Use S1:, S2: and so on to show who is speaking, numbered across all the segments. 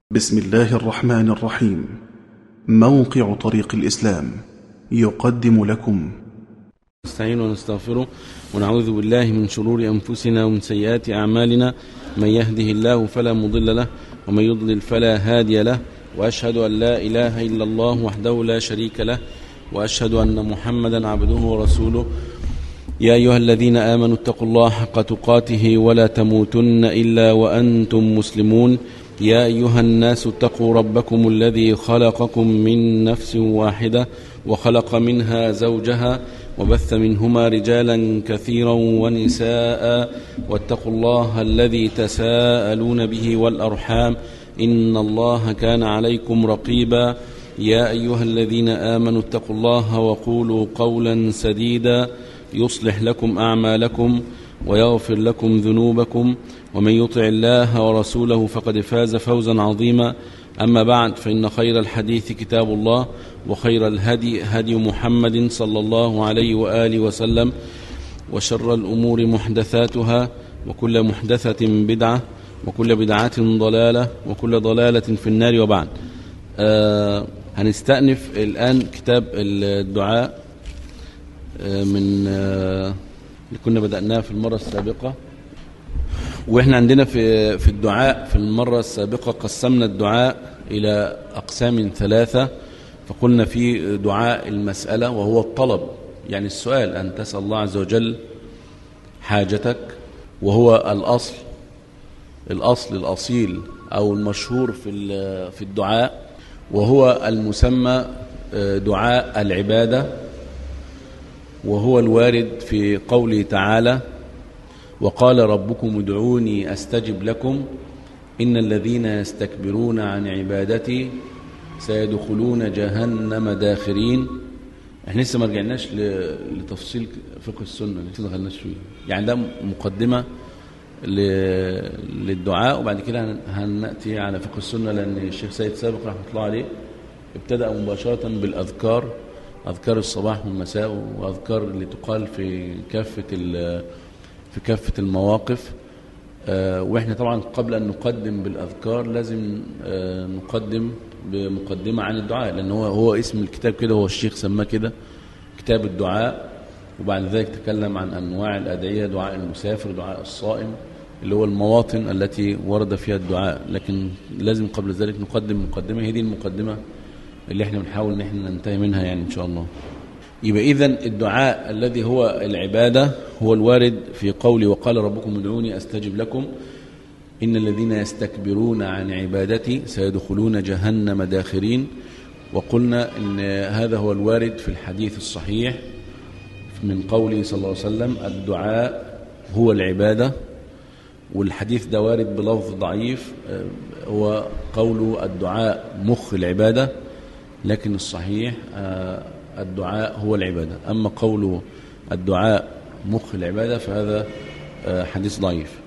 S1: بسم الله الرحمن الرحيم موقع طريق الإسلام يقدم لكم
S2: نستعين ونستغفره ونعوذ بالله من شرور أنفسنا ومن سيئات أعمالنا من يهده الله فلا مضل له ومن يضلل فلا هادي له وأشهد أن لا إله إلا الله وحده لا شريك له وأشهد أن محمدا عبده ورسوله يا أيها الذين آمنوا اتقوا الله حق تقاته ولا تموتن إلا وأنتم مسلمون يا أيها الناس اتقوا ربكم الذي خلقكم من نفس واحدة وخلق منها زوجها وبث منهما رجالا كثيرا ونساء واتقوا الله الذي تساءلون به والأرحام إن الله كان عليكم رقيبا يا أيها الذين آمنوا اتقوا الله وقولوا قولا سديدا يصلح لكم أعمالكم ويغفر لكم ذنوبكم ومن يطع الله ورسوله فقد فاز فوزا عظيما أما بعد فإن خير الحديث كتاب الله وخير الهدي هدي محمد صلى الله عليه وآله وسلم وشر الأمور محدثاتها وكل محدثة بدعة وكل بدعة ضلالة وكل ضلالة في النار وبعد آه هنستأنف الآن كتاب الدعاء آه من آه اللي كنا بدأناه في المرة السابقة واحنا عندنا في في الدعاء في المرة السابقة قسمنا الدعاء إلى أقسام ثلاثة فقلنا في دعاء المسألة وهو الطلب يعني السؤال أن تسأل الله عز وجل حاجتك وهو الأصل الأصل الأصيل أو المشهور في في الدعاء وهو المسمى دعاء العبادة وهو الوارد في قوله تعالى وقال ربكم ادعوني أستجب لكم إن الذين يستكبرون عن عبادتي سيدخلون جهنم داخرين احنا لسه ما رجعناش لتفصيل فقه السنة لسه ما دخلناش فيه يعني ده مقدمة للدعاء وبعد كده هنأتي على فقه السنة لأن الشيخ سيد سابق رحمة الله عليه ابتدأ مباشرة بالأذكار أذكار الصباح والمساء وأذكار اللي تقال في كافة في كافة المواقف آه وإحنا طبعا قبل أن نقدم بالأذكار لازم آه نقدم بمقدمة عن الدعاء لأن هو, هو اسم الكتاب كده هو الشيخ سماه كده كتاب الدعاء وبعد ذلك تكلم عن أنواع الأدعية دعاء المسافر دعاء الصائم اللي هو المواطن التي ورد فيها الدعاء لكن لازم قبل ذلك نقدم مقدمة هي دي المقدمة اللي احنا بنحاول ان احنا ننتهي منها يعني ان شاء الله يبقى اذا الدعاء الذي هو العبادة هو الوارد في قولي وقال ربكم ادعوني استجب لكم إن الذين يستكبرون عن عبادتي سيدخلون جهنم داخرين وقلنا ان هذا هو الوارد في الحديث الصحيح من قوله صلى الله عليه وسلم الدعاء هو العبادة والحديث ده وارد بلفظ ضعيف هو قول الدعاء مخ العبادة لكن الصحيح الدعاء هو العبادة أما قول الدعاء مخ العبادة فهذا حديث ضعيف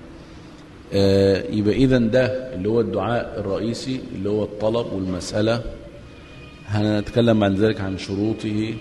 S2: يبقى إذا ده اللي هو الدعاء الرئيسي اللي هو الطلب والمسألة هنتكلم بعد ذلك عن شروطه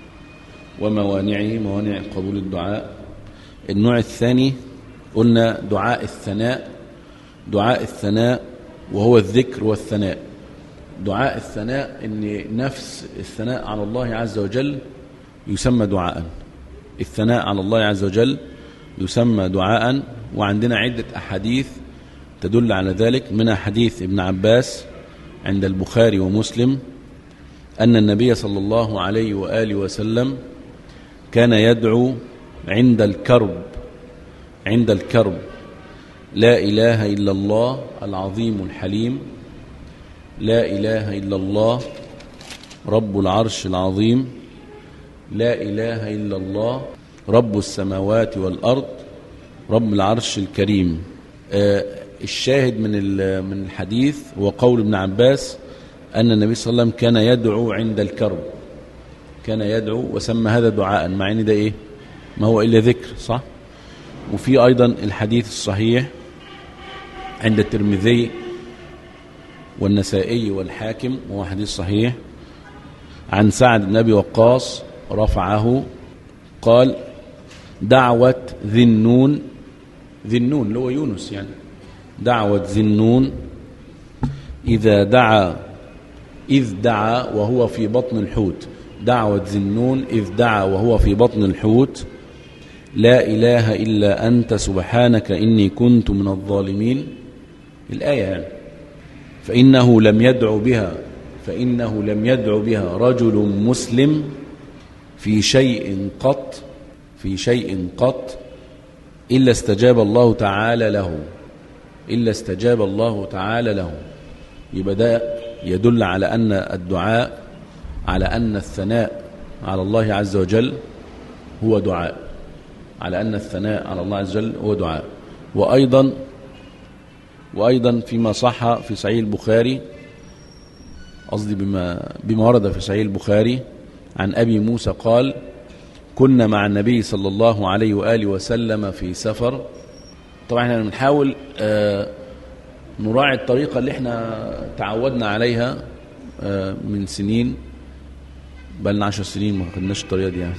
S2: وموانعه موانع قبول الدعاء النوع الثاني قلنا دعاء الثناء دعاء الثناء وهو الذكر والثناء دعاء الثناء ان نفس الثناء على الله عز وجل يسمى دعاء الثناء على الله عز وجل يسمى دعاء وعندنا عدة أحاديث تدل على ذلك منها حديث ابن عباس عند البخاري ومسلم أن النبي صلى الله عليه وآله وسلم كان يدعو عند الكرب عند الكرب لا إله إلا الله العظيم الحليم لا إله إلا الله رب العرش العظيم لا إله إلا الله رب السماوات والأرض رب العرش الكريم آه الشاهد من من الحديث هو قول ابن عباس أن النبي صلى الله عليه وسلم كان يدعو عند الكرب كان يدعو وسمى هذا دعاء مع ان ده ايه ما هو إلا ذكر صح وفي أيضا الحديث الصحيح عند الترمذي والنسائي والحاكم وهو حديث صحيح عن سعد بن أبي وقاص رفعه قال دعوة ذي النون ذي النون اللي هو يونس يعني دعوة ذي النون إذا دعا إذ دعا وهو في بطن الحوت دعوة ذنون إذ دعا وهو في بطن الحوت لا إله إلا أنت سبحانك إني كنت من الظالمين الآية يعني فإنه لم يدعو بها فإنه لم يدعو بها رجل مسلم في شيء قط في شيء قط إلا استجاب الله تعالى له إلا استجاب الله تعالى له يبقى ده يدل على أن الدعاء على أن الثناء على الله عز وجل هو دعاء على أن الثناء على الله عز وجل هو دعاء وأيضا وأيضا فيما صح في صحيح البخاري قصدي بما, بما ورد في صحيح البخاري عن أبي موسى قال كنا مع النبي صلى الله عليه وآله وسلم في سفر طبعا احنا بنحاول آه نراعي الطريقة اللي احنا تعودنا عليها آه من سنين بقى لنا 10 سنين ما خدناش الطريقة دي يعني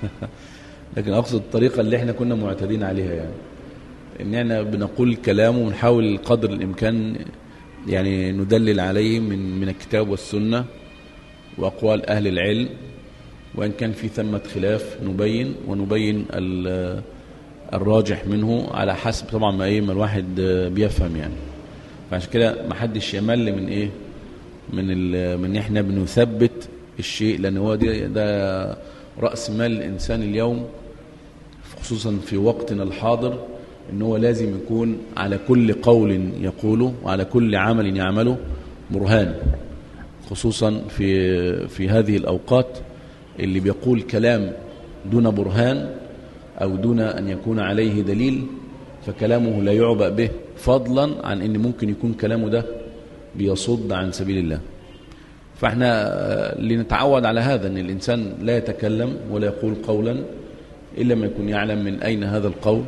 S2: لكن أقصد الطريقة اللي احنا كنا معتادين عليها يعني ان احنا بنقول كلام ونحاول قدر الإمكان يعني ندلل عليه من من الكتاب والسنة وأقوال أهل العلم وإن كان في ثمة خلاف نبين ونبين الراجح منه على حسب طبعا ما ايه ما الواحد بيفهم يعني فعشان كده ما حدش يمل من ايه من من احنا بنثبت الشيء لان هو ده, ده راس مال الانسان اليوم خصوصا في وقتنا الحاضر ان هو لازم يكون على كل قول يقوله وعلى كل عمل يعمله برهان خصوصا في في هذه الاوقات اللي بيقول كلام دون برهان أو دون أن يكون عليه دليل فكلامه لا يعبأ به فضلا عن أن ممكن يكون كلامه ده بيصد عن سبيل الله فاحنا لنتعود على هذا أن الإنسان لا يتكلم ولا يقول قولا إلا ما يكون يعلم من أين هذا القول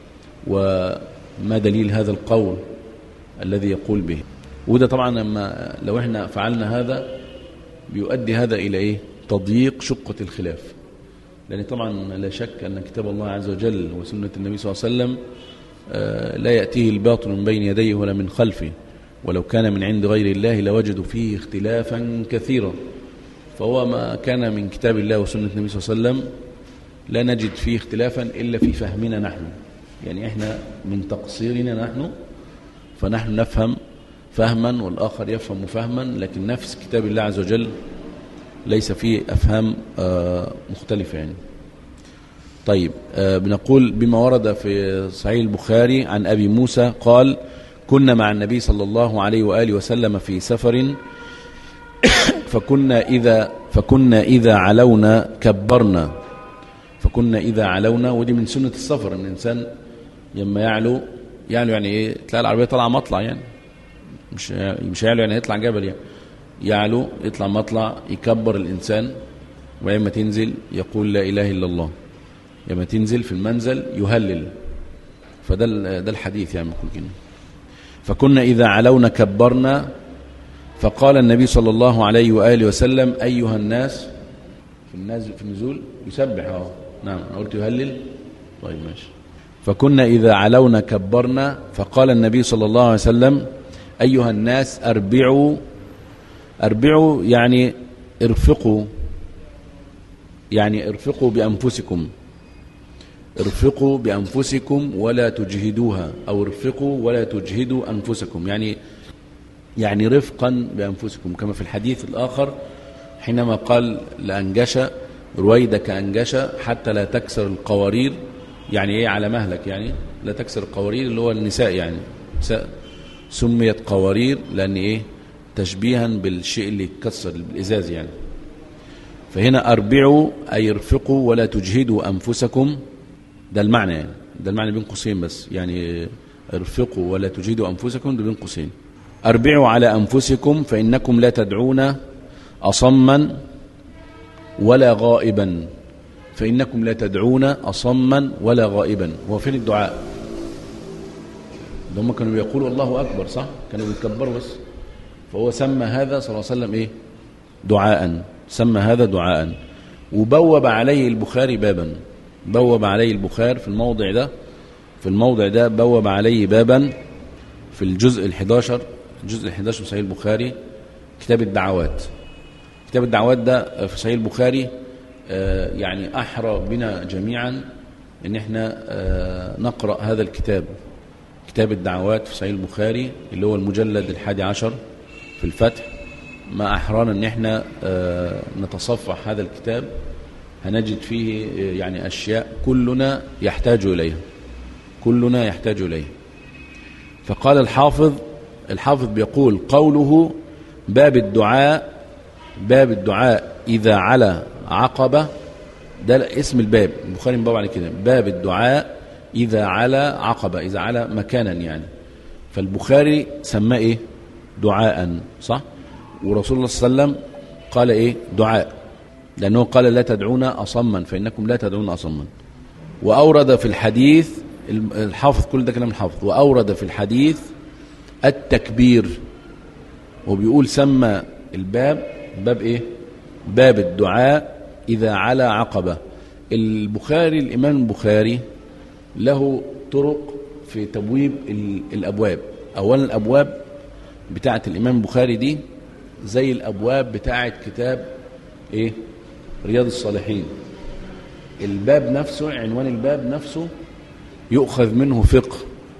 S2: وما دليل هذا القول الذي يقول به وده طبعا لما لو احنا فعلنا هذا بيؤدي هذا إلى إيه تضييق شقة الخلاف لأن طبعا لا شك أن كتاب الله عز وجل وسنة النبي صلى الله عليه وسلم لا يأتيه الباطل من بين يديه ولا من خلفه ولو كان من عند غير الله لوجدوا فيه اختلافا كثيرا فهو ما كان من كتاب الله وسنة النبي صلى الله عليه وسلم لا نجد فيه اختلافا إلا في فهمنا نحن يعني إحنا من تقصيرنا نحن فنحن نفهم فهما والآخر يفهم فهما لكن نفس كتاب الله عز وجل ليس فيه أفهام مختلفة يعني طيب بنقول بما ورد في صحيح البخاري عن أبي موسى قال كنا مع النبي صلى الله عليه وآله وسلم في سفر فكنا إذا فكنا إذا علونا كبرنا فكنا إذا علونا ودي من سنة السفر أن الإنسان لما يعلو يعلو يعني إيه تلاقي العربية طالعة مطلع يعني مش مش يعلو يعني يطلع جبل يعني يعلو يطلع مطلع يكبر الإنسان ولما تنزل يقول لا إله إلا الله لما تنزل في المنزل يهلل فده ده الحديث يعني كل كلمة فكنا إذا علونا كبرنا فقال النبي صلى الله عليه وآله وسلم أيها الناس في النازل في النزول يسبح اه نعم أنا قلت يهلل طيب ماشي فكنا إذا علونا كبرنا فقال النبي صلى الله عليه وسلم أيها الناس أربعوا أربعوا يعني ارفقوا يعني ارفقوا بأنفسكم ارفقوا بأنفسكم ولا تجهدوها أو ارفقوا ولا تجهدوا أنفسكم يعني يعني رفقا بأنفسكم كما في الحديث الآخر حينما قال لأنجش رويدك أنجش حتى لا تكسر القوارير يعني ايه على مهلك يعني لا تكسر القوارير اللي هو النساء يعني نساء سميت قوارير لأن ايه تشبيها بالشيء اللي يتكسر بالإزاز يعني فهنا أربعوا أي ارفقوا ولا تجهدوا أنفسكم ده المعنى يعني ده المعنى بين قوسين بس يعني ارفقوا ولا تجهدوا أنفسكم ده بين قوسين أربعوا على أنفسكم فإنكم لا تدعون أصما ولا غائبا فإنكم لا تدعون أصما ولا غائبا هو فين الدعاء ده هم كانوا بيقولوا الله أكبر صح كانوا بيتكبروا بس فهو سمى هذا صلى الله عليه وسلم إيه دعاء سمى هذا دعاء وبوب عليه البخاري بابا بوب عليه البخاري في الموضع ده في الموضع ده بوب عليه بابا في الجزء الحداشر الجزء ال 11 من صحيح البخاري كتاب الدعوات كتاب الدعوات ده في صحيح البخاري آه، يعني أحرى بنا جميعا ان احنا آه، نقرأ هذا الكتاب كتاب الدعوات في صحيح البخاري اللي هو المجلد الحادي عشر في الفتح ما أحرانا ان احنا آه، نتصفح هذا الكتاب هنجد فيه آه، يعني أشياء كلنا يحتاج إليها كلنا يحتاج إليها فقال الحافظ الحافظ بيقول قوله باب الدعاء باب الدعاء إذا على عقبة ده اسم الباب البخاري باب على كده باب الدعاء إذا على عقبة إذا على مكانا يعني فالبخاري سماه إيه دعاء صح ورسول الله صلى الله عليه وسلم قال إيه دعاء لأنه قال لا تدعون أصما فإنكم لا تدعون أصما وأورد في الحديث الحافظ كل ده كلام الحافظ وأورد في الحديث التكبير وبيقول سمى الباب باب إيه باب الدعاء إذا على عقبة البخاري الإمام البخاري له طرق في تبويب الأبواب أولا الأبواب بتاعة الإمام البخاري دي زي الأبواب بتاعة كتاب إيه رياض الصالحين الباب نفسه عنوان الباب نفسه يؤخذ منه فقه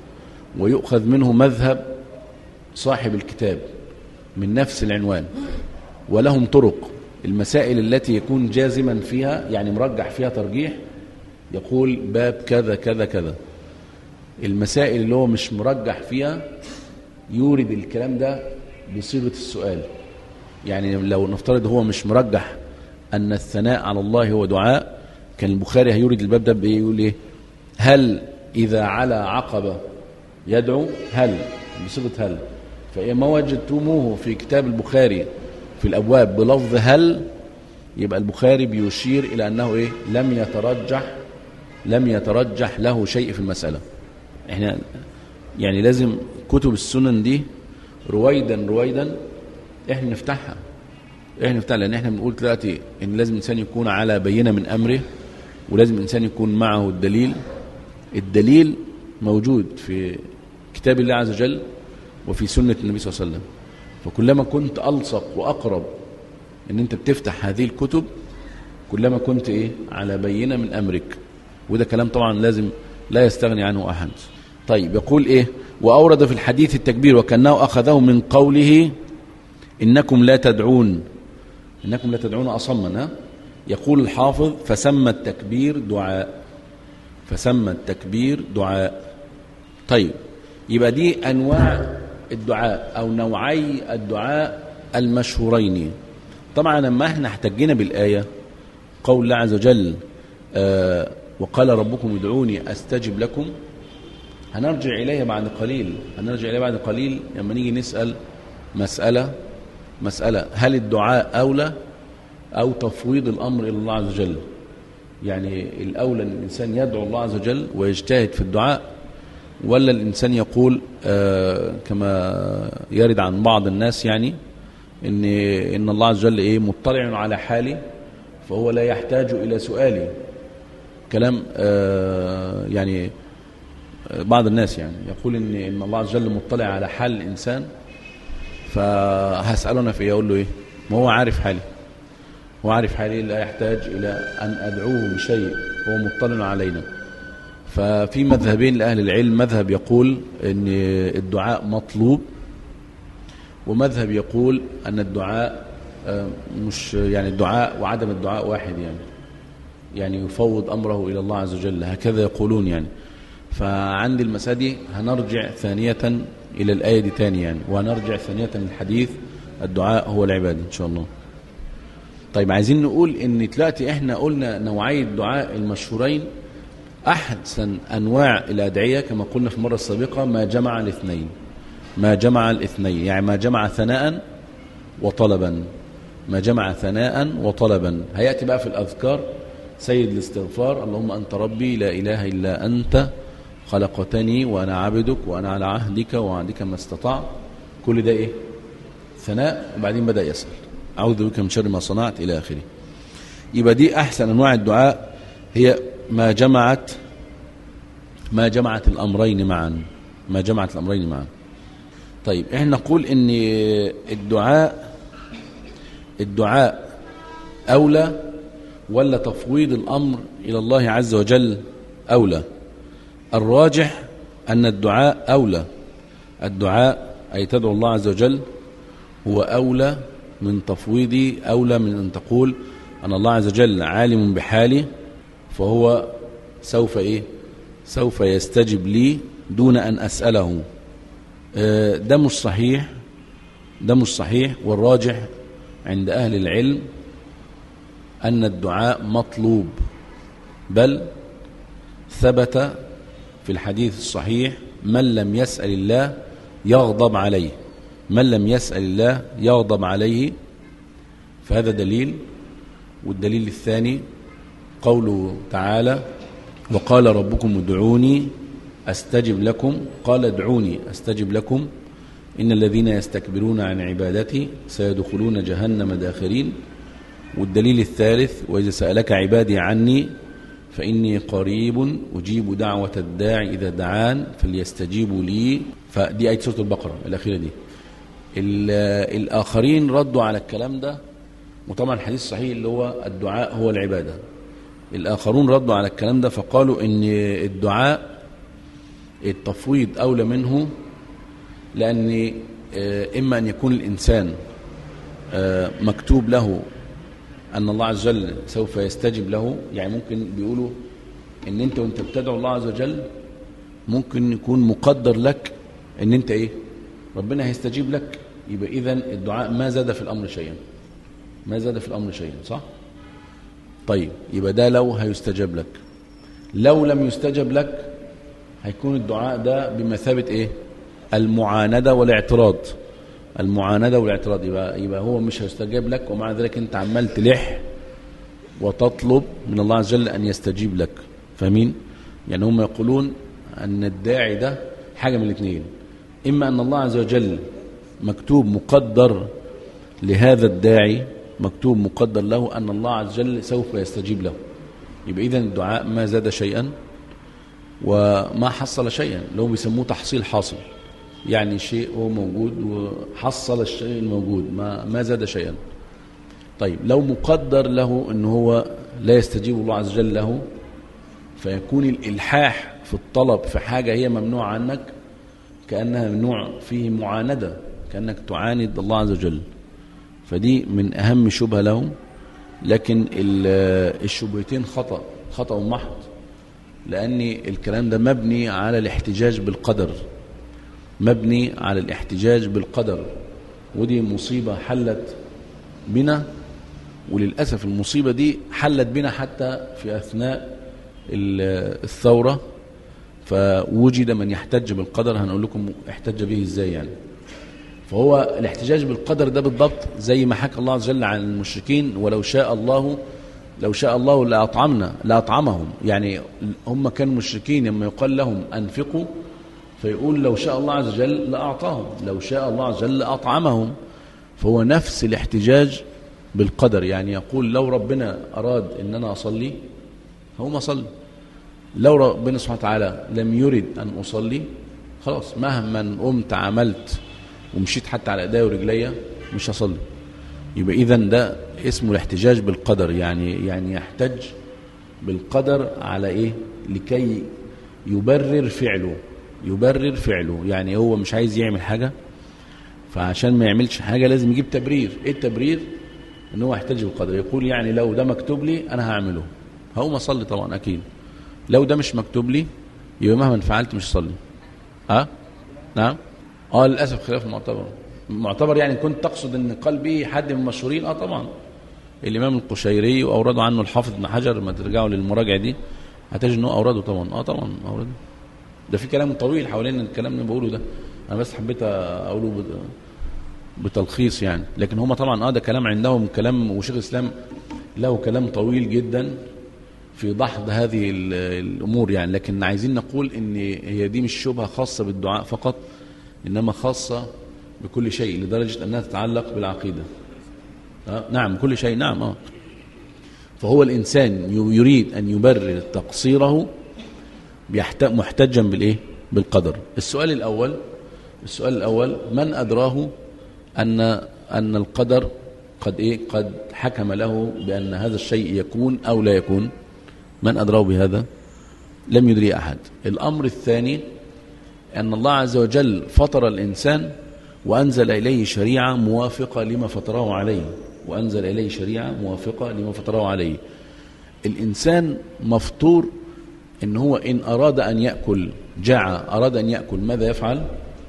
S2: ويؤخذ منه مذهب صاحب الكتاب من نفس العنوان ولهم طرق المسائل التي يكون جازما فيها يعني مرجح فيها ترجيح يقول باب كذا كذا كذا المسائل اللي هو مش مرجح فيها يورد الكلام ده بصيغة السؤال يعني لو نفترض هو مش مرجح أن الثناء على الله هو دعاء كان البخاري هيورد الباب ده بإيه يقول إيه هل إذا على عقبة يدعو هل بصيغة هل فما وجدتموه في كتاب البخاري في الأبواب بلفظ هل يبقى البخاري بيشير إلى أنه إيه لم يترجح لم يترجح له شيء في المسألة احنا يعني لازم كتب السنن دي رويدا رويدا احنا نفتحها احنا نفتحها لان احنا بنقول دلوقتي ان لازم الانسان يكون على بينه من امره ولازم الانسان يكون معه الدليل الدليل موجود في كتاب الله عز وجل وفي سنة النبي صلى الله عليه وسلم فكلما كنت ألصق وأقرب ان انت بتفتح هذه الكتب كلما كنت ايه على بينة من امرك وده كلام طبعا لازم لا يستغني عنه احد طيب يقول ايه واورد في الحديث التكبير وكانه اخذه من قوله انكم لا تدعون انكم لا تدعون اصما ها يقول الحافظ فسمى التكبير دعاء فسمى التكبير دعاء طيب يبقى دي انواع الدعاء او نوعي الدعاء المشهورين طبعا لما احنا احتجينا بالايه قول الله عز وجل آه وقال ربكم ادعوني استجب لكم هنرجع اليها بعد قليل هنرجع اليها بعد قليل لما نيجي نسال مساله مساله هل الدعاء اولى او تفويض الامر الى الله عز وجل يعني الاولى ان الانسان يدعو الله عز وجل ويجتهد في الدعاء ولا الانسان يقول آه كما يرد عن بعض الناس يعني ان ان الله عز وجل ايه مطلع على حالي فهو لا يحتاج الى سؤالي كلام آه يعني بعض الناس يعني يقول ان ان الله عز وجل مطلع على حال الانسان فهساله انا في اقول له ايه ما هو عارف حالي هو عارف حالي لا يحتاج الى ان ادعوه بشيء هو مطلع علينا ففي مذهبين لاهل العلم مذهب يقول ان الدعاء مطلوب ومذهب يقول أن الدعاء مش يعني الدعاء وعدم الدعاء واحد يعني يعني يفوض أمره إلى الله عز وجل هكذا يقولون يعني فعند المسألة دي هنرجع ثانية إلى الآية دي تاني يعني وهنرجع ثانية للحديث الدعاء هو العبادة إن شاء الله طيب عايزين نقول ان دلوقتي احنا قلنا نوعي الدعاء المشهورين احسن انواع الادعيه كما قلنا في المره السابقه ما جمع الاثنين ما جمع الاثنين يعني ما جمع ثناء وطلبا ما جمع ثناء وطلبا هيأتي بقى في الأذكار سيد الاستغفار اللهم أنت ربي لا إله إلا أنت خلقتني وأنا عبدك وأنا على عهدك ووعدك ما استطعت كل ده إيه ثناء وبعدين بدأ يسأل أعوذ بك من شر ما صنعت إلى آخره يبقى دي أحسن أنواع الدعاء هي ما جمعت ما جمعت الأمرين معا ما جمعت الأمرين معا طيب احنا نقول ان الدعاء الدعاء اولى ولا تفويض الامر الى الله عز وجل اولى الراجح ان الدعاء اولى الدعاء اي تدعو الله عز وجل هو اولى من تفويضي اولى من ان تقول ان الله عز وجل عالم بحالي فهو سوف ايه سوف يستجب لي دون ان اساله آه، ده مش صحيح ده مش صحيح والراجح عند أهل العلم أن الدعاء مطلوب بل ثبت في الحديث الصحيح من لم يسأل الله يغضب عليه من لم يسأل الله يغضب عليه فهذا دليل والدليل الثاني قوله تعالى وقال ربكم ادعوني أستجب لكم قال ادعوني أستجب لكم إن الذين يستكبرون عن عبادتي سيدخلون جهنم داخرين والدليل الثالث وإذا سألك عبادي عني فإني قريب أجيب دعوة الداعي إذا دعان فليستجيبوا لي فدي آية سورة البقرة الأخيرة دي الآخرين ردوا على الكلام ده وطبعا الحديث الصحيح اللي هو الدعاء هو العبادة الآخرون ردوا على الكلام ده فقالوا إن الدعاء التفويض أولى منه لأن آه، إما أن يكون الإنسان آه، مكتوب له أن الله عز وجل سوف يستجب له يعني ممكن بيقولوا أن أنت وأنت بتدعو الله عز وجل ممكن يكون مقدر لك أن أنت إيه ربنا هيستجيب لك يبقى إذن الدعاء ما زاد في الأمر شيئا ما زاد في الأمر شيئا صح طيب يبقى ده لو هيستجاب لك لو لم يستجب لك هيكون الدعاء ده بمثابة ايه المعاندة والاعتراض المعاندة والاعتراض يبقى, يبقى هو مش هيستجاب لك ومع ذلك انت عمال تلح وتطلب من الله عز وجل ان يستجيب لك فاهمين يعني هم يقولون ان الداعي ده حاجة من الاثنين اما ان الله عز وجل مكتوب مقدر لهذا الداعي مكتوب مقدر له ان الله عز وجل سوف يستجيب له يبقى اذا الدعاء ما زاد شيئا وما حصل شيئا اللي هو بيسموه تحصيل حاصل يعني شيء هو موجود وحصل الشيء الموجود ما, ما زاد شيئا طيب لو مقدر له ان هو لا يستجيب الله عز وجل له فيكون الإلحاح في الطلب في حاجة هي ممنوع عنك كأنها نوع فيه معاندة كأنك تعاند الله عز وجل فدي من أهم شبهة لهم لكن الشبهتين خطأ خطأ محض لأن الكلام ده مبني على الاحتجاج بالقدر مبني على الاحتجاج بالقدر ودي مصيبة حلت بنا وللأسف المصيبة دي حلت بنا حتى في أثناء الثورة فوجد من يحتج بالقدر هنقول لكم احتج به ازاي يعني فهو الاحتجاج بالقدر ده بالضبط زي ما حكى الله عز وجل عن المشركين ولو شاء الله لو شاء الله لأطعمنا لأطعمهم يعني هم كانوا مشركين لما يقال لهم أنفقوا فيقول لو شاء الله عز وجل لأعطاهم لو شاء الله عز وجل لأطعمهم فهو نفس الاحتجاج بالقدر يعني يقول لو ربنا أراد أن أنا أصلي هو أصلي لو ربنا سبحانه وتعالى لم يرد أن أصلي خلاص مهما قمت عملت ومشيت حتى على ايديا ورجليا مش هصلي يبقى اذا ده اسمه الاحتجاج بالقدر يعني يعني يحتج بالقدر على ايه لكي يبرر فعله يبرر فعله يعني هو مش عايز يعمل حاجة فعشان ما يعملش حاجة لازم يجيب تبرير ايه التبرير ان هو يحتج بالقدر يقول يعني لو ده مكتوب لي انا هعمله هقوم اصلي طبعا اكيد لو ده مش مكتوب لي يبقى مهما فعلت مش اصلي اه نعم اه للاسف خلاف معتبر معتبر يعني كنت تقصد ان قلبي حد من المشهورين اه طبعا الامام القشيري واورده عنه الحافظ ابن حجر لما ترجعوا للمراجعه دي هتجد انه اورده طبعا اه طبعا اورده ده في كلام طويل حوالين الكلام اللي بقوله ده انا بس حبيت اقوله بتلخيص يعني لكن هم طبعا اه ده كلام عندهم كلام وشيخ الاسلام له كلام طويل جدا في دحض هذه الامور يعني لكن عايزين نقول ان هي دي مش شبهه خاصه بالدعاء فقط انما خاصه بكل شيء لدرجة أنها تتعلق بالعقيدة آه نعم كل شيء نعم آه. فهو الإنسان يريد أن يبرر تقصيره محتجا بالإيه؟ بالقدر السؤال الأول السؤال الأول من أدراه أن أن القدر قد إيه قد حكم له بأن هذا الشيء يكون أو لا يكون من أدراه بهذا لم يدري أحد الأمر الثاني أن الله عز وجل فطر الإنسان وأنزل إليه شريعة موافقة لما فطره عليه وأنزل إليه شريعة موافقة لما فطره عليه الإنسان مفطور إن هو إن أراد أن يأكل جاع أراد أن يأكل ماذا يفعل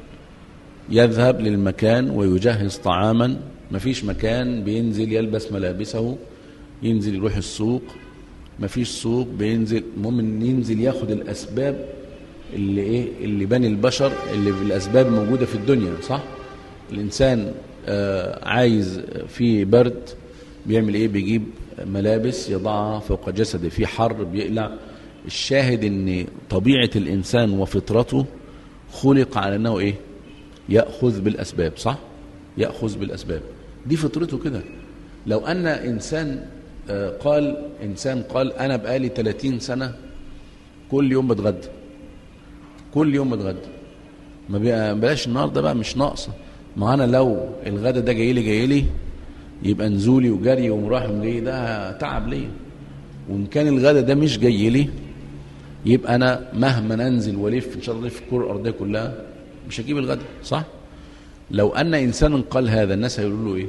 S2: يذهب للمكان ويجهز طعاما مفيش مكان بينزل يلبس ملابسه ينزل يروح السوق مفيش سوق بينزل المهم ينزل ياخد الأسباب اللي ايه اللي بني البشر اللي الاسباب موجوده في الدنيا صح الانسان آه عايز في برد بيعمل ايه بيجيب ملابس يضعها فوق جسده في حر بيقلع الشاهد ان طبيعه الانسان وفطرته خلق على انه ايه ياخذ بالاسباب صح ياخذ بالاسباب دي فطرته كده لو ان انسان آه قال انسان قال انا بقالي 30 سنه كل يوم بتغدى كل يوم بتغدى ما بقى بلاش النهارده بقى مش ناقصه ما انا لو الغدا ده جاي لي جاي لي يبقى نزولي وجري ومراح جاي ده تعب ليا وان كان الغدا ده مش جاي لي يبقى انا مهما ننزل والف ان شاء الله في الكره الارضيه كلها مش هجيب الغدا صح لو ان انسانا قال هذا الناس هيقولوا له ايه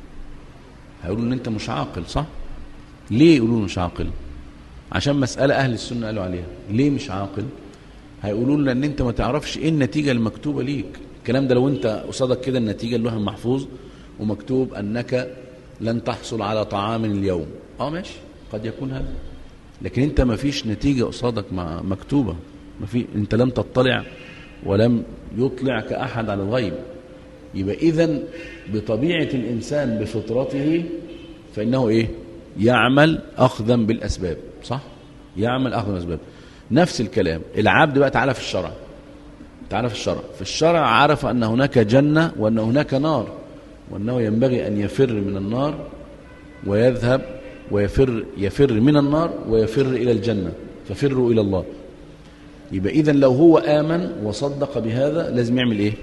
S2: هيقولوا ان انت مش عاقل صح ليه يقولوا مش عاقل عشان مساله اهل السنه قالوا عليها ليه مش عاقل هيقولوا لنا ان انت ما تعرفش ايه النتيجه المكتوبه ليك الكلام ده لو انت قصادك كده النتيجه اللوح المحفوظ ومكتوب انك لن تحصل على طعام اليوم اه ماشي قد يكون هذا لكن انت ما فيش نتيجه قصادك مع مكتوبه ما في انت لم تطلع ولم يطلعك احد على الغيب يبقى اذا بطبيعه الانسان بفطرته فانه ايه يعمل اخذا بالاسباب صح يعمل اخذا بالاسباب نفس الكلام العبد بقى تعالى في الشرع تعالى في الشرع في الشرع عرف أن هناك جنة وأن هناك نار وأنه ينبغي أن يفر من النار ويذهب ويفر يفر من النار ويفر إلى الجنة ففروا إلى الله يبقى إذا لو هو آمن وصدق بهذا لازم يعمل إيه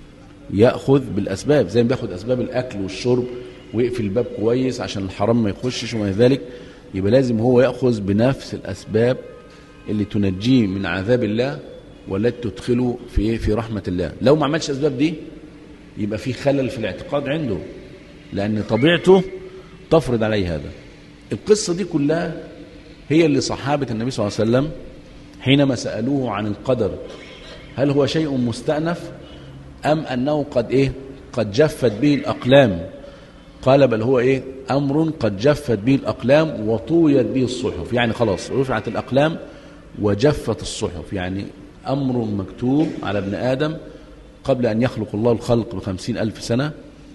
S2: يأخذ بالأسباب زي ما بياخد أسباب الأكل والشرب ويقفل الباب كويس عشان الحرام ما يخشش وما ذلك يبقى لازم هو يأخذ بنفس الأسباب اللي تنجيه من عذاب الله والتي تدخله في في رحمة الله لو ما عملش الأسباب دي يبقى في خلل في الاعتقاد عنده لأن طبيعته تفرض عليه هذا القصة دي كلها هي اللي صحابة النبي صلى الله عليه وسلم حينما سألوه عن القدر هل هو شيء مستأنف أم أنه قد إيه قد جفت به الأقلام قال بل هو إيه أمر قد جفت به الأقلام وطويت به الصحف يعني خلاص رفعت الأقلام وجفت الصحف يعني أمر مكتوب على ابن آدم قبل أن يخلق الله الخلق بخمسين ألف سنة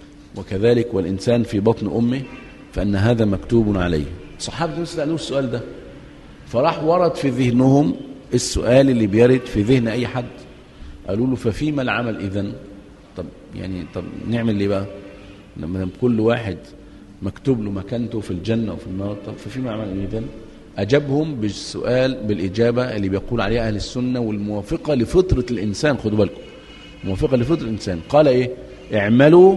S2: وكذلك والإنسان في بطن أمه فأن هذا مكتوب عليه صحابة سألوه السؤال ده فراح ورد في ذهنهم السؤال اللي بيرد في ذهن أي حد قالوا له ففيما العمل إذن طب يعني طب نعمل ليه بقى لما كل واحد مكتوب له مكانته في الجنة وفي النار طب ففيما العمل إذن أجابهم بالسؤال بالإجابة اللي بيقول عليها أهل السنة والموافقة لفطرة الإنسان خدوا بالكم موافقة لفطرة الإنسان قال إيه اعملوا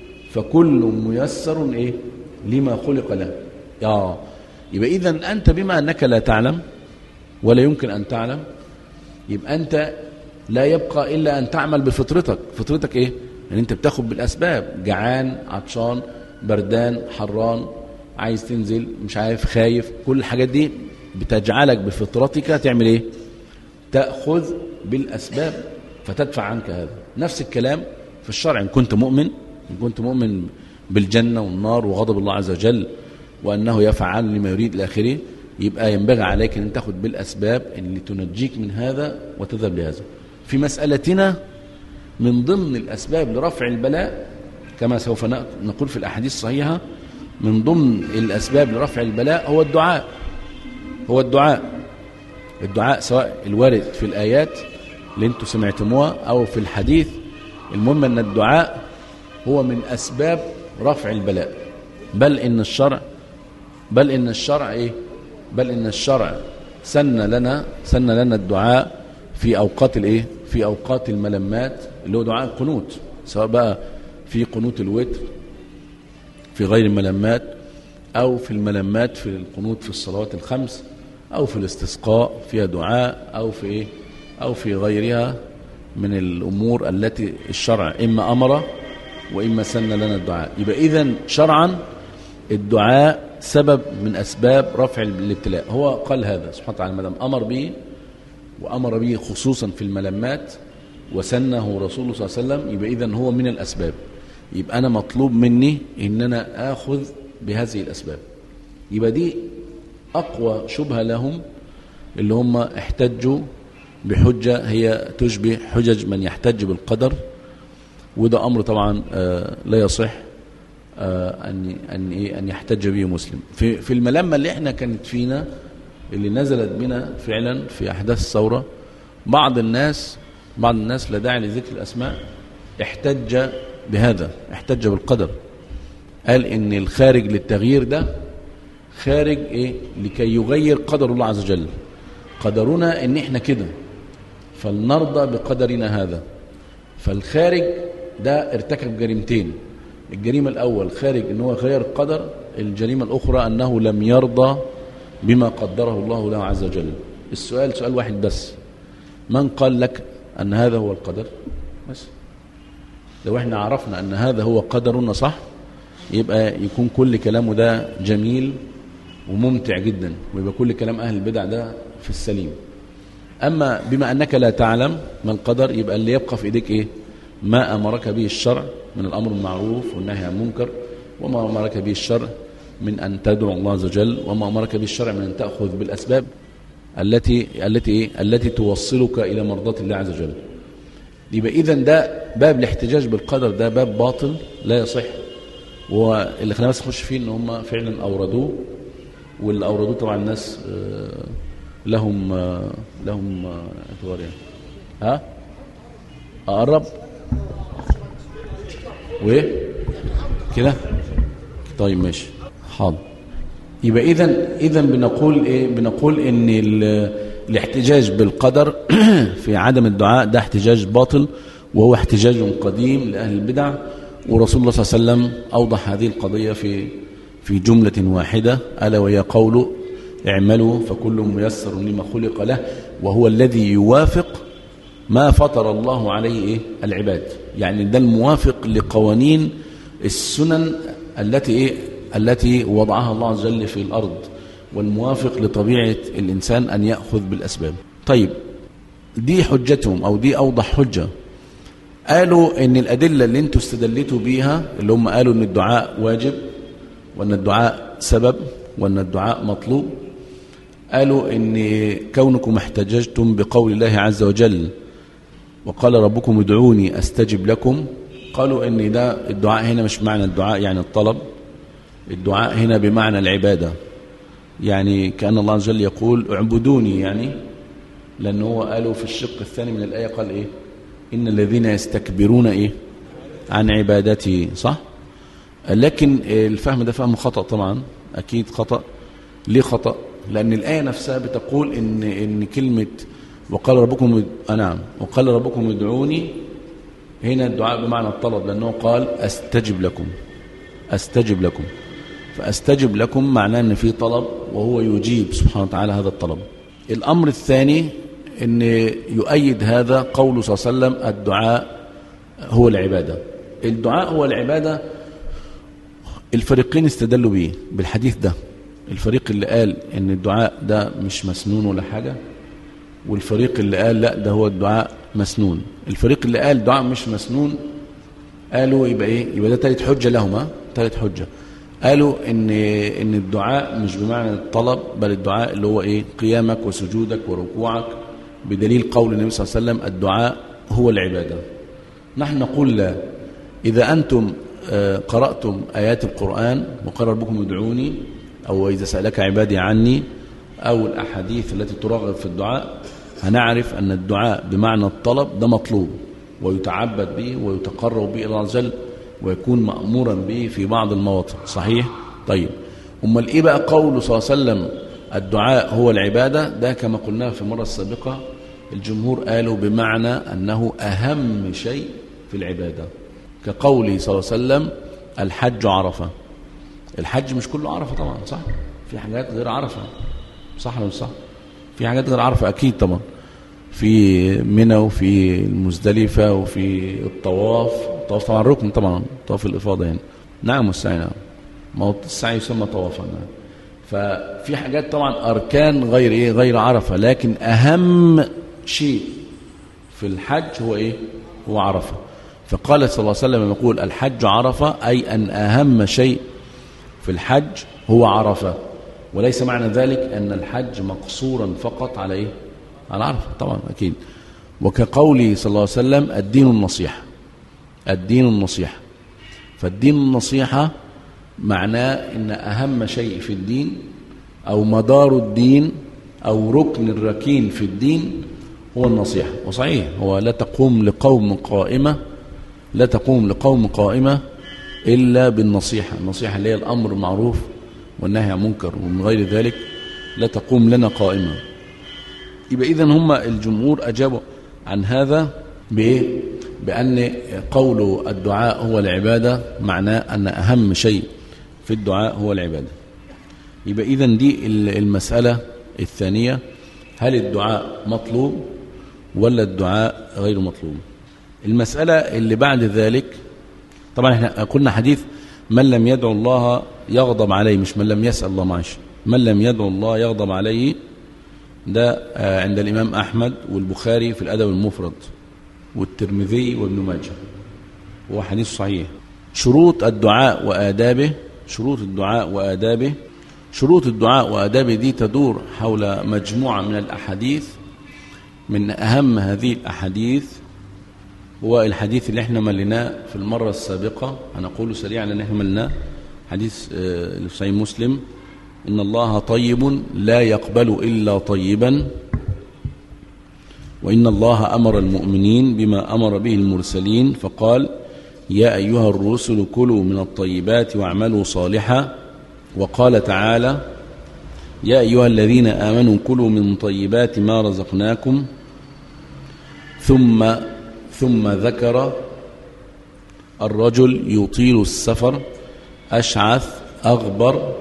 S2: فكل ميسر إيه لما خلق له آه يبقى إذا أنت بما أنك لا تعلم ولا يمكن أن تعلم يبقى أنت لا يبقى إلا أن تعمل بفطرتك فطرتك إيه يعني أنت بتاخد بالأسباب جعان عطشان بردان حران عايز تنزل مش عارف خايف كل الحاجات دي بتجعلك بفطرتك تعمل ايه تأخذ بالأسباب فتدفع عنك هذا نفس الكلام في الشرع إن كنت مؤمن إن كنت مؤمن بالجنة والنار وغضب الله عز وجل وأنه يفعل لما يريد الآخرين يبقى ينبغي عليك أن تأخذ بالأسباب اللي تنجيك من هذا وتذهب لهذا في مسألتنا من ضمن الأسباب لرفع البلاء كما سوف نقول في الأحاديث الصحيحة من ضمن الأسباب لرفع البلاء هو الدعاء هو الدعاء الدعاء سواء الوارد في الآيات اللي انتم سمعتموها أو في الحديث المهم أن الدعاء هو من أسباب رفع البلاء بل إن الشرع بل إن الشرع إيه بل إن الشرع سن لنا سن لنا الدعاء في أوقات الإيه في أوقات الملمات اللي هو دعاء القنوت سواء بقى في قنوت الوتر في غير الملمات أو في الملمات في القنوت في الصلوات الخمس أو في الاستسقاء فيها دعاء أو في إيه أو في غيرها من الأمور التي الشرع إما أمر وإما سن لنا الدعاء يبقى إذا شرعا الدعاء سبب من أسباب رفع الابتلاء هو قال هذا سبحانه وتعالى مدام أمر به وأمر به خصوصا في الملمات وسنه رسوله صلى الله عليه وسلم يبقى إذا هو من الأسباب يبقى أنا مطلوب مني إن أنا آخذ بهذه الأسباب يبقى دي أقوى شبهة لهم اللي هم احتجوا بحجة هي تشبه حجج من يحتج بالقدر وده أمر طبعا آه لا يصح آه أن أن إيه أن يحتج به مسلم في في الملمة اللي احنا كانت فينا اللي نزلت بنا فعلا في أحداث الثورة بعض الناس بعض الناس لا داعي لذكر الأسماء احتج بهذا احتج بالقدر قال ان الخارج للتغيير ده خارج ايه لكي يغير قدر الله عز وجل قدرنا ان احنا كده فلنرضى بقدرنا هذا فالخارج ده ارتكب جريمتين الجريمة الأول خارج ان هو غير القدر الجريمة الأخرى أنه لم يرضى بما قدره الله له عز وجل السؤال سؤال واحد بس من قال لك أن هذا هو القدر بس لو احنا عرفنا أن هذا هو قدرنا صح يبقى يكون كل كلامه ده جميل وممتع جدا ويبقى كل كلام أهل البدع ده في السليم أما بما أنك لا تعلم ما القدر يبقى اللي يبقى في إيديك إيه ما أمرك به الشرع من الأمر المعروف والنهي عن المنكر وما أمرك به الشرع من أن تدعو الله عز وجل وما أمرك به الشرع من أن تأخذ بالأسباب التي التي إيه؟ التي توصلك إلى مرضاة الله عز وجل يبقى إذا ده باب الاحتجاج بالقدر ده باب باطل لا يصح واللي خلينا بس نخش فيه ان هم فعلا اوردوه واللي اوردوه طبعا الناس لهم لهم اعتبار يعني ها اقرب وايه كده طيب ماشي حاضر يبقى اذا اذا بنقول ايه بنقول ان الاحتجاج بالقدر في عدم الدعاء ده احتجاج باطل وهو احتجاج قديم لاهل البدع ورسول الله صلى الله عليه وسلم أوضح هذه القضية في في جملة واحدة ألا وهي قوله اعملوا فكل ميسر لما خلق له وهو الذي يوافق ما فطر الله عليه إيه؟ العباد يعني ده الموافق لقوانين السنن التي إيه؟ التي وضعها الله عز وجل في الأرض والموافق لطبيعة الإنسان أن يأخذ بالأسباب طيب دي حجتهم أو دي أوضح حجة قالوا ان الأدلة اللي انتوا استدلتوا بيها اللي هم قالوا ان الدعاء واجب وان الدعاء سبب وان الدعاء مطلوب قالوا ان كونكم احتججتم بقول الله عز وجل وقال ربكم ادعوني استجب لكم قالوا ان ده الدعاء هنا مش معنى الدعاء يعني الطلب الدعاء هنا بمعنى العبادة يعني كأن الله عز وجل يقول اعبدوني يعني لأنه هو قالوا في الشق الثاني من الآية قال ايه إن الذين يستكبرون إيه عن عبادتي صح لكن الفهم ده فهم خطأ طبعا أكيد خطأ ليه خطأ لأن الآية نفسها بتقول إن, إن كلمة وقال ربكم نعم وقال ربكم ادعوني هنا الدعاء بمعنى الطلب لأنه قال أستجب لكم أستجب لكم فأستجب لكم معناه أن في طلب وهو يجيب سبحانه وتعالى هذا الطلب الأمر الثاني ان يؤيد هذا قول صلى الله عليه وسلم الدعاء هو العبادة الدعاء هو العبادة الفريقين استدلوا به بالحديث ده الفريق اللي قال ان الدعاء ده مش مسنون ولا حاجة والفريق اللي قال لا ده هو الدعاء مسنون الفريق اللي قال الدعاء مش مسنون قالوا يبقى ايه يبقى ده ثالث حجة لهما ثالث حجة قالوا ان ان الدعاء مش بمعنى الطلب بل الدعاء اللي هو ايه قيامك وسجودك وركوعك بدليل قول النبي صلى الله عليه وسلم الدعاء هو العبادة نحن نقول لا إذا أنتم قرأتم آيات القرآن وقال ربكم ادعوني أو إذا سألك عبادي عني أو الأحاديث التي ترغب في الدعاء هنعرف أن الدعاء بمعنى الطلب ده مطلوب ويتعبد به ويتقرب به إلى الله عز وجل ويكون مأمورا به في بعض المواطن صحيح؟ طيب أمال إيه بقى قوله صلى الله عليه وسلم الدعاء هو العبادة ده كما قلنا في المرة السابقة
S3: الجمهور قالوا بمعنى أنه أهم شيء في العبادة كقوله صلى الله عليه وسلم الحج عرفة الحج مش كله عرفة طبعا صح في حاجات غير عرفة صح ولا مش صح في حاجات غير عرفة أكيد طبعا في منى وفي المزدلفة وفي الطواف الطواف طبعا ركن طبعا طواف الإفاضة يعني نعم السعي نعم ما هو السعي يسمى طوافا نعم. ففي حاجات طبعا أركان غير إيه غير عرفة لكن أهم شيء في الحج هو إيه هو عرفة فقال صلى الله عليه وسلم يقول الحج عرفة أي أن أهم شيء في الحج هو عرفة وليس معنى ذلك أن الحج مقصورا فقط على إيه على عرفة طبعا أكيد وكقوله صلى الله عليه وسلم الدين النصيحة الدين النصيحة فالدين النصيحة معناه أن أهم شيء في الدين أو مدار الدين أو ركن الركين في الدين هو النصيحة وصحيح هو لا تقوم لقوم قائمة لا تقوم لقوم قائمة إلا بالنصيحة النصيحة اللي هي الأمر المعروف والنهي عن منكر ومن غير ذلك لا تقوم لنا قائمة يبقى إذن هم الجمهور أجابوا عن هذا بإيه؟ بأن قول الدعاء هو العبادة معناه أن أهم شيء في الدعاء هو العبادة يبقى إذن دي المسألة الثانية هل الدعاء مطلوب ولا الدعاء غير مطلوب المسألة اللي بعد ذلك طبعا احنا قلنا حديث من لم يدعو الله يغضب عليه مش من لم يسأل الله معش من لم يدعو الله يغضب عليه ده عند الإمام أحمد والبخاري في الأدب المفرد والترمذي وابن ماجه هو حديث صحيح شروط الدعاء وآدابه شروط الدعاء وآدابه شروط الدعاء وآدابه دي تدور حول مجموعة من الأحاديث من أهم هذه الأحاديث هو الحديث اللي احنا مليناه في المرة السابقة أنا أقول سريعا لأن احنا مليناه حديث في صحيح مسلم إن الله طيب لا يقبل إلا طيبا وإن الله أمر المؤمنين بما أمر به المرسلين فقال يا أيها الرسل كلوا من الطيبات واعملوا صالحا وقال تعالى يا أيها الذين آمنوا كلوا من طيبات ما رزقناكم ثم ثم ذكر الرجل يطيل السفر أشعث أغبر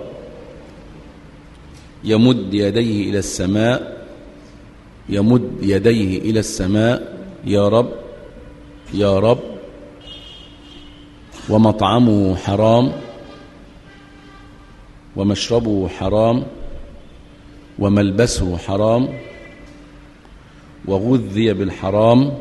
S3: يمد يديه إلى السماء يمد يديه إلى السماء يا رب يا رب ومطعمه حرام ومشربه حرام وملبسه حرام وغذي بالحرام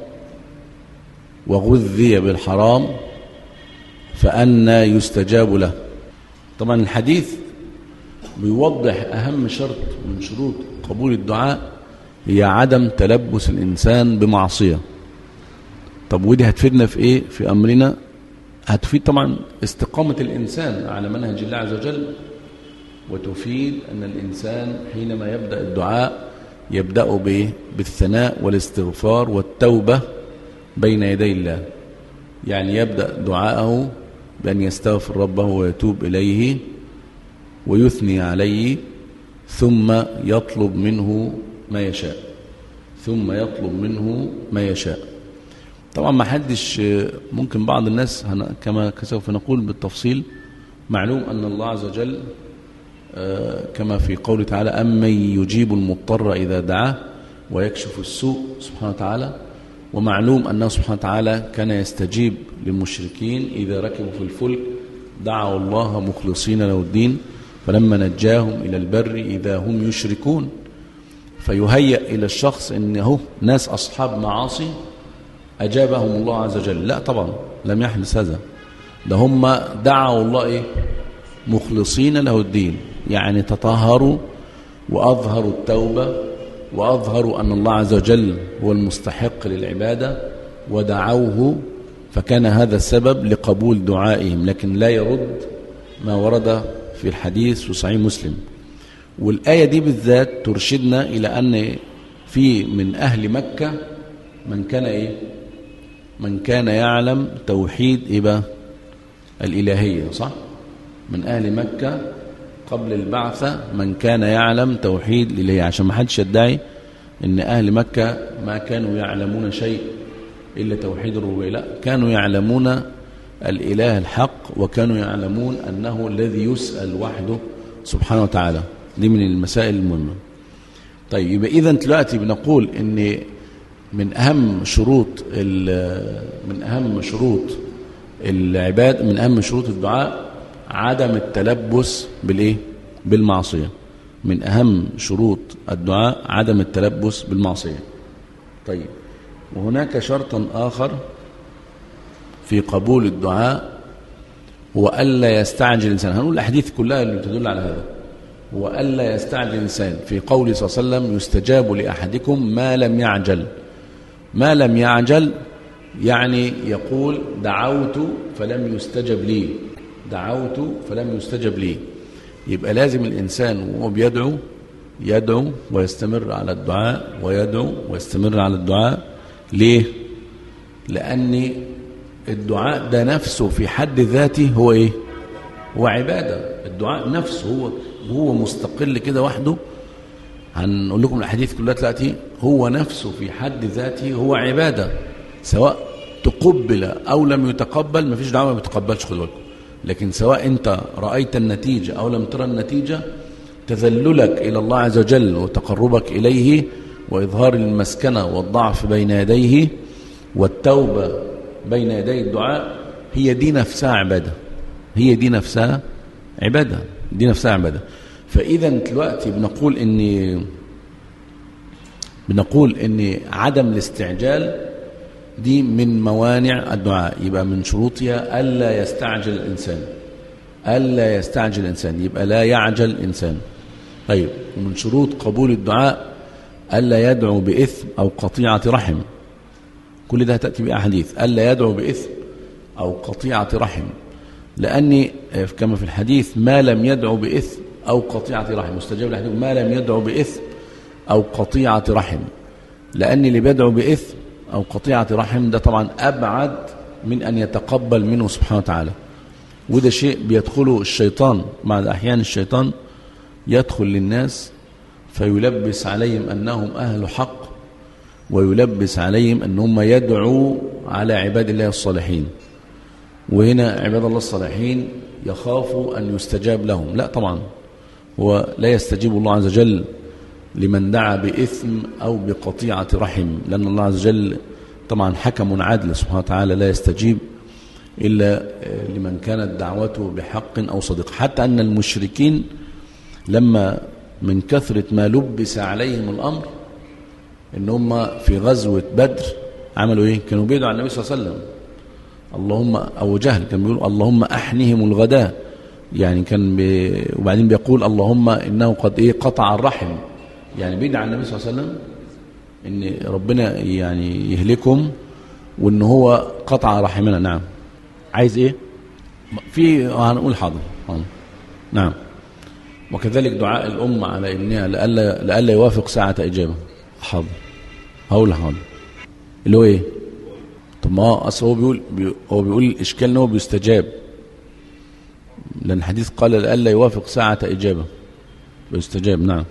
S3: وغذي بالحرام فأنا يستجاب له طبعا الحديث بيوضح أهم شرط من شروط قبول الدعاء هي عدم تلبس الإنسان بمعصية طب ودي هتفيدنا في إيه في أمرنا هتفيد طبعا استقامة الإنسان على منهج الله عز وجل وتفيد أن الإنسان حينما يبدأ الدعاء يبدأ به بالثناء والاستغفار والتوبة بين يدي الله يعني يبدأ دعاءه بأن يستغفر ربه ويتوب إليه ويثني عليه ثم يطلب منه ما يشاء ثم يطلب منه ما يشاء طبعا ما حدش ممكن بعض الناس كما سوف نقول بالتفصيل معلوم أن الله عز وجل كما في قوله تعالى أمن يجيب المضطر إذا دعاه ويكشف السوء سبحانه وتعالى ومعلوم أنه سبحانه وتعالى كان يستجيب للمشركين إذا ركبوا في الفلك دعوا الله مخلصين له الدين فلما نجاهم إلى البر إذا هم يشركون فيهيأ إلى الشخص أنه ناس أصحاب معاصي أجابهم الله عز وجل لا طبعا لم يحدث هذا ده هم دعوا الله إيه مخلصين له الدين يعني تطهروا وأظهروا التوبة وأظهروا أن الله عز وجل هو المستحق للعبادة ودعوه فكان هذا السبب لقبول دعائهم لكن لا يرد ما ورد في الحديث في صحيح مسلم والآية دي بالذات ترشدنا إلى أن في من أهل مكة من كان إيه من كان يعلم توحيد إبا الإلهية صح من أهل مكة قبل البعثة من كان يعلم توحيد الإلهية عشان ما حدش يدعي إن أهل مكة ما كانوا يعلمون شيء إلا توحيد الربوبية لا كانوا يعلمون الإله الحق وكانوا يعلمون أنه الذي يسأل وحده سبحانه وتعالى دي من المسائل المهمة طيب يبقى إذا دلوقتي بنقول إن من أهم شروط من أهم شروط العباد من أهم شروط الدعاء عدم التلبس بالإيه؟ بالمعصية من أهم شروط الدعاء عدم التلبس بالمعصية طيب وهناك شرط آخر في قبول الدعاء هو ألا يستعجل الإنسان هنقول الأحاديث كلها اللي تدل على هذا هو ألا يستعجل الإنسان في قوله صلى الله عليه وسلم يستجاب لأحدكم ما لم يعجل ما لم يعجل يعني يقول دعوت فلم يستجب لي دعوت فلم يستجب لي يبقى لازم الإنسان وهو بيدعو يدعو ويستمر على الدعاء ويدعو ويستمر على الدعاء ليه لأن الدعاء ده نفسه في حد ذاته هو ايه هو عبادة الدعاء نفسه هو هو مستقل كده وحده هنقول لكم الحديث كلها دلوقتي هو نفسه في حد ذاته هو عبادة سواء تقبل أو لم يتقبل ما فيش دعوة ما بيتقبلش خد بالكم لكن سواء أنت رأيت النتيجة أو لم ترى النتيجة تذللك إلى الله عز وجل وتقربك إليه وإظهار المسكنة والضعف بين يديه والتوبة بين يدي الدعاء هي دي نفسها عبادة هي دي نفسها عبادة دي نفسها عبادة فإذا دلوقتي بنقول إن بنقول إن عدم الاستعجال دي من موانع الدعاء يبقى من شروطها ألا يستعجل الإنسان ألا يستعجل الإنسان يبقى لا يعجل الإنسان طيب ومن شروط قبول الدعاء ألا يدعو بإثم أو قطيعة رحم كل ده تأتي بأحاديث ألا يدعو بإثم أو قطيعة رحم لأني كما في الحديث ما لم يدعو بإثم أو قطيعة رحم مستجاب الحديث ما لم يدعو بإثم أو قطيعة رحم لأن اللي بيدعو بإثم أو قطيعة رحم ده طبعا أبعد من أن يتقبل منه سبحانه وتعالى وده شيء بيدخله الشيطان مع الأحيان الشيطان يدخل للناس فيلبس عليهم أنهم أهل حق ويلبس عليهم أن هم يدعوا على عباد الله الصالحين وهنا عباد الله الصالحين يخافوا أن يستجاب لهم لا طبعا هو لا يستجيب الله عز وجل لمن دعا بإثم أو بقطيعة رحم لأن الله عز وجل طبعا حكم عدل سبحانه وتعالى لا يستجيب إلا لمن كانت دعوته بحق أو صدق حتى أن المشركين لما من كثرة ما لبس عليهم الأمر إن هم في غزوة بدر عملوا إيه كانوا بيدعوا على النبي صلى الله عليه وسلم اللهم أو جهل كان بيقول اللهم أحنهم الغداء يعني كان بي وبعدين بيقول اللهم إنه قد إيه قطع الرحم يعني بيدعى النبي صلى الله عليه وسلم إن ربنا يعني يهلكهم وإن هو قطع رحمنا نعم عايز إيه في هنقول حاضر نعم وكذلك دعاء الأم على ابنها لألا, لألا يوافق ساعة إجابة حاضر هقول حاضر اللي هو إيه طب ما أصل هو بيقول بي هو بيقول الإشكال إن هو بيستجاب لأن الحديث قال لألا يوافق ساعة إجابة بيستجاب نعم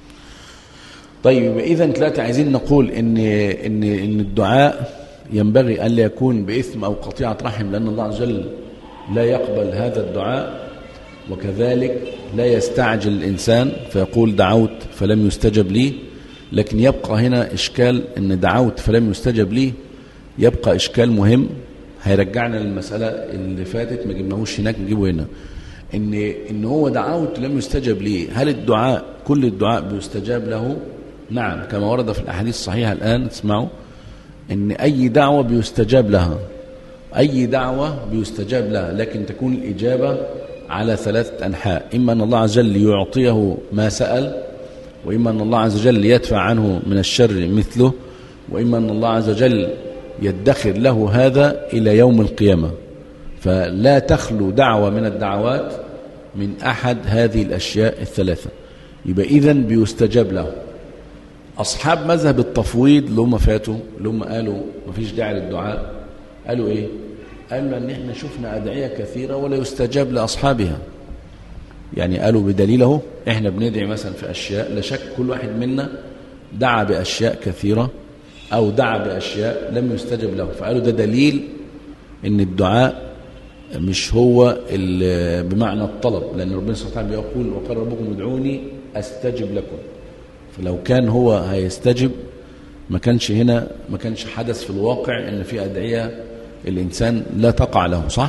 S3: طيب إذا ثلاثة عايزين نقول إن إن إن الدعاء ينبغي ألا يكون بإثم أو قطيعة رحم لأن الله عز وجل لا يقبل هذا الدعاء وكذلك لا يستعجل الإنسان فيقول دعوت فلم يستجب لي لكن يبقى هنا إشكال أن دعوت فلم يستجب لي يبقى إشكال مهم هيرجعنا للمسألة اللي فاتت ما جبناهوش هناك نجيبه هنا إن, إن هو دعوت لم يستجب لي هل الدعاء كل الدعاء بيستجاب له نعم كما ورد في الأحاديث الصحيحة الآن اسمعوا إن أي دعوة بيستجاب لها أي دعوة بيستجاب لها لكن تكون الإجابة على ثلاثة أنحاء إما أن الله عز وجل يعطيه ما سأل وإما أن الله عز وجل يدفع عنه من الشر مثله وإما أن الله عز وجل يدخر له هذا إلى يوم القيامة فلا تخلو دعوة من الدعوات من أحد هذه الأشياء الثلاثة يبقى إذن بيستجاب له أصحاب مذهب التفويض اللي هم فاتوا اللي هم قالوا مفيش داعي للدعاء قالوا إيه قالوا أن إحنا شفنا أدعية كثيرة ولا يستجاب لأصحابها يعني قالوا بدليله إحنا بندعي مثلا في أشياء لا شك كل واحد منا دعا بأشياء كثيرة أو دعا بأشياء لم يستجب له فقالوا ده دليل ان الدعاء مش هو ال- بمعنى الطلب لأن ربنا سبحانه وتعالى بيقول وقال ربكم ادعوني أستجب لكم فلو كان هو هيستجب ما كانش هنا ما كانش حدث في الواقع ان في أدعية الإنسان لا تقع له صح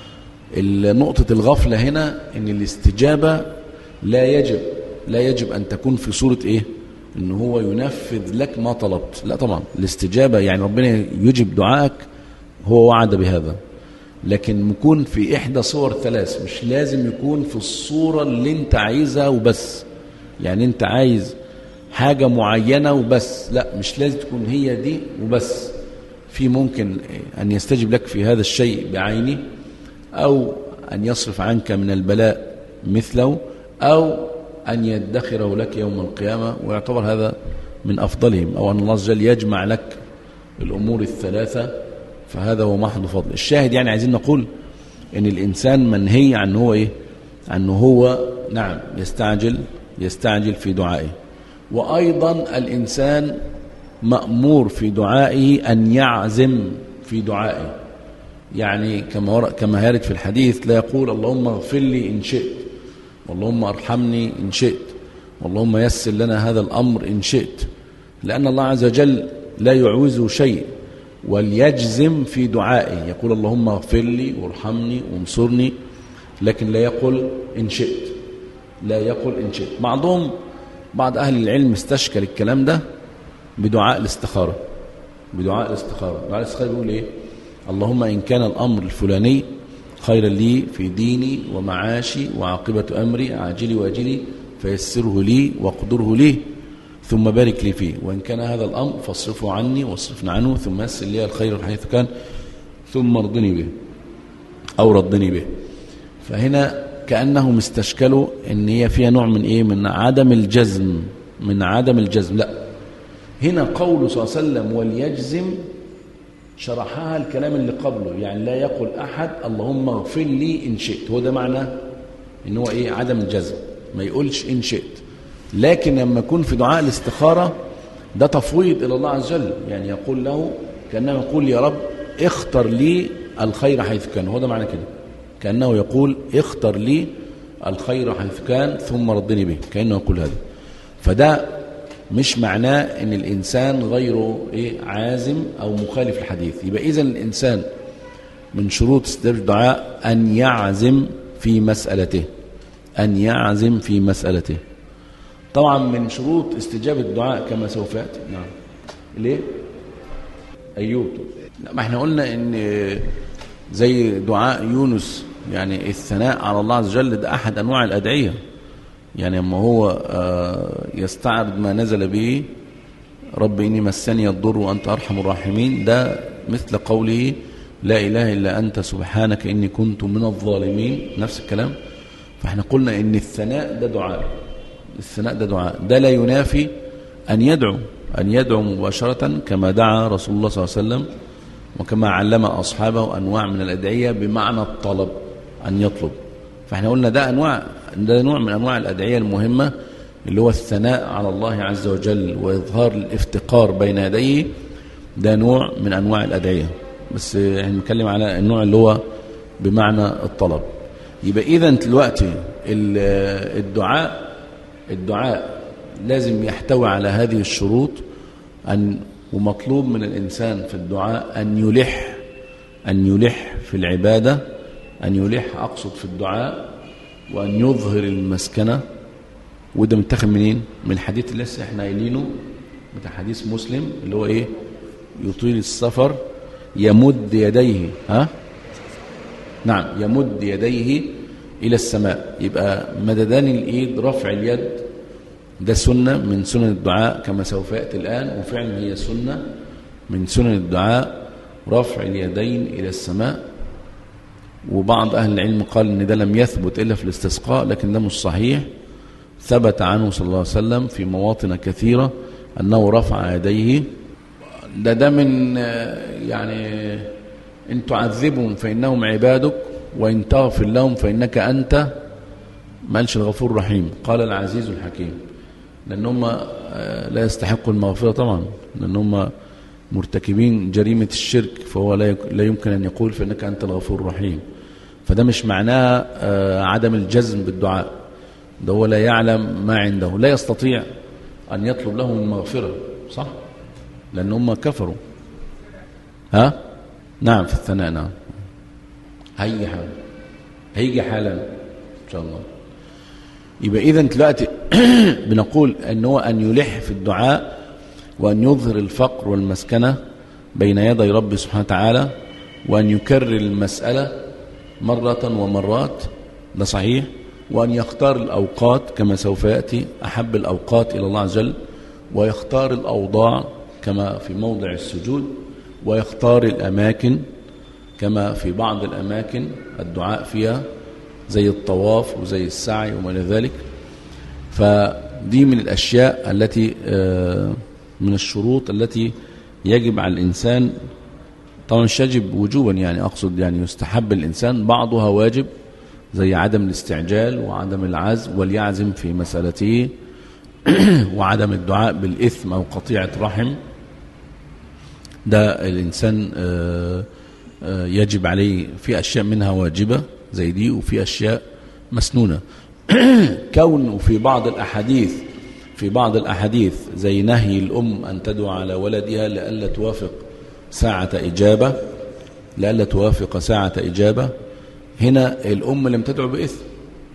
S3: نقطة الغفلة هنا ان الاستجابة لا يجب لا يجب أن تكون في صورة إيه ان هو ينفذ لك ما طلبت لا طبعا الاستجابة يعني ربنا يجب دعائك هو وعد بهذا لكن يكون في إحدى صور ثلاث مش لازم يكون في الصورة اللي انت عايزها وبس يعني انت عايز حاجة معينة وبس لا مش لازم تكون هي دي وبس في ممكن أن يستجب لك في هذا الشيء بعينه أو أن يصرف عنك من البلاء مثله أو أن يدخره لك يوم القيامة ويعتبر هذا من أفضلهم أو أن الله عز وجل يجمع لك الأمور الثلاثة فهذا هو محض فضل الشاهد يعني عايزين نقول ان الانسان منهي عن هو ايه عن هو نعم يستعجل يستعجل في دعائه وايضا الانسان مامور في دعائه ان يعزم في دعائه يعني كما ور- كما يرد في الحديث لا يقول اللهم اغفر لي ان شئت واللهم ارحمني ان شئت واللهم يسر لنا هذا الامر ان شئت لان الله عز وجل لا يعوزه شيء وليجزم في دعائه يقول اللهم اغفر لي وارحمني وانصرني لكن لا يقول إن شئت لا يقول إن شئت بعضهم بعض أهل العلم استشكل الكلام ده بدعاء الاستخارة بدعاء الاستخارة دعاء الاستخارة بيقول إيه اللهم إن كان الأمر الفلاني خيرا لي في ديني ومعاشي وعاقبة أمري عاجلي واجلي فيسره لي واقدره لي ثم بارك لي فيه وإن كان هذا الأمر فاصرفه عني واصرفنا عنه ثم يسر لي الخير حيث كان ثم ارضني به أو ردني به فهنا كأنهم استشكلوا ان هي فيها نوع من ايه من عدم الجزم من عدم الجزم لا هنا قوله صلى الله عليه وسلم وليجزم شرحها الكلام اللي قبله يعني لا يقول احد اللهم اغفر لي ان شئت هو ده معنى ان هو ايه عدم الجزم ما يقولش ان شئت لكن لما يكون في دعاء الاستخارة ده تفويض الى الله عز وجل يعني يقول له كانه يقول يا رب اختر لي الخير حيث كان هو ده معنى كده كأنه يقول اختر لي الخير حيث كان ثم ردني به كأنه يقول هذا فده مش معناه ان الانسان غير ايه عازم او مخالف الحديث يبقى اذا الانسان من شروط استجابه الدعاء ان يعزم في مسألته ان يعزم في مسألته طبعا من شروط استجابه الدعاء كما سوف ياتي نعم ليه ايوب لا ما احنا قلنا ان زي دعاء يونس يعني الثناء على الله عز وجل ده أحد أنواع الأدعية يعني أما هو يستعرض ما نزل به رب إني مسني الضر وأنت أرحم الراحمين ده مثل قوله لا إله إلا أنت سبحانك إني كنت من الظالمين نفس الكلام فاحنا قلنا إن الثناء ده دعاء الثناء ده دعاء ده لا ينافي أن يدعو أن يدعو مباشرة كما دعا رسول الله صلى الله عليه وسلم وكما علم أصحابه أنواع من الأدعية بمعنى الطلب أن يطلب فاحنا قلنا ده أنواع ده نوع من أنواع الأدعية المهمة اللي هو الثناء على الله عز وجل وإظهار الافتقار بين يديه ده نوع من أنواع الأدعية بس احنا بنتكلم على النوع اللي هو بمعنى الطلب يبقى إذا دلوقتي الدعاء الدعاء لازم يحتوي على هذه الشروط أن ومطلوب من الإنسان في الدعاء أن يلح أن يلح في العبادة أن يلح أقصد في الدعاء وأن يظهر المسكنة وده متاخد منين؟ من الحديث اللي لسه احنا قايلينه بتاع حديث مسلم اللي هو ايه؟ يطيل السفر يمد يديه ها؟ نعم يمد يديه إلى السماء يبقى مددان الإيد رفع اليد ده سنة من سنن الدعاء كما سوف يأتي الآن وفعلا هي سنة من سنن الدعاء رفع اليدين إلى السماء وبعض أهل العلم قال أن ده لم يثبت إلا في الاستسقاء لكن ده مش صحيح ثبت عنه صلى الله عليه وسلم في مواطن كثيرة أنه رفع يديه ده ده من يعني إن تعذبهم فإنهم عبادك وإن تغفر لهم فإنك أنت مالش الغفور الرحيم قال العزيز الحكيم لأن هم آه، لا يستحقوا المغفرة طبعا لأن هم مرتكبين جريمة الشرك فهو لا يك- لا يمكن أن يقول فإنك أنت الغفور الرحيم فده مش معناه آه، عدم الجزم بالدعاء ده هو لا يعلم ما عنده لا يستطيع أن يطلب لهم المغفرة صح لأن هم كفروا ها نعم في الثناء نعم هيجي حالا هيجي حالا إن شاء الله يبقى إذا دلوقتي بنقول أن هو أن يلح في الدعاء وأن يظهر الفقر والمسكنة بين يدي رب سبحانه وتعالى وأن يكرر المسألة مرة ومرات ده صحيح وأن يختار الأوقات كما سوف يأتي أحب الأوقات إلى الله عز وجل ويختار الأوضاع كما في موضع السجود ويختار الأماكن كما في بعض الأماكن الدعاء فيها زي الطواف وزي السعي وما إلى ذلك فدي من الأشياء التي آه، من الشروط التي يجب على الإنسان طبعا مش يجب وجوبا يعني أقصد يعني يستحب الإنسان بعضها واجب زي عدم الاستعجال وعدم العزم وليعزم في مسألته وعدم الدعاء بالإثم أو قطيعة رحم ده الإنسان آه، آه، يجب عليه في أشياء منها واجبة زي دي وفي أشياء مسنونة كون في بعض الأحاديث في بعض الأحاديث زي نهي الأم أن تدعو على ولدها لئلا توافق ساعة إجابة لئلا توافق ساعة إجابة هنا الأم لم تدعو بإثم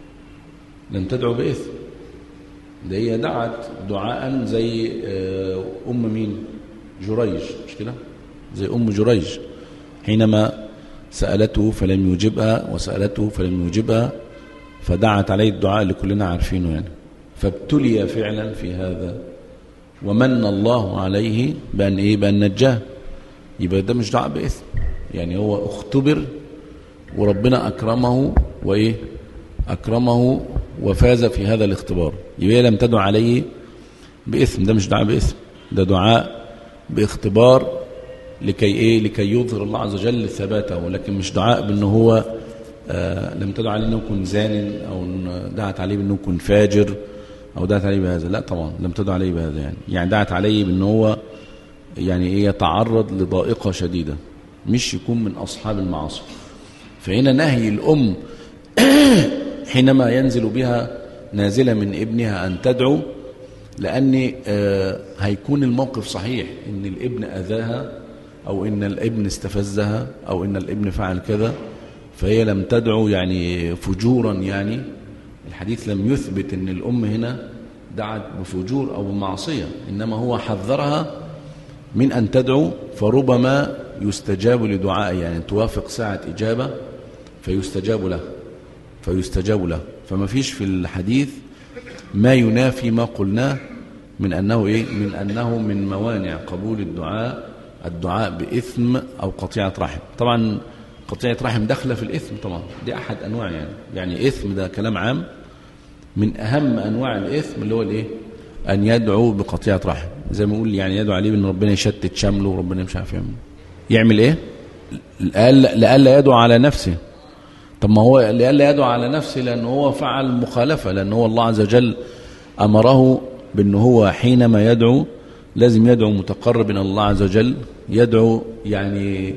S3: لم تدعو بإثم ده هي دعت دعاء زي آه، أم مين جريج مش كده زي أم جريج حينما سألته فلم يجبها وسألته فلم يجبها فدعت عليه الدعاء اللي كلنا عارفينه يعني فابتلي فعلا في هذا ومن الله عليه بأن إيه بأن نجاه يبقى ده مش دعاء بإثم يعني هو اختبر وربنا أكرمه وإيه أكرمه وفاز في هذا الاختبار يبقى هي لم تدع عليه بإثم ده مش دعاء بإثم ده دعاء باختبار لكي إيه لكي يظهر الله عز وجل ثباته لكن مش دعاء بأنه هو آه لم تدع عليه أنه يكون زان أو إن دعت عليه بأنه يكون فاجر أو دعت عليه بهذا لا طبعا لم تدع عليه بهذا يعني يعني دعت عليه بأنه هو يعني إيه يتعرض لضائقة شديدة مش يكون من أصحاب المعاصي فهنا نهي الأم حينما ينزل بها نازلة من ابنها أن تدعو لأن آه، هيكون الموقف صحيح إن الابن أذاها أو إن الابن استفزها أو إن الابن فعل كذا فهي لم تدعو يعني فجورا يعني الحديث لم يثبت إن الأم هنا دعت بفجور أو بمعصية إنما هو حذرها من أن تدعو فربما يستجاب لدعائه يعني توافق ساعة إجابة فيستجاب له فيستجاب له فما فيش في الحديث ما ينافي ما قلناه من أنه إيه من أنه من موانع قبول الدعاء الدعاء بإثم أو قطيعة رحم طبعا قطيعة رحم داخله في الإثم طبعا دي أحد أنواع يعني يعني إثم ده كلام عام من أهم أنواع الإثم اللي هو الإيه أن يدعو بقطيعة رحم زي ما يقول يعني يدعو عليه بأن ربنا يشتت شمله وربنا مش عارف يعمل يعمل إيه لألا لألا يدعو على نفسه طب ما هو لألا يدعو على نفسه لأن هو فعل مخالفة لأن هو الله عز وجل أمره بأن هو حينما يدعو لازم يدعو متقرب إلى الله عز وجل يدعو يعني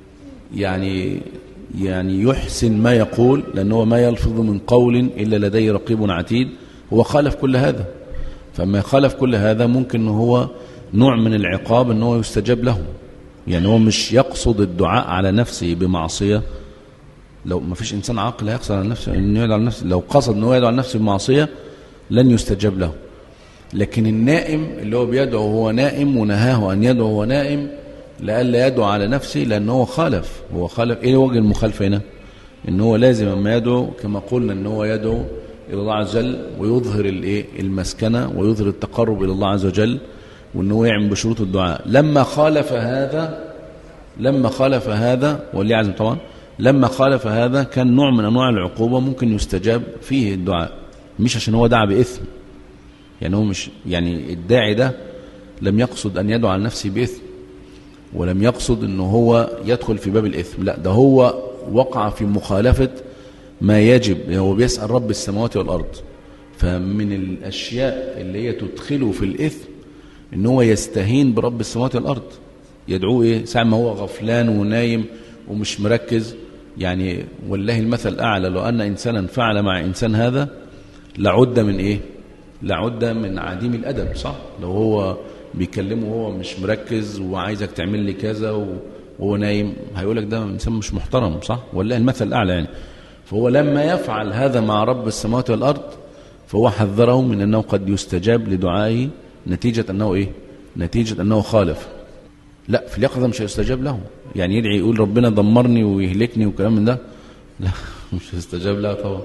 S3: يعني يعني يحسن ما يقول لأن هو ما يلفظ من قول إلا لديه رقيب عتيد هو خالف كل هذا فما خالف كل هذا ممكن أنه هو نوع من العقاب أنه هو يستجاب له يعني هو مش يقصد الدعاء على نفسه بمعصية لو ما فيش إنسان عاقل هيقصد على نفسه إنه يدعو على نفسه لو قصد أنه يدعو على نفسه بمعصية لن يستجاب له لكن النائم اللي هو بيدعو وهو نائم ونهاه أن يدعو وهو نائم لألا يدعو على نفسه لأنه هو خالف هو خالف إيه وجه المخالفة هنا إن هو لازم أما يدعو كما قلنا إن هو يدعو إلى الله عز وجل ويظهر الإيه المسكنة ويظهر التقرب إلى الله عز وجل وإن هو يعمل بشروط الدعاء لما خالف هذا لما خالف هذا وليعزم طبعا لما خالف هذا كان نوع من أنواع العقوبة ممكن يستجاب فيه الدعاء مش عشان هو دعا بإثم يعني هو مش يعني الداعي ده لم يقصد أن يدعو على نفسه بإثم ولم يقصد أنه هو يدخل في باب الإثم لا ده هو وقع في مخالفة ما يجب هو بيسأل رب السماوات والأرض فمن الأشياء اللي هي تدخله في الإثم إن هو يستهين برب السماوات والأرض يدعوه إيه ساعة ما هو غفلان ونايم ومش مركز يعني والله المثل الأعلى لو أن إنسانا فعل مع إنسان هذا لعد من إيه لعد من عديم الأدب صح لو هو بيكلمه وهو مش مركز وعايزك تعمل لي كذا وهو نايم هيقولك ده إنسان مش محترم صح والله المثل الأعلى يعني فهو لما يفعل هذا مع رب السماوات والأرض فهو حذره من أنه قد يستجاب لدعائه نتيجة أنه إيه نتيجة أنه خالف لا في اليقظة مش هيستجاب له يعني يدعي يقول ربنا دمرني ويهلكني وكلام من ده لا مش هيستجاب له طبعا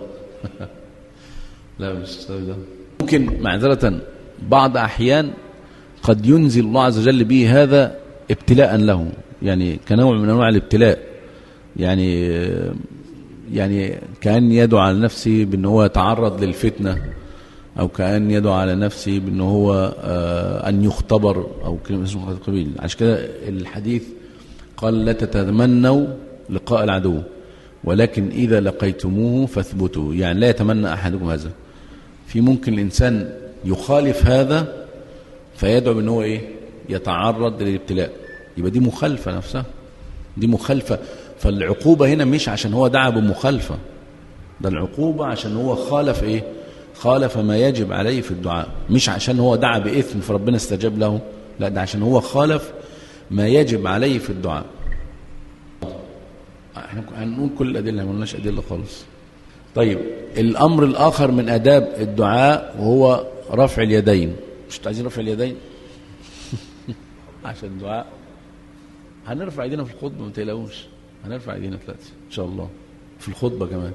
S3: لا مش هيستجاب له ممكن معذرة بعض أحيان قد ينزل الله عز وجل به هذا ابتلاء له يعني كنوع من أنواع الابتلاء يعني يعني كأن يدعو على نفسه بأن هو يتعرض للفتنة أو كأن يدعو على نفسه بأن هو آه أن يختبر أو كلمة اسمه القبيل عشان كده الحديث قال لا تتمنوا لقاء العدو ولكن إذا لقيتموه فاثبتوا يعني لا يتمنى أحدكم هذا في ممكن الإنسان يخالف هذا فيدعو بأن هو إيه يتعرض للابتلاء يبقى دي مخالفة نفسها دي مخالفة فالعقوبة هنا مش عشان هو دعا بمخالفة ده العقوبة عشان هو خالف إيه خالف ما يجب عليه في الدعاء مش عشان هو دعا بإثم فربنا استجاب له لا ده عشان هو خالف ما يجب عليه في الدعاء احنا هنقول كل الأدلة ما قلناش أدلة خالص طيب الأمر الآخر من أداب الدعاء وهو رفع اليدين مش عايزين رفع اليدين عشان الدعاء هنرفع ايدينا في الخطبة ما تقلقوش هنرفع ايدينا دلوقتي ان شاء الله في الخطبة كمان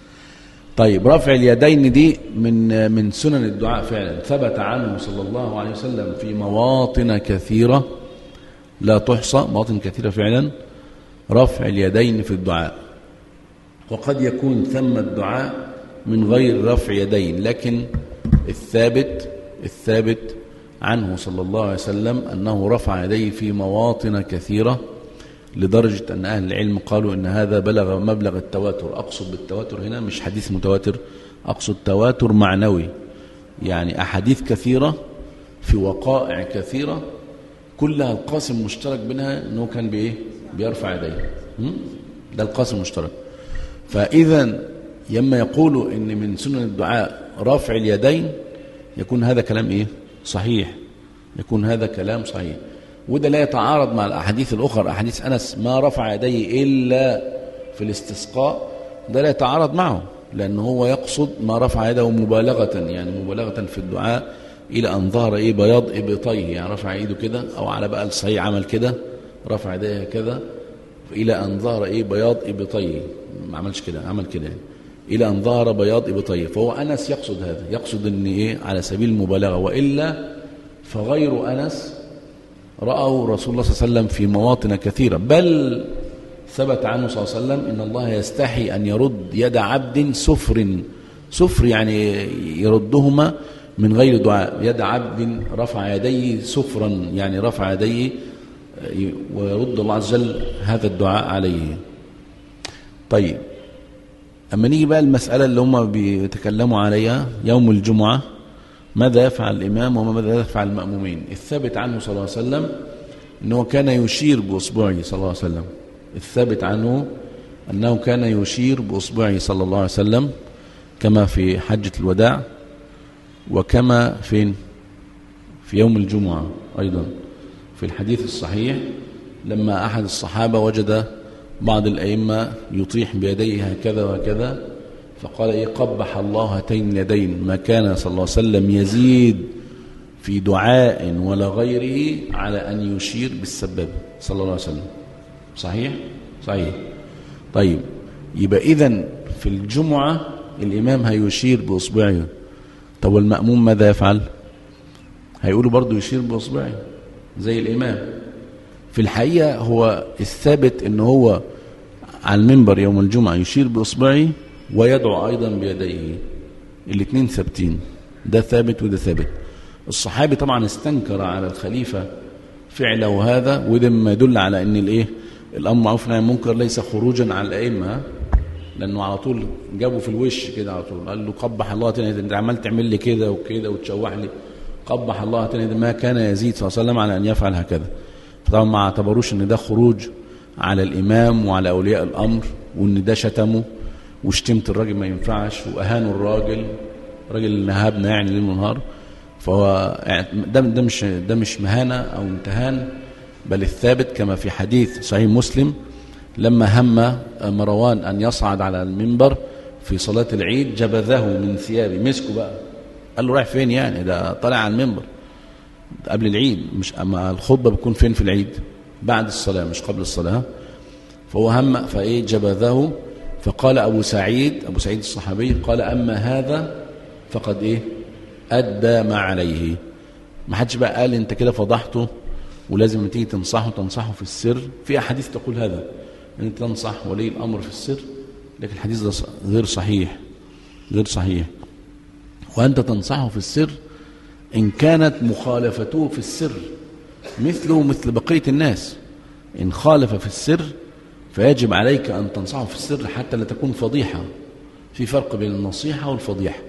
S3: طيب رفع اليدين دي من من سنن الدعاء فعلا ثبت عنه صلى الله عليه وسلم في مواطن كثيرة لا تحصى مواطن كثيرة فعلا رفع اليدين في الدعاء وقد يكون ثم الدعاء من غير رفع يدين لكن الثابت الثابت عنه صلى الله عليه وسلم أنه رفع يديه في مواطن كثيرة لدرجة أن أهل العلم قالوا أن هذا بلغ مبلغ التواتر أقصد بالتواتر هنا مش حديث متواتر أقصد تواتر معنوي يعني أحاديث كثيرة في وقائع كثيرة كلها القاسم مشترك بينها أنه كان بإيه بيرفع يديه ده القاسم المشترك فإذا يما يقولوا أن من سنن الدعاء رفع اليدين يكون هذا كلام إيه صحيح يكون هذا كلام صحيح وده لا يتعارض مع الأحاديث الأخرى أحاديث أنس ما رفع يديه إلا في الاستسقاء ده لا يتعارض معه لأنه هو يقصد ما رفع يده مبالغة يعني مبالغة في الدعاء إلى أن ظهر إيه بياض إبطيه يعني رفع إيده كده أو على بقى الصحيح عمل كده رفع يديه كده إلى أن ظهر إيه بياض إبطيه ما عملش كده عمل كده يعني إلى أن ظهر بياض إبطيه فهو أنس يقصد هذا يقصد أن إيه على سبيل المبالغة وإلا فغير أنس رأوا رسول الله صلى الله عليه وسلم في مواطن كثيرة بل ثبت عنه صلى الله عليه وسلم إن الله يستحي أن يرد يد عبد سفر سفر يعني يردهما من غير دعاء يد عبد رفع يديه سفرا يعني رفع يديه ويرد الله عز وجل هذا الدعاء عليه طيب أما نيجي بقى المسألة اللي هم بيتكلموا عليها يوم الجمعة ماذا يفعل الإمام وماذا يفعل المأمومين الثابت عنه صلى الله عليه وسلم أنه كان يشير بأصبعه صلى الله عليه وسلم الثابت عنه أنه كان يشير بأصبعه صلى الله عليه وسلم كما في حجة الوداع وكما فين في يوم الجمعة أيضا في الحديث الصحيح لما أحد الصحابة وجد بعض الأئمة يطيح بيديه هكذا وهكذا فقال إيه قبح الله هاتين اليدين ما كان صلى الله عليه وسلم يزيد في دعاء ولا غيره على أن يشير بالسبب صلى الله عليه وسلم صحيح؟ صحيح طيب يبقى إذن في الجمعة الإمام هيشير بإصبعه طب والمأموم ماذا يفعل؟ هيقولوا برضو يشير بإصبعه زي الإمام في الحقيقة هو الثابت ان هو على المنبر يوم الجمعة يشير بإصبعه ويدعو أيضا بيديه الاثنين ثابتين ده ثابت وده ثابت الصحابي طبعا استنكر على الخليفة فعله هذا وده ما يدل على ان الايه الامر معروف عن المنكر ليس خروجا على الائمه لانه على طول جابه في الوش كده على طول قال له قبح الله تاني انت عمال تعمل لي كده وكده وتشوح لي قبح الله تاني ما كان يزيد صلى الله عليه وسلم على ان يفعل هكذا فطبعا ما اعتبروش ان ده خروج على الامام وعلى اولياء الامر وان ده شتمه وشتمت الراجل ما ينفعش واهانوا الراجل راجل نهابنا يعني ليل ونهار فهو ده ده مش ده مش مهانه او امتهان بل الثابت كما في حديث صحيح مسلم لما هم مروان ان يصعد على المنبر في صلاه العيد جبذه من ثيابه مسكه بقى قال له رايح فين يعني ده طالع على المنبر قبل العيد مش اما الخطبه بتكون فين في العيد بعد الصلاه مش قبل الصلاه فهو هم فايه جبذه فقال ابو سعيد ابو سعيد الصحابي قال اما هذا فقد ايه ادى ما عليه ما حدش بقى قال انت كده فضحته ولازم تيجي تنصحه تنصحه في السر في احاديث تقول هذا ان انت تنصح ولي الامر في السر لكن الحديث ده غير صحيح غير صحيح وانت تنصحه في السر ان كانت مخالفته في السر مثله مثل بقيه الناس ان خالف في السر فيجب عليك ان تنصحه في السر حتى لا تكون فضيحه في فرق بين النصيحه والفضيحه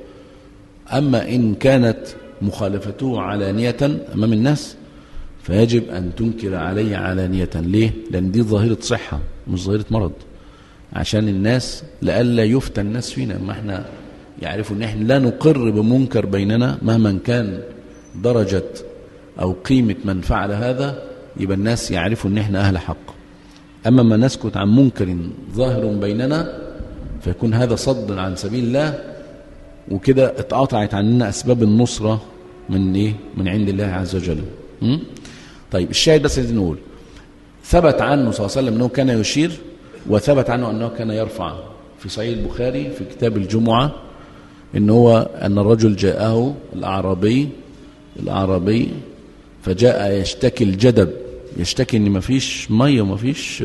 S3: اما ان كانت مخالفته علانيه امام الناس فيجب أن تنكر عليه علانية ليه؟ لأن دي ظاهرة صحة مش ظاهرة مرض عشان الناس لئلا يفتى الناس فينا ما احنا يعرفوا ان احنا لا نقر بمنكر بيننا مهما كان درجة أو قيمة من فعل هذا يبقى الناس يعرفوا ان احنا أهل حق أما ما نسكت عن منكر ظاهر بيننا فيكون هذا صد عن سبيل الله وكده اتقطعت عننا أسباب النصرة من إيه؟ من عند الله عز وجل م? طيب الشاهد بس عايزين نقول ثبت عنه صلى الله عليه وسلم انه كان يشير وثبت عنه انه كان يرفع في صحيح البخاري في كتاب الجمعه ان هو ان الرجل جاءه الاعرابي الاعرابي فجاء يشتكي الجدب يشتكي ان ما فيش ميه وما فيش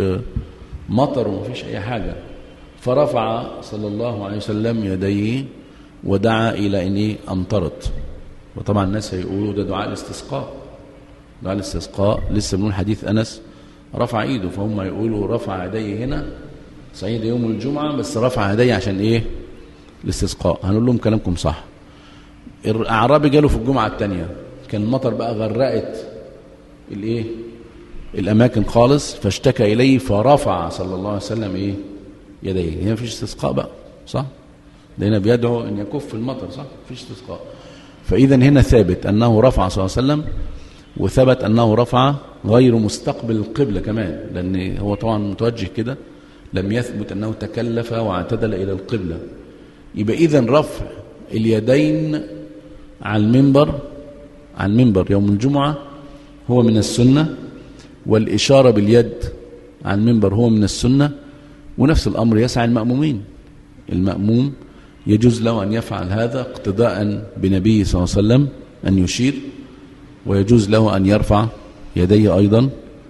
S3: مطر وما فيش اي حاجه فرفع صلى الله عليه وسلم يديه ودعا الى ان ايه امطرت وطبعا الناس هيقولوا ده دعاء الاستسقاء دعاء الاستسقاء لسه بنقول حديث انس رفع ايده فهم يقولوا رفع يديه هنا صعيد يوم الجمعه بس رفع يديه عشان ايه الاستسقاء هنقول لهم كلامكم صح الاعرابي جاله في الجمعه الثانيه كان المطر بقى غرقت الايه الاماكن خالص فاشتكى اليه فرفع صلى الله عليه وسلم ايه يديه هنا مفيش استسقاء بقى صح ده هنا بيدعو ان يكف المطر صح مفيش استسقاء فاذا هنا ثابت انه رفع صلى الله عليه وسلم وثبت أنه رفع غير مستقبل القبلة كمان لأن هو طبعا متوجه كده لم يثبت أنه تكلف واعتدل إلى القبلة يبقى إذا رفع اليدين على المنبر على المنبر يوم الجمعة هو من السنة والإشارة باليد على المنبر هو من السنة ونفس الأمر يسعى المأمومين المأموم يجوز له أن يفعل هذا اقتداء بنبيه صلى الله عليه وسلم أن يشير ويجوز له أن يرفع يديه أيضا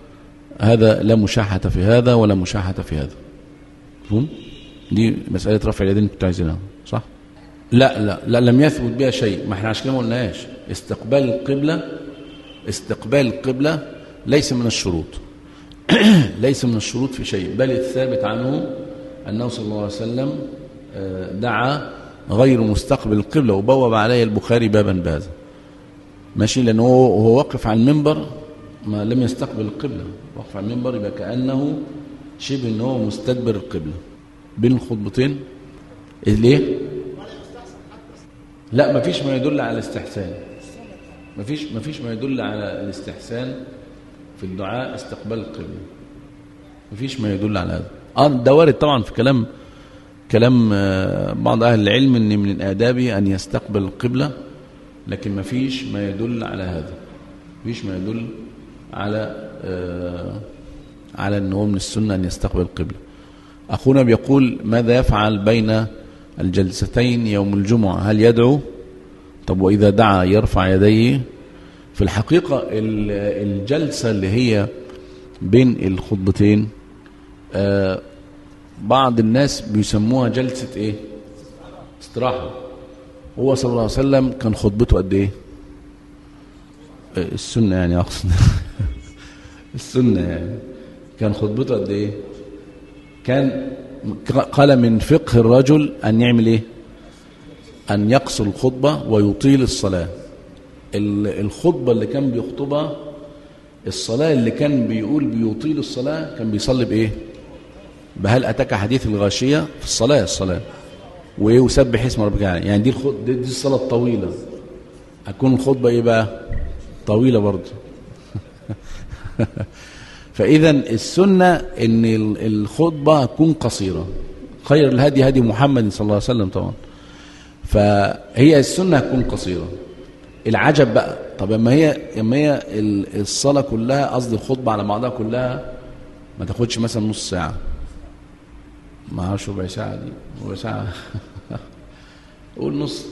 S3: هذا لا مشاحة في هذا ولا مشاحة في هذا فهم؟ دي مسألة رفع اليدين انتوا عايزينها صح؟ لا لا لا لم يثبت بها شيء ما احنا عشان كده ما قلناهاش استقبال القبلة استقبال القبلة ليس من الشروط ليس من الشروط في شيء بل الثابت عنه أنه صلى الله عليه وسلم دعا غير مستقبل القبلة وبوب عليه البخاري بابا بهذا ماشي لأنه هو واقف على المنبر ما لم يستقبل القبلة واقف على المنبر يبقى كأنه شبه ان هو مستدبر القبلة بين الخطبتين ليه لا ما فيش ما يدل على الاستحسان ما فيش ما فيش ما يدل على الاستحسان في الدعاء استقبال القبلة ما فيش ما يدل على هذا اه ده وارد طبعا في كلام كلام بعض اهل العلم ان من الاداب ان يستقبل القبله لكن ما فيش ما يدل على هذا فيش ما يدل على آه على ان هو من السنه ان يستقبل القبله اخونا بيقول ماذا يفعل بين الجلستين يوم الجمعه هل يدعو طب واذا دعا يرفع يديه في الحقيقه الجلسه اللي هي بين الخطبتين آه بعض الناس بيسموها جلسه ايه استراحه هو صلى الله عليه وسلم كان خطبته قد ايه السنة يعني اقصد السنة يعني كان خطبته قد ايه كان قال من فقه الرجل أن يعمل إيه أن يقصر الخطبة ويطيل الصلاة ال- الخطبة اللي كان بيخطبها الصلاة اللي كان بيقول بيطيل الصلاة كان بيصلي بإيه بهل أتاك حديث الغاشية في الصلاة الصلاة وإيه وسبح اسم ربك يعني يعني دي, الخط... دي, دي الصلاة الطويلة هتكون الخطبة إيه بقى طويلة برضه فإذا السنة إن ال- الخطبة تكون قصيرة خير الهدي هدي محمد صلى الله عليه وسلم طبعا فهي السنة تكون قصيرة العجب بقى طب اما هي اما هي ال- الصلاة كلها قصدي الخطبة على بعضها كلها ما تاخدش مثلا نص ساعة ما اعرفش ربع ساعة دي ربع ساعة قول نص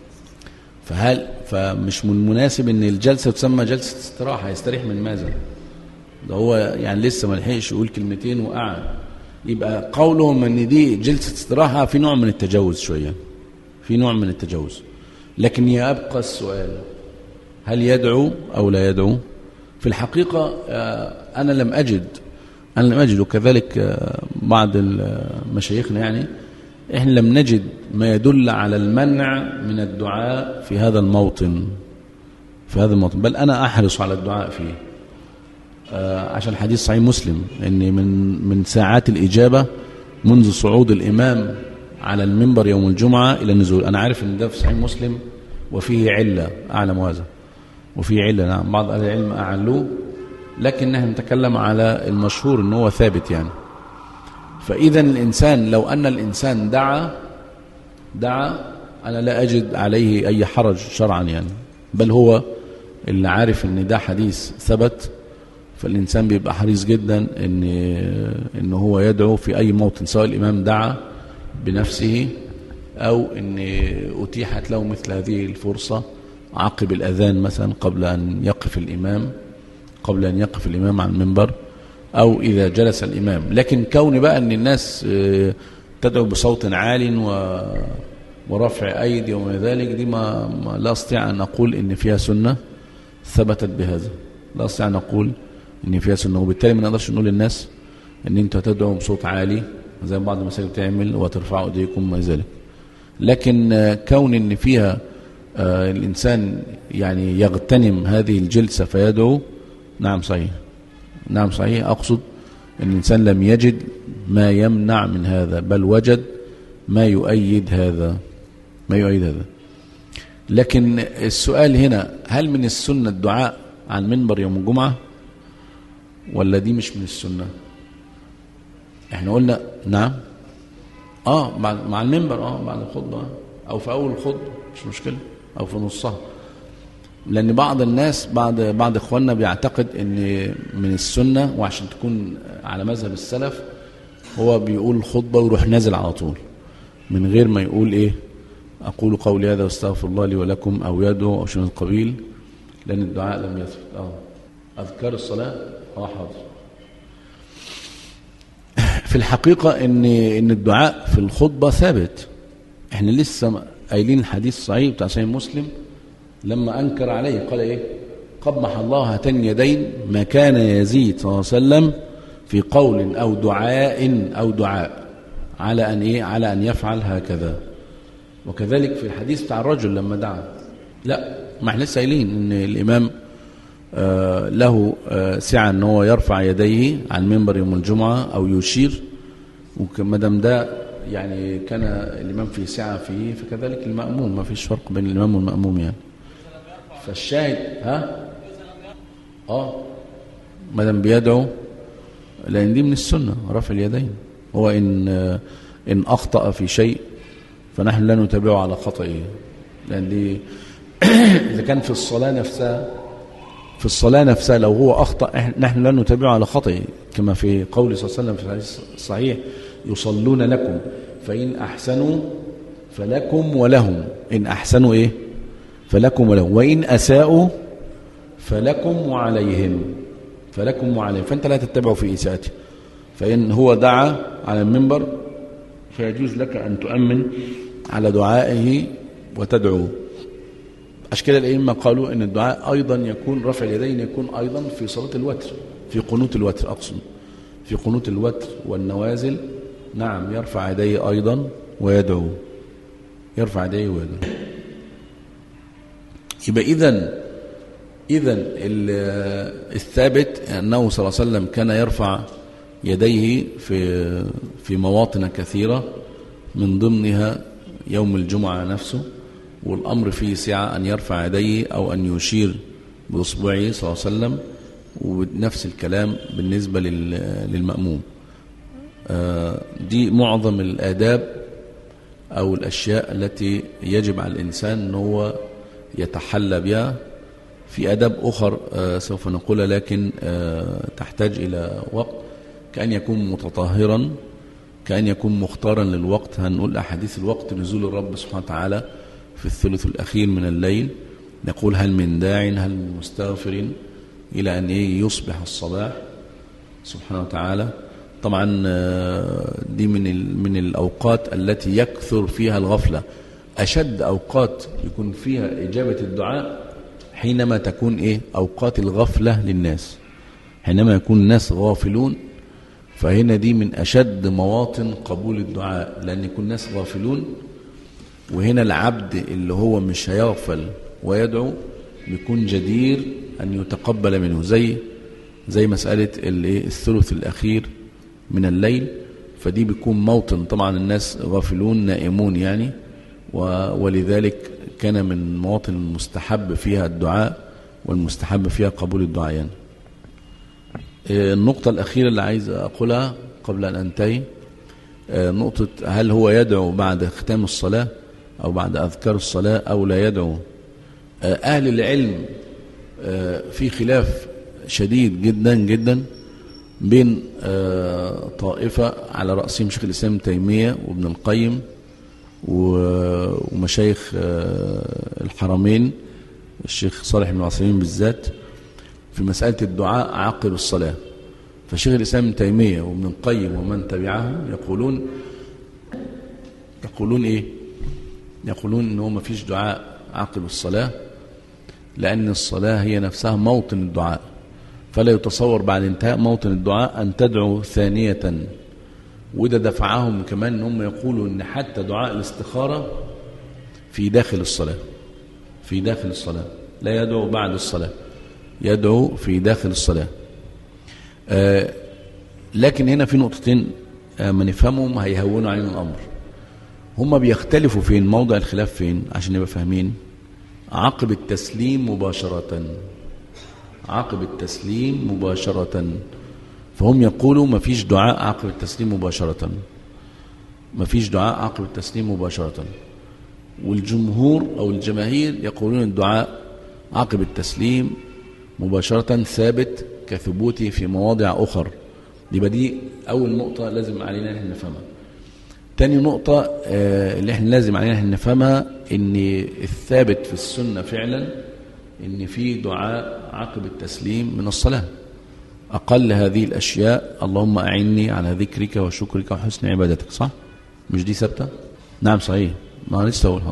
S3: فهل فمش من المناسب ان الجلسة تسمى جلسة استراحة يستريح من ماذا ده هو يعني لسه ما لحقش يقول كلمتين وقعد يبقى قولهم ان دي جلسة استراحة في نوع من التجاوز شوية في نوع من التجاوز لكن يبقى السؤال هل يدعو أو لا يدعو في الحقيقة آه، أنا لم أجد أنا لم أجد وكذلك آه، بعض ال- مشايخنا يعني إحنا لم نجد ما يدل على المنع من الدعاء في هذا الموطن في هذا الموطن بل أنا أحرص على الدعاء فيه آه، عشان حديث صحيح مسلم ان من من ساعات الاجابه منذ صعود الامام على المنبر يوم الجمعه الى النزول انا عارف ان ده في صحيح مسلم وفيه عله اعلم هذا وفيه عله نعم بعض اهل العلم اعلوه لكن نحن نتكلم على المشهور ان هو ثابت يعني فاذا الانسان لو ان الانسان دعا دعا انا لا اجد عليه اي حرج شرعا يعني بل هو اللي عارف ان ده حديث ثبت فالإنسان بيبقى حريص جدا إن إن هو يدعو في أي موطن سواء الإمام دعا بنفسه أو إن أتيحت له مثل هذه الفرصة عقب الأذان مثلا قبل أن يقف الإمام قبل أن يقف الإمام على المنبر أو إذا جلس الإمام لكن كون بقى أن الناس آه، تدعو بصوت عال و ورفع أيدي وما ذلك دي ما, ما لا أستطيع أن أقول إن فيها سنة ثبتت بهذا لا أستطيع أن أقول إن فيها سنة وبالتالي ما نقدرش نقول للناس إن أنتوا هتدعوا بصوت عالي زي ما بعض المساجد بتعمل وترفعوا أيديكم وما ذلك لكن آه، كون إن فيها آه، الإنسان يعني يغتنم هذه الجلسة فيدعو نعم صحيح نعم صحيح أقصد أن الإنسان لم يجد ما يمنع من هذا بل وجد ما يؤيد هذا ما يؤيد هذا لكن السؤال هنا هل من السنة الدعاء عن منبر يوم الجمعة ولا دي مش من السنة احنا قلنا نعم اه مع, مع المنبر اه بعد الخطبة او في اول الخطبة مش مشكلة او في نصها لان بعض الناس بعض بعض اخواننا بيعتقد ان من السنة وعشان تكون على مذهب السلف هو بيقول الخطبة ويروح نازل على طول من غير ما يقول ايه اقول قولي هذا واستغفر الله لي ولكم او يدعو او شيء من القبيل لان الدعاء لم يثبت اه اذكار الصلاه اه حاضر في الحقيقه ان ان الدعاء في الخطبه ثابت احنا لسه قايلين الحديث الصحيح بتاع صحيح مسلم لما انكر عليه قال ايه قبح الله هاتين اليدين ما كان يزيد صلى الله عليه وسلم في قول او دعاء او دعاء على ان ايه على ان يفعل هكذا وكذلك في الحديث بتاع الرجل لما دعا لا ما احنا لسه قايلين ان الامام آه له آه سعه ان هو يرفع يديه عن منبر يوم الجمعه او يشير وما دام ده يعني كان الامام في سعه فيه فكذلك الماموم ما فيش فرق بين الامام والماموم يعني فالشاهد ها اه ما دام بيدعو لان دي من السنه رفع اليدين هو ان آه ان اخطا في شيء فنحن لا نتابعه على خطئه لأن دي إذا كان في الصلاة نفسها في الصلاة نفسها لو هو أخطأ نحن لا نتابعه على خطئه كما في قول صلى الله عليه وسلم في الحديث الصحيح يصلون لكم فإن أحسنوا فلكم ولهم إن أحسنوا إيه فلكم ولهم وإن أساءوا فلكم وعليهم فلكم وعليهم فأنت لا تتبعوا في إساءته فإن هو دعا على المنبر فيجوز لك أن تؤمن على دعائه وتدعو عشان كده الأئمة قالوا أن الدعاء أيضا يكون رفع اليدين يكون أيضا في صلاة الوتر في قنوت الوتر أقصد في قنوت الوتر والنوازل نعم يرفع يديه أيضا ويدعو يرفع يديه ويدعو يبقى إذن إذن الثابت أنه صلى الله عليه وسلم كان يرفع يديه في في مواطن كثيرة من ضمنها يوم الجمعة نفسه والأمر فيه سعة أن يرفع يديه أو أن يشير بإصبعه صلى الله عليه وسلم ونفس الكلام بالنسبة للمأموم دي معظم الآداب أو الأشياء التي يجب على الإنسان أن هو يتحلى بها في أدب أخر سوف نقولها لكن تحتاج إلى وقت كأن يكون متطهرا كأن يكون مختارا للوقت هنقول أحاديث الوقت نزول الرب سبحانه وتعالى في الثلث الأخير من الليل نقول هل من داع هل من مستغفر إلى أن يصبح الصباح سبحانه وتعالى طبعا دي من من الأوقات التي يكثر فيها الغفلة أشد أوقات يكون فيها إجابة الدعاء حينما تكون إيه أوقات الغفلة للناس حينما يكون الناس غافلون فهنا دي من أشد مواطن قبول الدعاء لأن يكون الناس غافلون وهنا العبد اللي هو مش هيغفل ويدعو بيكون جدير أن يتقبل منه زي زي مسألة الثلث الأخير من الليل فدي بيكون موطن طبعا الناس غافلون نائمون يعني ولذلك كان من مواطن المستحب فيها الدعاء والمستحب فيها قبول الدعاء يعني النقطة الأخيرة اللي عايز أقولها قبل أن أنتهي نقطة هل هو يدعو بعد ختام الصلاة أو بعد أذكار الصلاة أو لا يدعو أهل العلم في خلاف شديد جدا جدا بين طائفة على رأسهم شيخ الإسلام تيمية وابن القيم ومشايخ الحرمين الشيخ صالح بن عثيمين بالذات في مسألة الدعاء عقب الصلاة فشيخ الإسلام ابن تيمية وابن القيم ومن تبعه يقولون يقولون إيه يقولون إنه ما فيش دعاء عقب الصلاة لأن الصلاة هي نفسها موطن الدعاء فلا يتصور بعد انتهاء موطن الدعاء أن تدعو ثانية وده دفعهم كمان ان هم يقولوا ان حتى دعاء الاستخارة في داخل الصلاة في داخل الصلاة لا يدعو بعد الصلاة يدعو في داخل الصلاة آه لكن هنا في نقطتين آه ما نفهمهم هيهونوا علينا الأمر هم بيختلفوا فين موضع الخلاف فين عشان نبقى فاهمين عقب التسليم مباشرة عقب التسليم مباشرة فهم يقولوا ما فيش دعاء عقب التسليم مباشرة ما فيش دعاء عقب التسليم مباشرة والجمهور أو الجماهير يقولون الدعاء عقب التسليم مباشرة ثابت كثبوته في مواضع أخر يبقى دي أول نقطة لازم علينا نحن نفهمها تاني نقطة آه اللي احنا لازم علينا نحن نفهمها ان الثابت في السنة فعلا ان في دعاء عقب التسليم من الصلاة أقل هذه الأشياء اللهم أعني على ذكرك وشكرك وحسن عبادتك صح؟ مش دي ثابتة؟ نعم صحيح ما لسه أقول هذا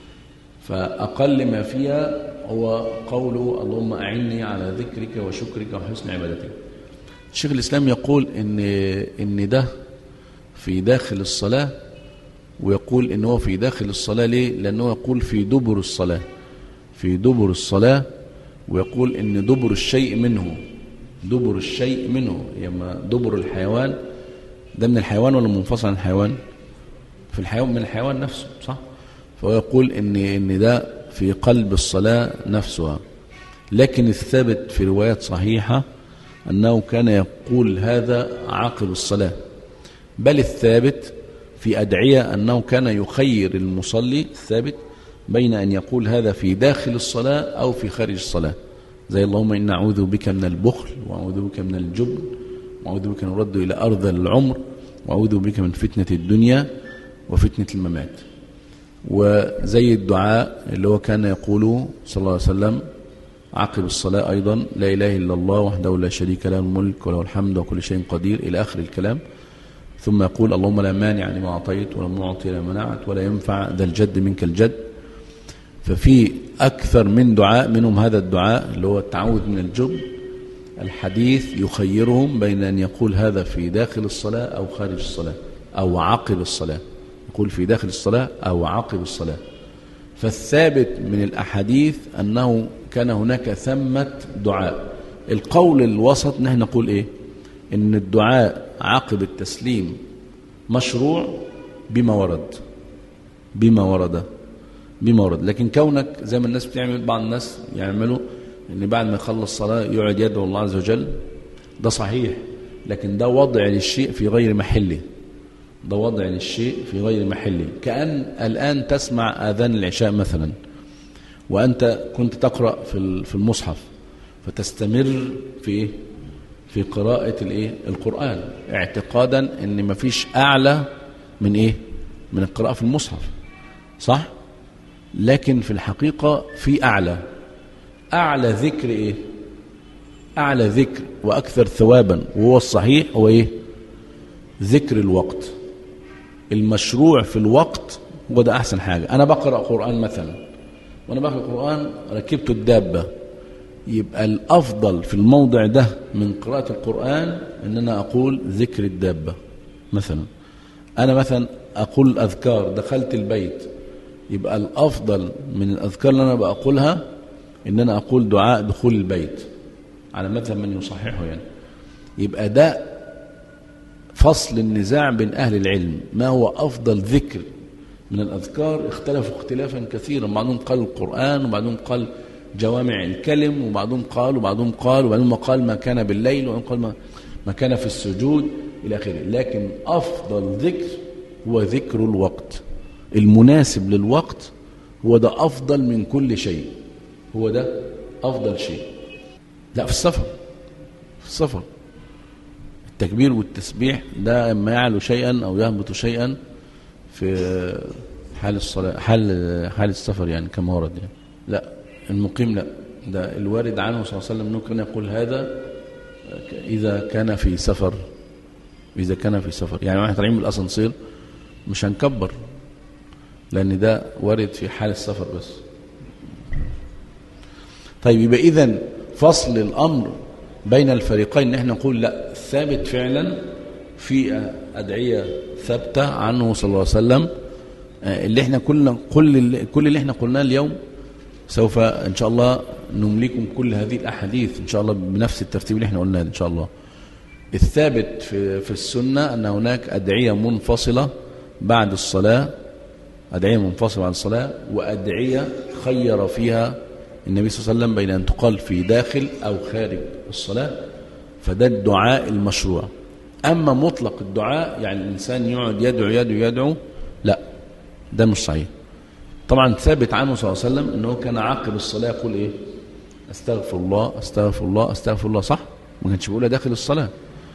S3: فأقل ما فيها هو قوله اللهم أعني على ذكرك وشكرك وحسن عبادتك الشيخ الإسلام يقول إن, إن ده في داخل الصلاة ويقول إن هو في داخل الصلاة ليه؟ لأنه يقول في دبر الصلاة في دبر الصلاة ويقول إن دبر الشيء منه دبر الشيء منه يما دبر الحيوان ده من الحيوان ولا منفصل عن الحيوان في الحيوان من الحيوان نفسه صح فهو يقول ان ان ده في قلب الصلاة نفسها لكن الثابت في روايات صحيحة أنه كان يقول هذا عقب الصلاة بل الثابت في أدعية أنه كان يخير المصلي الثابت بين أن يقول هذا في داخل الصلاة أو في خارج الصلاة زي اللهم إن أعوذ بك من البخل وأعوذ بك من الجبن وأعوذ بك نرد إلى أرض العمر وأعوذ بك من فتنة الدنيا وفتنة الممات وزي الدعاء اللي هو كان يقوله صلى الله عليه وسلم عقب الصلاة أيضا لا إله إلا الله وحده لا شريك له الملك وله الحمد وكل شيء قدير إلى آخر الكلام ثم يقول اللهم لا مانع لما أعطيت ولا معطي لما منعت ولا ينفع ذا الجد منك الجد ففي أكثر من دعاء منهم هذا الدعاء اللي هو التعوذ من الجبن الحديث يخيرهم بين أن يقول هذا في داخل الصلاة أو خارج الصلاة أو عقب الصلاة يقول في داخل الصلاة أو عقب الصلاة فالثابت من الأحاديث أنه كان هناك ثمة دعاء القول الوسط نحن نقول إيه إن الدعاء عقب التسليم مشروع بما ورد بما ورد بما ورد لكن كونك زي ما الناس بتعمل بعض الناس يعملوا ان بعد ما يخلص صلاة يقعد يدعو الله عز وجل ده صحيح لكن ده وضع للشيء في غير محله ده وضع للشيء في غير محله كأن الآن تسمع آذان العشاء مثلا وأنت كنت تقرأ في في المصحف فتستمر في إيه؟ في قراءة الإيه؟ القرآن اعتقادا أن مفيش أعلى من إيه؟ من القراءة في المصحف صح؟ لكن في الحقيقة في أعلى أعلى ذكر إيه؟ أعلى ذكر وأكثر ثوابا وهو الصحيح هو إيه؟ ذكر الوقت المشروع في الوقت هو ده أحسن حاجة أنا بقرأ قرآن مثلا وأنا بقرأ قرآن ركبت الدابة يبقى الأفضل في الموضع ده من قراءة القرآن أن أنا أقول ذكر الدابة مثلا أنا مثلا أقول أذكار دخلت البيت يبقى الأفضل من الأذكار اللي أنا بقولها إن أنا أقول دعاء دخول البيت على مذهب من يصححه يعني يبقى ده فصل النزاع بين أهل العلم ما هو أفضل ذكر من الأذكار اختلفوا اختلافا كثيرا بعضهم قال القرآن وبعضهم قال جوامع الكلم وبعضهم قال وبعضهم قال وبعضهم قال ما كان بالليل وبعضهم قال ما كان في السجود إلى آخره لكن أفضل ذكر هو ذكر الوقت المناسب للوقت هو ده أفضل من كل شيء هو ده أفضل شيء لا في السفر في السفر التكبير والتسبيح ده ما يعلو شيئا أو يهبط شيئا في حال الصلاة حال حال السفر يعني كما ورد يعني لا المقيم لا ده الوارد عنه صلى الله عليه وسلم ممكن يقول هذا إذا كان في سفر إذا كان في سفر يعني واحد طالعين بالأسانسير مش هنكبر لأن ده وارد في حال السفر بس طيب يبقى إذن فصل الأمر بين الفريقين نحن نقول لا ثابت فعلا في أدعية ثابتة عنه صلى الله عليه وسلم اللي احنا كلنا كل كل اللي احنا قلناه اليوم سوف ان شاء الله نملكم كل هذه الاحاديث ان شاء الله بنفس الترتيب اللي احنا قلناه ان شاء الله الثابت في في السنه ان هناك ادعيه منفصله بعد الصلاه ادعيه منفصله بعد الصلاه وادعيه خير فيها النبي صلى الله عليه وسلم بين ان تقال في داخل او خارج الصلاه فده الدعاء المشروع اما مطلق الدعاء يعني الانسان يقعد يدعو يدعو يدعو لا ده مش صحيح طبعا ثابت عنه صلى الله عليه وسلم انه كان عاقب الصلاه يقول ايه استغفر الله استغفر الله استغفر الله صح ما كانش بيقولها داخل الصلاه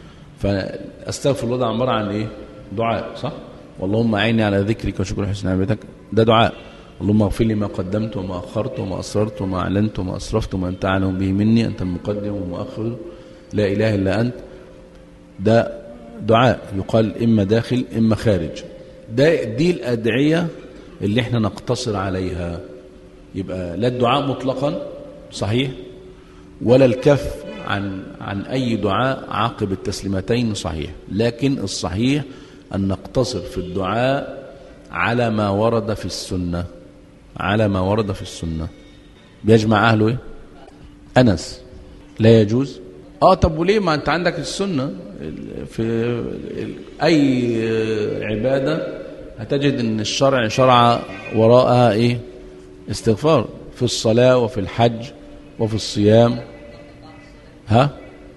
S3: فاستغفر الله ده عباره عن ايه دعاء صح واللهم اعيني على ذكرك وشكر حسن عبادتك ده دعاء اللهم اغفر لي ما قدمت وما اخرت وما اسررت وما اعلنت وما اسرفت وما انت اعلم به مني انت المقدم والمؤخر لا اله الا انت ده دعاء يقال اما داخل اما خارج ده دي الادعيه اللي احنا نقتصر عليها يبقى لا الدعاء مطلقا صحيح ولا الكف عن عن اي دعاء عقب التسليمتين صحيح لكن الصحيح ان نقتصر في الدعاء على ما ورد في السنه على ما ورد في السنه بيجمع اهله ايه انس لا يجوز اه طب وليه ما انت عندك السنه في اي عباده هتجد ان الشرع شرع وراءها ايه استغفار في الصلاة وفي الحج وفي الصيام ها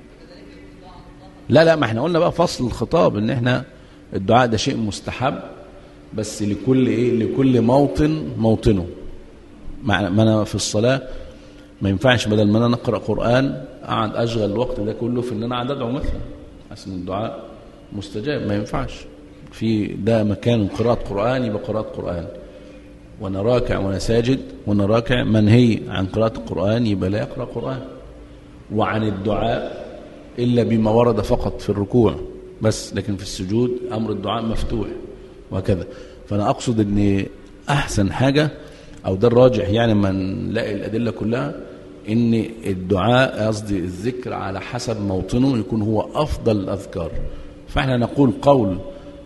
S3: لا لا ما احنا قلنا بقى فصل الخطاب ان احنا الدعاء ده شيء مستحب بس لكل ايه لكل موطن موطنه ما انا في الصلاة ما ينفعش بدل ما انا نقرا قران اقعد اشغل الوقت ده كله في ان انا قاعد ادعو مثلا عشان الدعاء مستجاب ما ينفعش في ده مكان قراءة قرآن يبقى قراءة قرآن وانا راكع وانا ساجد وانا راكع منهي عن قراءة القرآن يبقى لا يقرأ قرآن وعن الدعاء إلا بما ورد فقط في الركوع بس لكن في السجود أمر الدعاء مفتوح وهكذا فأنا أقصد أن أحسن حاجة أو ده الراجح يعني ما نلاقي الأدلة كلها ان الدعاء قصدي الذكر على حسب موطنه يكون هو افضل الاذكار فاحنا نقول قول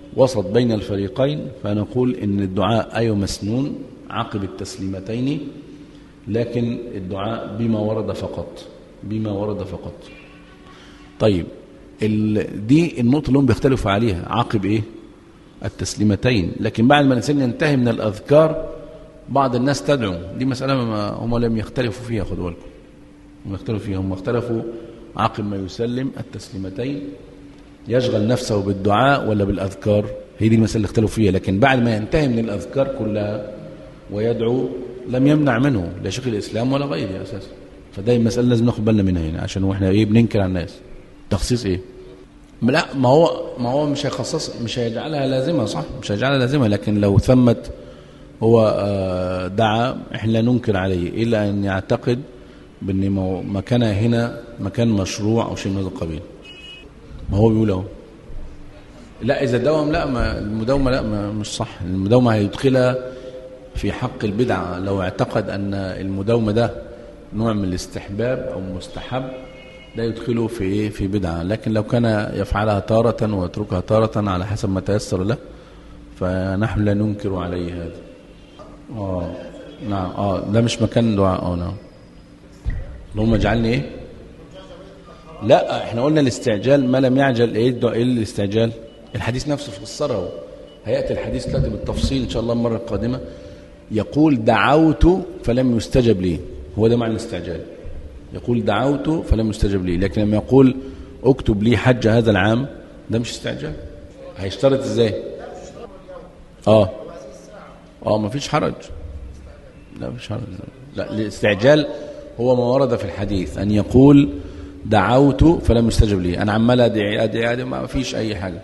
S3: وسط بين الفريقين فنقول ان الدعاء ايوه مسنون عقب التسليمتين لكن الدعاء بما ورد فقط بما ورد فقط طيب ال... دي النقطة اللي هم بيختلفوا عليها عقب ايه التسليمتين لكن بعد ما الانسان ينتهي من الاذكار بعض الناس تدعو دي مسألة ما هم لم يختلفوا فيها خدوا بالكم هم اختلفوا فيها هم اختلفوا عقب ما يسلم التسليمتين يشغل نفسه بالدعاء ولا بالأذكار هي دي المسألة اللي اختلفوا فيها لكن بعد ما ينتهي من الأذكار كلها ويدعو لم يمنع منه لا شيخ الإسلام ولا غيره أساسا فده المسألة لازم ناخد بالنا منها هنا عشان واحنا ايه بننكر على الناس تخصيص ايه لا ما هو ما هو مش هيخصص مش هيجعلها لازمه صح مش هيجعلها لازمه لكن لو ثمت هو آه، دعا احنا لا ننكر عليه الا ان يعتقد بان مو- مكانها هنا مكان مشروع او شيء من هذا القبيل ما هو بيقول اهو لا اذا داوم لا ما المداومه لا ما مش صح المداومه هيدخلها في حق البدعه لو اعتقد ان المداومه ده نوع من الاستحباب او مستحب ده يدخله في ايه في بدعه لكن لو كان يفعلها تاره ويتركها تاره على حسب ما تيسر له فنحن لا ننكر عليه هذا اه نعم اه ده مش مكان دعاء اه نعم اللهم اجعلني ايه لا احنا قلنا الاستعجال ما لم يعجل ايه الدعاء ايه الاستعجال الحديث نفسه فسره هياتي الحديث دلوقتي بالتفصيل ان شاء الله المره القادمه يقول دعوت فلم يستجب لي هو ده معنى الاستعجال يقول دعوت فلم يستجب لي لكن لما يقول اكتب لي حج هذا العام ده مش استعجال هيشترط ازاي اه اه ما فيش حرج لا مفيش حرج لا الاستعجال هو ما ورد في الحديث ان يقول دعوت فلم يستجب لي انا عمال ادعي ادعي ادعي ما فيش اي حاجه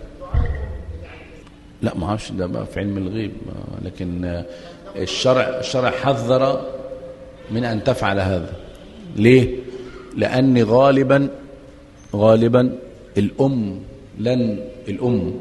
S3: لا ما اعرفش ده بقى في علم الغيب ما- لكن آه، الشرع الشرع حذر من ان تفعل هذا ليه لان غالبا غالبا الام لن الام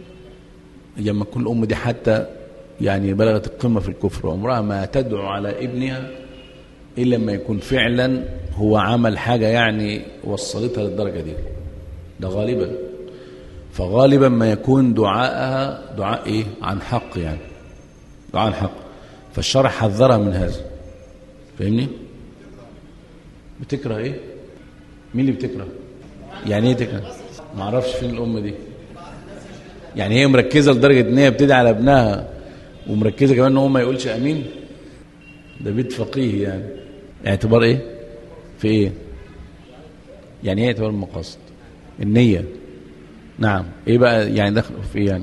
S3: لما تكون الام دي حتى يعني بلغت القمه في الكفر وعمرها ما تدعو على ابنها الا لما يكون فعلا هو عمل حاجه يعني وصلتها للدرجه دي ده غالبا فغالبا ما يكون دعاءها دعاء ايه عن حق يعني دعاء عن حق فالشرع حذرها من هذا فاهمني بتكره ايه مين اللي بتكره يعني ايه تكره ما اعرفش فين الام دي يعني هي مركزه لدرجه ان هي بتدعي على ابنها ومركزه كمان ان هو ما يقولش امين ده بيت فقيه يعني اعتبار ايه في ايه يعني ايه اعتبار المقاصد النيه نعم ايه بقى يعني دخل في ايه يعني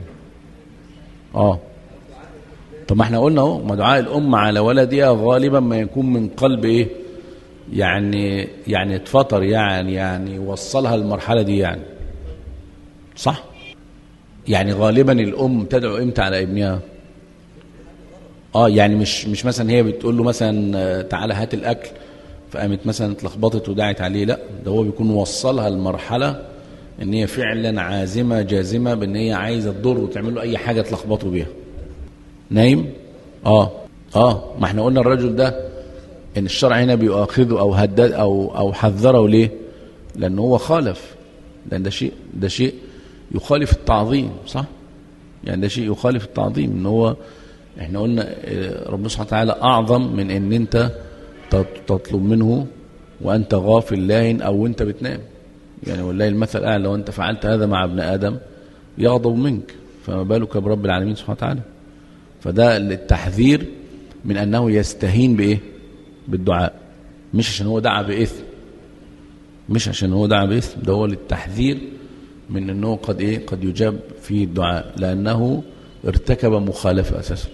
S3: اه طب ما احنا قلنا اهو ما دعاء الام على ولدها غالبا ما يكون من قلب ايه يعني يعني اتفطر يعني يعني وصلها المرحله دي يعني صح يعني غالبا الام تدعو امتى على ابنها اه يعني مش مش مثلا هي بتقول له مثلا آه، تعالى هات الاكل فقامت مثلا اتلخبطت ودعت عليه لا ده هو بيكون وصلها لمرحله ان هي فعلا عازمه جازمه بان هي عايزه تضر وتعمل له اي حاجه تلخبطه بيها نايم اه اه ما احنا قلنا الرجل ده ان الشرع هنا بيؤاخذه او هدد او او حذره ليه لان هو خالف لان ده شيء ده شيء يخالف التعظيم صح يعني ده شيء يخالف التعظيم ان هو احنا قلنا آه، ربنا سبحانه وتعالى اعظم من ان انت تط- تطلب منه وانت غافل لاهن او انت بتنام يعني والله المثل الاعلى لو انت فعلت هذا مع ابن ادم يغضب منك فما بالك برب العالمين سبحانه وتعالى فده التحذير من انه يستهين بايه بالدعاء مش عشان هو دعا باثم مش عشان هو دعا باثم ده هو للتحذير من انه قد ايه قد يجاب في الدعاء لانه ارتكب مخالفه اساسا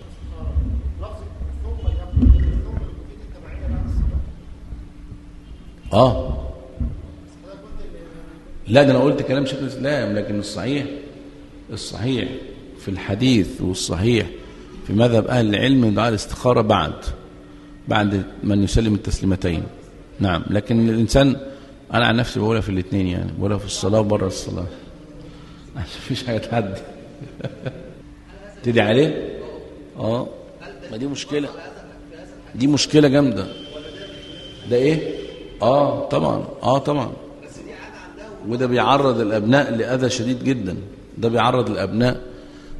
S3: اه لا ده انا قلت كلام شيخ الاسلام لكن الصحيح الصحيح في الحديث والصحيح في مذهب اهل العلم دعاء الاستخاره بعد بعد من يسلم التسليمتين نعم لكن الانسان انا عن نفسي بقولها في الاثنين يعني بقولها في الصلاه وبره الصلاه عشان مفيش حاجه تعدي تدعي عليه اه ما دي مشكله دي مشكله جامده ده ايه اه طبعا اه طبعا وده بيعرض الابناء لاذى شديد جدا ده بيعرض الابناء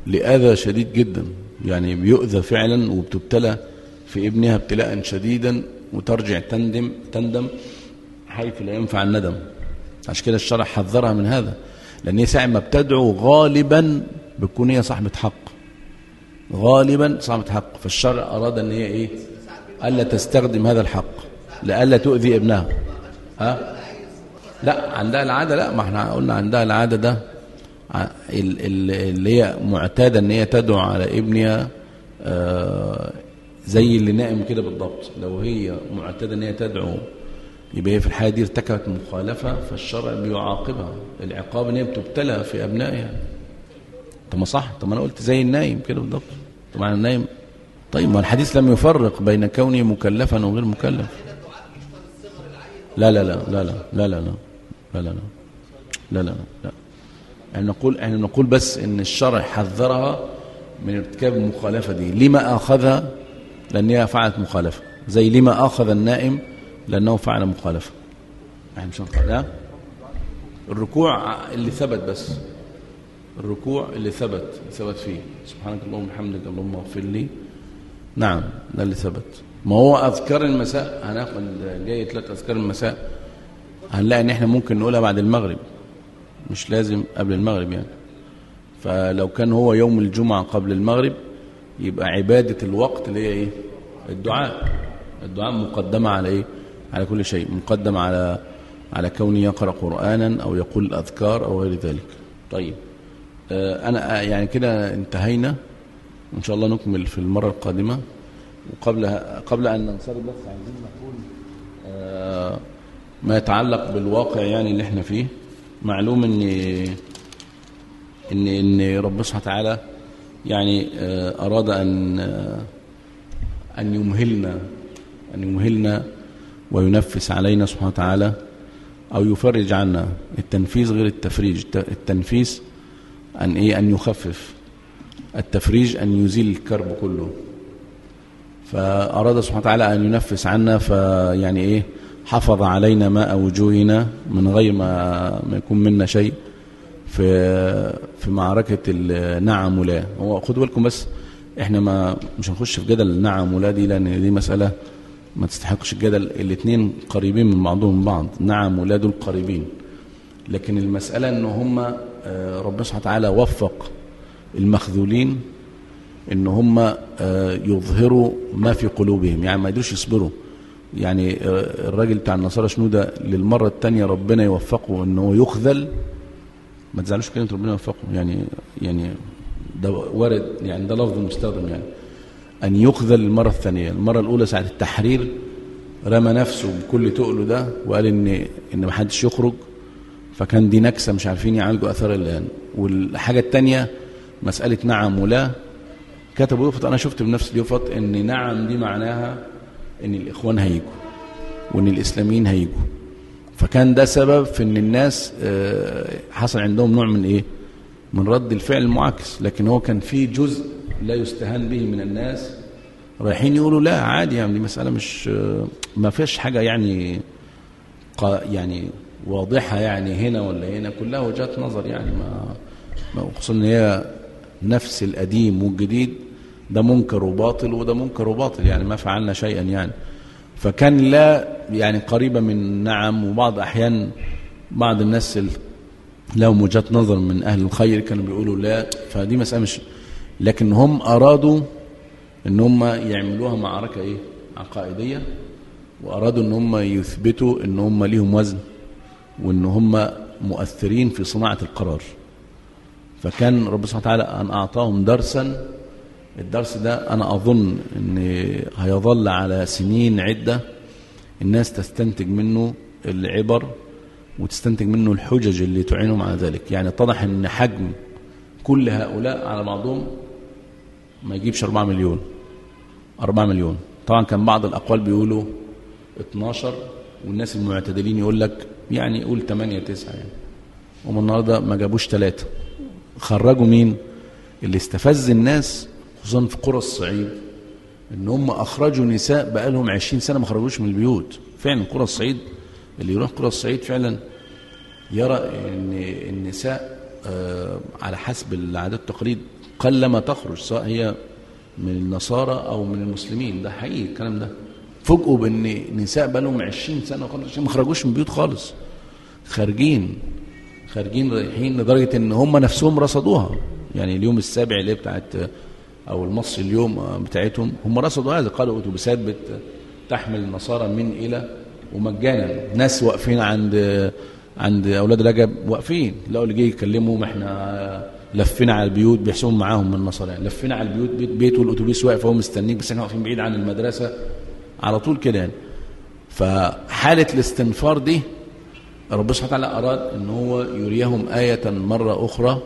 S3: لأذى شديد جدا يعني بيؤذى فعلا وبتبتلى في ابنها ابتلاء شديدا وترجع تندم تندم حيث لا ينفع الندم عشان كده الشرع حذرها من هذا لأن هي ساعة ما بتدعو غالبا بتكون هي صاحبة حق غالبا صاحبة حق فالشرع أراد أن هي إيه ألا تستخدم هذا الحق لألا تؤذي ابنها ها لا عندها العادة لا ما احنا قلنا عندها العادة ده ع- ال- ال- اللي هي معتادة ان هي تدعو على ابنها آه، زي اللي نائم كده بالضبط لو هي معتادة ان هي تدعو يبقى هي في الحالة دي ارتكبت مخالفة فالشرع بيعاقبها العقاب ان هي بتبتلى في ابنائها طب ما صح طب ما انا قلت زي النايم كده بالضبط طبعا النايم طيب ما الحديث لم يفرق بين كونه مكلفا وغير مكلف لا لا لا لا لا لا لا لا لا لا لا لا لا لا يعني نقول احنا نقول بس ان الشرع حذرها من ارتكاب المخالفه دي لما اخذها لان هي فعلت مخالفه زي لما اخذ النائم لانه فعل مخالفه احنا مش هنقول لا الركوع اللي ثبت بس الركوع اللي ثبت ثبت فيه سبحانك اللهم وبحمدك اللهم اغفر لي نعم ده اللي ثبت ما هو اذكار المساء هناخد جاي ثلاث اذكار المساء هنلاقي ان احنا ممكن نقولها بعد المغرب مش لازم قبل المغرب يعني فلو كان هو يوم الجمعة قبل المغرب يبقى عبادة الوقت اللي هي ايه الدعاء الدعاء مقدمة على ايه على كل شيء مقدم على على كونه يقرأ قرآنا او يقول الأذكار او غير ذلك طيب آه انا آه، يعني كده انتهينا ان شاء الله نكمل في المرة القادمة وقبل قبل ان ننصرف بس عايزين نقول آه ما يتعلق بالواقع يعني اللي احنا فيه معلوم ان ان ان ربنا سبحانه وتعالى يعني آه، اراد ان آه، ان يمهلنا ان يمهلنا وينفس علينا سبحانه وتعالى او يفرج عنا التنفيذ غير التفريج الت- التنفيذ ان ايه ان يخفف التفريج ان يزيل الكرب كله فأراد سبحانه وتعالى أن ينفس عنا فيعني إيه حفظ علينا ماء وجوهنا من غير ما ما يكون منا شيء في في معركة النعم ولا هو خدوا بالكم بس احنا ما مش هنخش في جدل النعم ولا دي لأن دي مسألة ما تستحقش الجدل الاثنين قريبين من بعضهم من بعض نعم ولا دول قريبين لكن المسألة ان هم آه، ربنا سبحانه وتعالى وفق المخذولين ان هم آه، يظهروا ما في قلوبهم يعني ما يقدروش يصبروا يعني آه، الراجل بتاع النصارى شنودة للمرة الثانية ربنا يوفقه ان هو يخذل ما تزعلوش كلمة ربنا يوفقه يعني يعني ده وارد يعني ده لفظ مستخدم يعني أن يخذل المرة الثانية المرة الأولى ساعة التحرير رمى نفسه بكل تقله ده وقال إن إن ما حدش يخرج فكان دي نكسة مش عارفين يعالجوا أثار الآن والحاجة الثانية مسألة نعم ولا كتبوا يفط أنا شفت بنفس اليفط إن نعم دي معناها إن الإخوان هيجوا وإن الإسلاميين هيجوا فكان ده سبب في ان الناس آه، حصل عندهم نوع من ايه من رد الفعل المعاكس لكن هو كان في جزء لا يستهان به من الناس رايحين يقولوا لا عادي يعني دي مسألة مش آه، ما فيش حاجة يعني قا- يعني واضحة يعني هنا ولا هنا كلها وجهات نظر يعني ما ما خصوصا ان هي نفس القديم والجديد ده منكر وباطل وده منكر وباطل يعني ما فعلنا شيئا يعني فكان لا يعني قريبة من نعم وبعض أحيان بعض الناس ال- لهم وجهات نظر من أهل الخير كانوا بيقولوا لا فدي مسألة مش لكن هم أرادوا ان هم يعملوها معركة ايه عقائدية وأرادوا ان هم يثبتوا ان هم ليهم وزن وان هم مؤثرين في صناعة القرار فكان رب سبحانه وتعالى أن أعطاهم درسا الدرس ده أنا أظن أن هيظل على سنين عدة الناس تستنتج منه العبر وتستنتج منه الحجج اللي تعينهم على ذلك يعني اتضح أن حجم كل هؤلاء على بعضهم ما يجيبش 4 مليون 4 مليون طبعا كان بعض الأقوال بيقولوا 12 والناس المعتدلين يقول لك يعني قول 8 9 يعني هم النهارده ما جابوش ثلاثة خرجوا مين اللي استفز الناس خصوصا في قرى الصعيد ان هم اخرجوا نساء بقالهم 20 سنه ما خرجوش من البيوت فعلا قرى الصعيد اللي يروح قرى الصعيد فعلا يرى ان النساء آه، على حسب العادات والتقاليد قلما تخرج سواء هي من النصارى او من المسلمين ده حقيقي الكلام ده فوجئوا بان نساء بقالهم 20 سنه خالص ما خرجوش من بيوت خالص خارجين خارجين رايحين لدرجه ان هم نفسهم رصدوها يعني اليوم السابع اللي بتاعت او المصري اليوم بتاعتهم هم رصدوا هذا قالوا اتوبيسات تحمل النصارى من الى ومجانا ناس واقفين عند عند اولاد رجب واقفين لقوا اللي جه يكلمهم احنا لفينا على البيوت بيحسبهم معاهم من النصارى يعني لفينا على البيوت بيت, بيت والاتوبيس واقف اهو مستنيك بس احنا واقفين بعيد عن المدرسه على طول كده يعني فحاله الاستنفار دي ربنا سبحانه وتعالى اراد ان هو يريهم ايه مره اخرى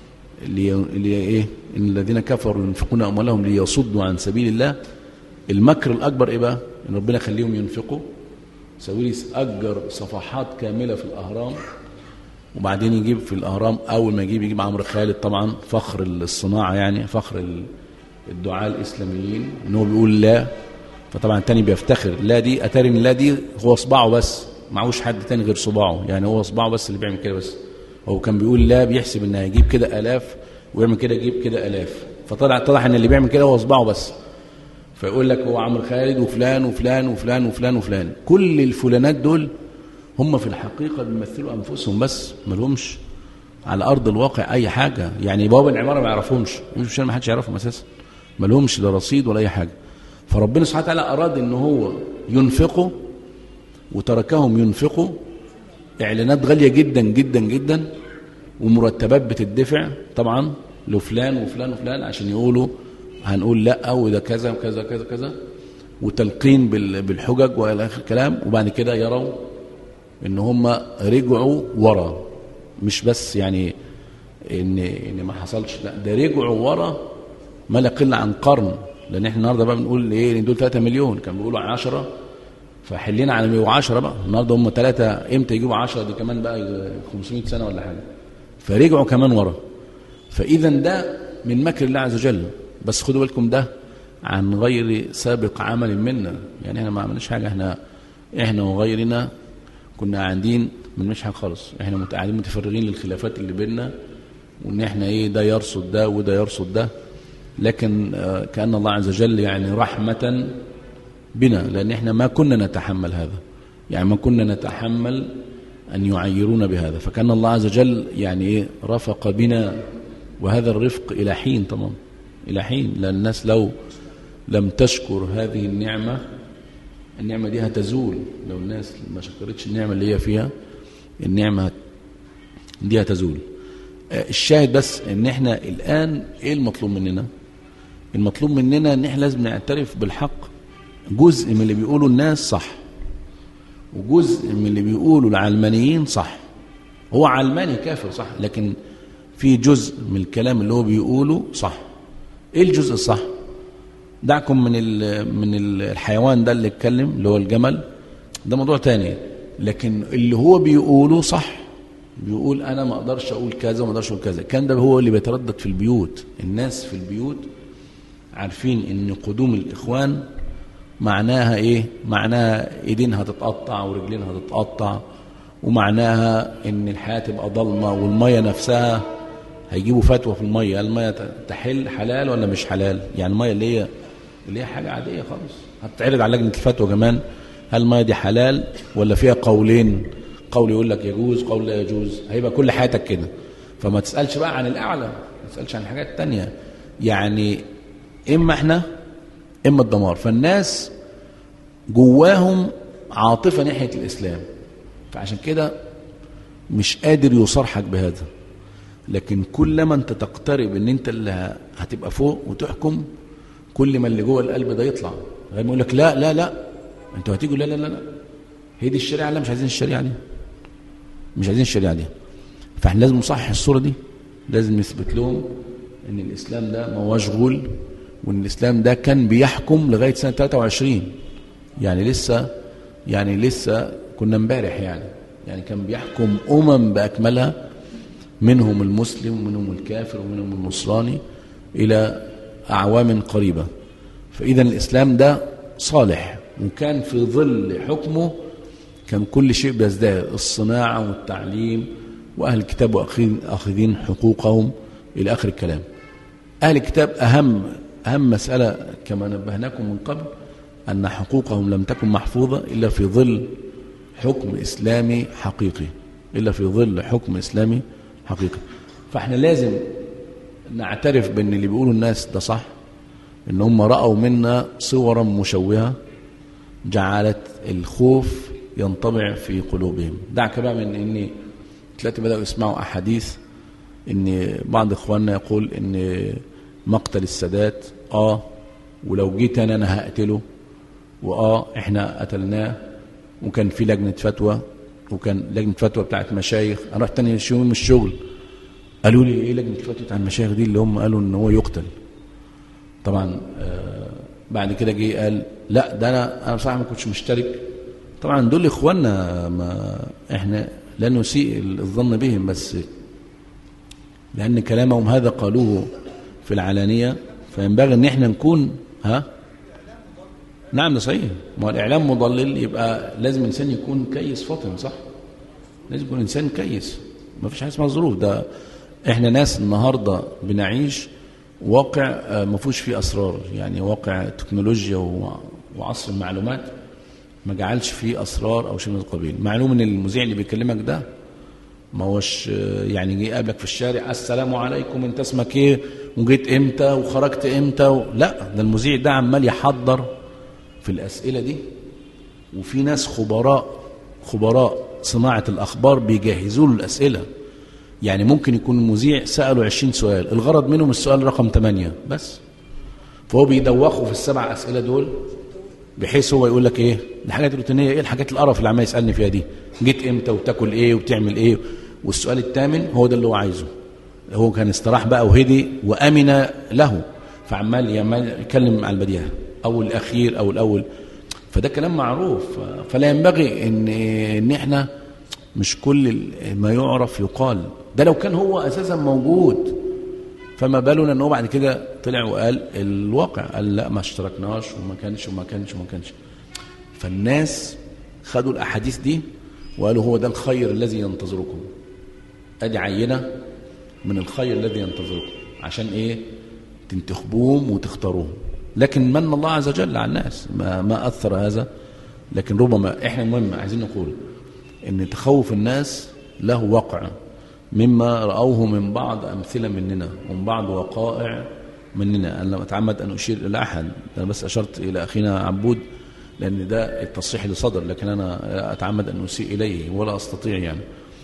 S3: اللي ايه ان الذين كفروا ينفقون اموالهم ليصدوا عن سبيل الله المكر الاكبر ايه بقى ان ربنا يخليهم ينفقوا ساويرس اجر صفحات كامله في الاهرام وبعدين يجيب في الاهرام اول ما يجيب يجيب عمرو خالد طبعا فخر الصناعه يعني فخر الدعاة الاسلاميين ان هو بيقول لا فطبعا التاني بيفتخر لا دي اتاري ان لا دي هو صباعه بس معهوش حد تاني غير صباعه يعني هو صباعه بس اللي بيعمل كده بس هو كان بيقول لا بيحسب انه هيجيب كده الاف ويعمل كده يجيب كده الاف فطلع اتضح ان اللي بيعمل كده هو صباعه بس فيقول لك هو عمرو خالد وفلان وفلان وفلان وفلان وفلان كل الفلانات دول هم في الحقيقة بيمثلوا أنفسهم بس ما لهمش على أرض الواقع أي حاجة يعني بواب العمارة ما يعرفهمش مش مش ما حدش يعرفهم أساسا ما لهمش لا رصيد ولا أي حاجة فربنا سبحانه وتعالى أراد إن هو ينفقوا وتركهم ينفقوا إعلانات غالية جدا جدا جدا ومرتبات بتدفع طبعا لفلان وفلان وفلان عشان يقولوا هنقول لا وده كذا وكذا كذا كذا وتلقين بالحجج والى اخر الكلام وبعد كده يروا ان هم رجعوا ورا مش بس يعني ان ان ما حصلش لا ده رجعوا ورا ما لا يقل عن قرن لان احنا النهارده بقى بنقول ايه دول 3 مليون كانوا بيقولوا 10 فحلينا على 110 بقى النهارده هم 3 امتى يجيبوا 10 دي كمان بقى 500 سنه ولا حاجه فرجعوا كمان ورا فاذا ده من مكر الله عز وجل بس خدوا بالكم ده عن غير سابق عمل منا يعني احنا ما عملناش حاجه احنا احنا وغيرنا كنا قاعدين من مش حاجه خالص احنا قاعدين متفرغين للخلافات اللي بيننا وان احنا ايه ده يرصد ده وده يرصد ده لكن آه كان الله عز وجل يعني رحمه بنا لان احنا ما كنا نتحمل هذا يعني ما كنا نتحمل ان يعيرونا بهذا فكان الله عز وجل يعني ايه رفق بنا وهذا الرفق الى حين طبعا الى حين لان الناس لو لم تشكر هذه النعمه النعمة دي هتزول لو الناس ما شكرتش النعمة اللي هي فيها النعمة دي هتزول الشاهد بس ان احنا الان ايه المطلوب مننا المطلوب مننا ان احنا لازم نعترف بالحق جزء من اللي بيقولوا الناس صح وجزء من اللي بيقولوا العلمانيين صح هو علماني كافر صح لكن في جزء من الكلام اللي هو بيقوله صح ايه الجزء الصح دعكم من من الحيوان ده اللي اتكلم اللي هو الجمل ده موضوع تاني لكن اللي هو بيقوله صح بيقول انا ما اقدرش اقول كذا وما اقدرش اقول كذا كان ده هو اللي بيتردد في البيوت الناس في البيوت عارفين ان قدوم الاخوان معناها ايه معناها ايدين هتتقطع ورجلين هتتقطع ومعناها ان الحياه تبقى ضلمه والميه نفسها هيجيبوا فتوى في الميه الميه تحل حلال ولا مش حلال يعني الميه اللي هي اللي هي حاجه عاديه خالص هتتعرض على لجنه الفتوى كمان هل الميه دي حلال ولا فيها قولين قول يقول لك يجوز قول لا يجوز هيبقى كل حياتك كده فما تسالش بقى عن الاعلى ما تسالش عن حاجات تانية يعني اما احنا اما الدمار فالناس جواهم عاطفه ناحيه الاسلام فعشان كده مش قادر يصارحك بهذا لكن كلما انت تقترب ان انت اللي هتبقى فوق وتحكم كل ما اللي جوه القلب ده يطلع غير ما يقول لك لا لا لا انتوا هتيجوا لا لا لا لا هي دي الشريعه لا مش عايزين الشريعه دي مش عايزين الشريعه دي فاحنا لازم نصحح الصوره دي لازم نثبت لهم ان الاسلام ده ما هوش غول وان الاسلام ده كان بيحكم لغايه سنه 23 يعني لسه يعني لسه كنا امبارح يعني يعني كان بيحكم امم باكملها منهم المسلم ومنهم الكافر ومنهم النصراني الى اعوام قريبه فاذا الاسلام ده صالح وكان في ظل حكمه كان كل شيء بيزداد الصناعه والتعليم واهل الكتاب واخذين حقوقهم الى اخر الكلام أهل الكتاب أهم أهم مسألة كما نبهناكم من قبل أن حقوقهم لم تكن محفوظة إلا في ظل حكم إسلامي حقيقي إلا في ظل حكم إسلامي حقيقي فإحنا لازم نعترف بأن اللي بيقولوا الناس ده صح إن هم رأوا منا صورا مشوهة جعلت الخوف ينطبع في قلوبهم دعك بقى من ان ثلاثة بدأوا يسمعوا أحاديث ان بعض إخواننا يقول ان مقتل السادات آه ولو جيت أنا أنا هقتله وآه إحنا قتلناه وكان في لجنة فتوى وكان لجنة فتوى بتاعت مشايخ أنا رحت تاني يوم من الشغل قالوا لي إيه لجنة الفتوى بتاع المشايخ دي اللي هم قالوا إن هو يقتل طبعا آه بعد كده جه قال لا ده انا انا بصراحه ما كنتش مشترك طبعا دول اخواننا ما احنا لا نسيء الظن بهم بس لان كلامهم هذا قالوه في العلانيه فينبغي ان احنا نكون ها نعم ده صحيح ما هو الاعلام مضلل يبقى لازم انسان يكون كيس فاطن صح لازم يكون انسان كيس ما فيش حاجه اسمها ظروف ده احنا ناس النهارده بنعيش واقع ما فيهوش فيه اسرار يعني واقع تكنولوجيا وعصر المعلومات ما جعلش فيه اسرار او شيء من القبيل معلوم ان المذيع اللي بيكلمك ده ما هوش يعني جه يقابلك في الشارع السلام عليكم انت اسمك ايه وجيت امتى وخرجت امتى و... لا ده المذيع ده عمال يحضر في الاسئله دي وفي ناس خبراء خبراء صناعه الاخبار بيجهزوا له الاسئله يعني ممكن يكون المذيع سأله 20 سؤال الغرض منهم السؤال رقم 8 بس فهو بيدوخه في السبع أسئلة دول بحيث هو يقول لك ايه الحاجات الروتينيه ايه الحاجات القرف اللي عمال يسالني فيها دي جيت امتى وتاكل ايه وبتعمل ايه والسؤال الثامن هو ده اللي هو عايزه هو كان استراح بقى وهدي وامن له فعمال يتكلم على البديهه او الاخير او الاول فده كلام معروف فلا ينبغي ان ان احنا مش كل ما يعرف يقال ده لو كان هو اساسا موجود فما بالنا ان هو بعد كده طلع وقال الواقع قال لا ما اشتركناش وما كانش وما كانش وما كانش فالناس خدوا الاحاديث دي وقالوا هو ده الخير الذي ينتظركم ادي عينه من الخير الذي ينتظركم عشان ايه تنتخبوهم وتختاروهم لكن من الله عز وجل على الناس ما, ما اثر هذا لكن ربما احنا المهم عايزين نقول ان تخوف الناس له وقع مما رأوه من بعض أمثلة مننا ومن بعض وقائع مننا أنا لم أتعمد أن أشير إلى أحد أنا بس أشرت إلى أخينا عبود لأن ده التصحيح اللي صدر لكن أنا أتعمد أن أسيء إليه ولا أستطيع يعني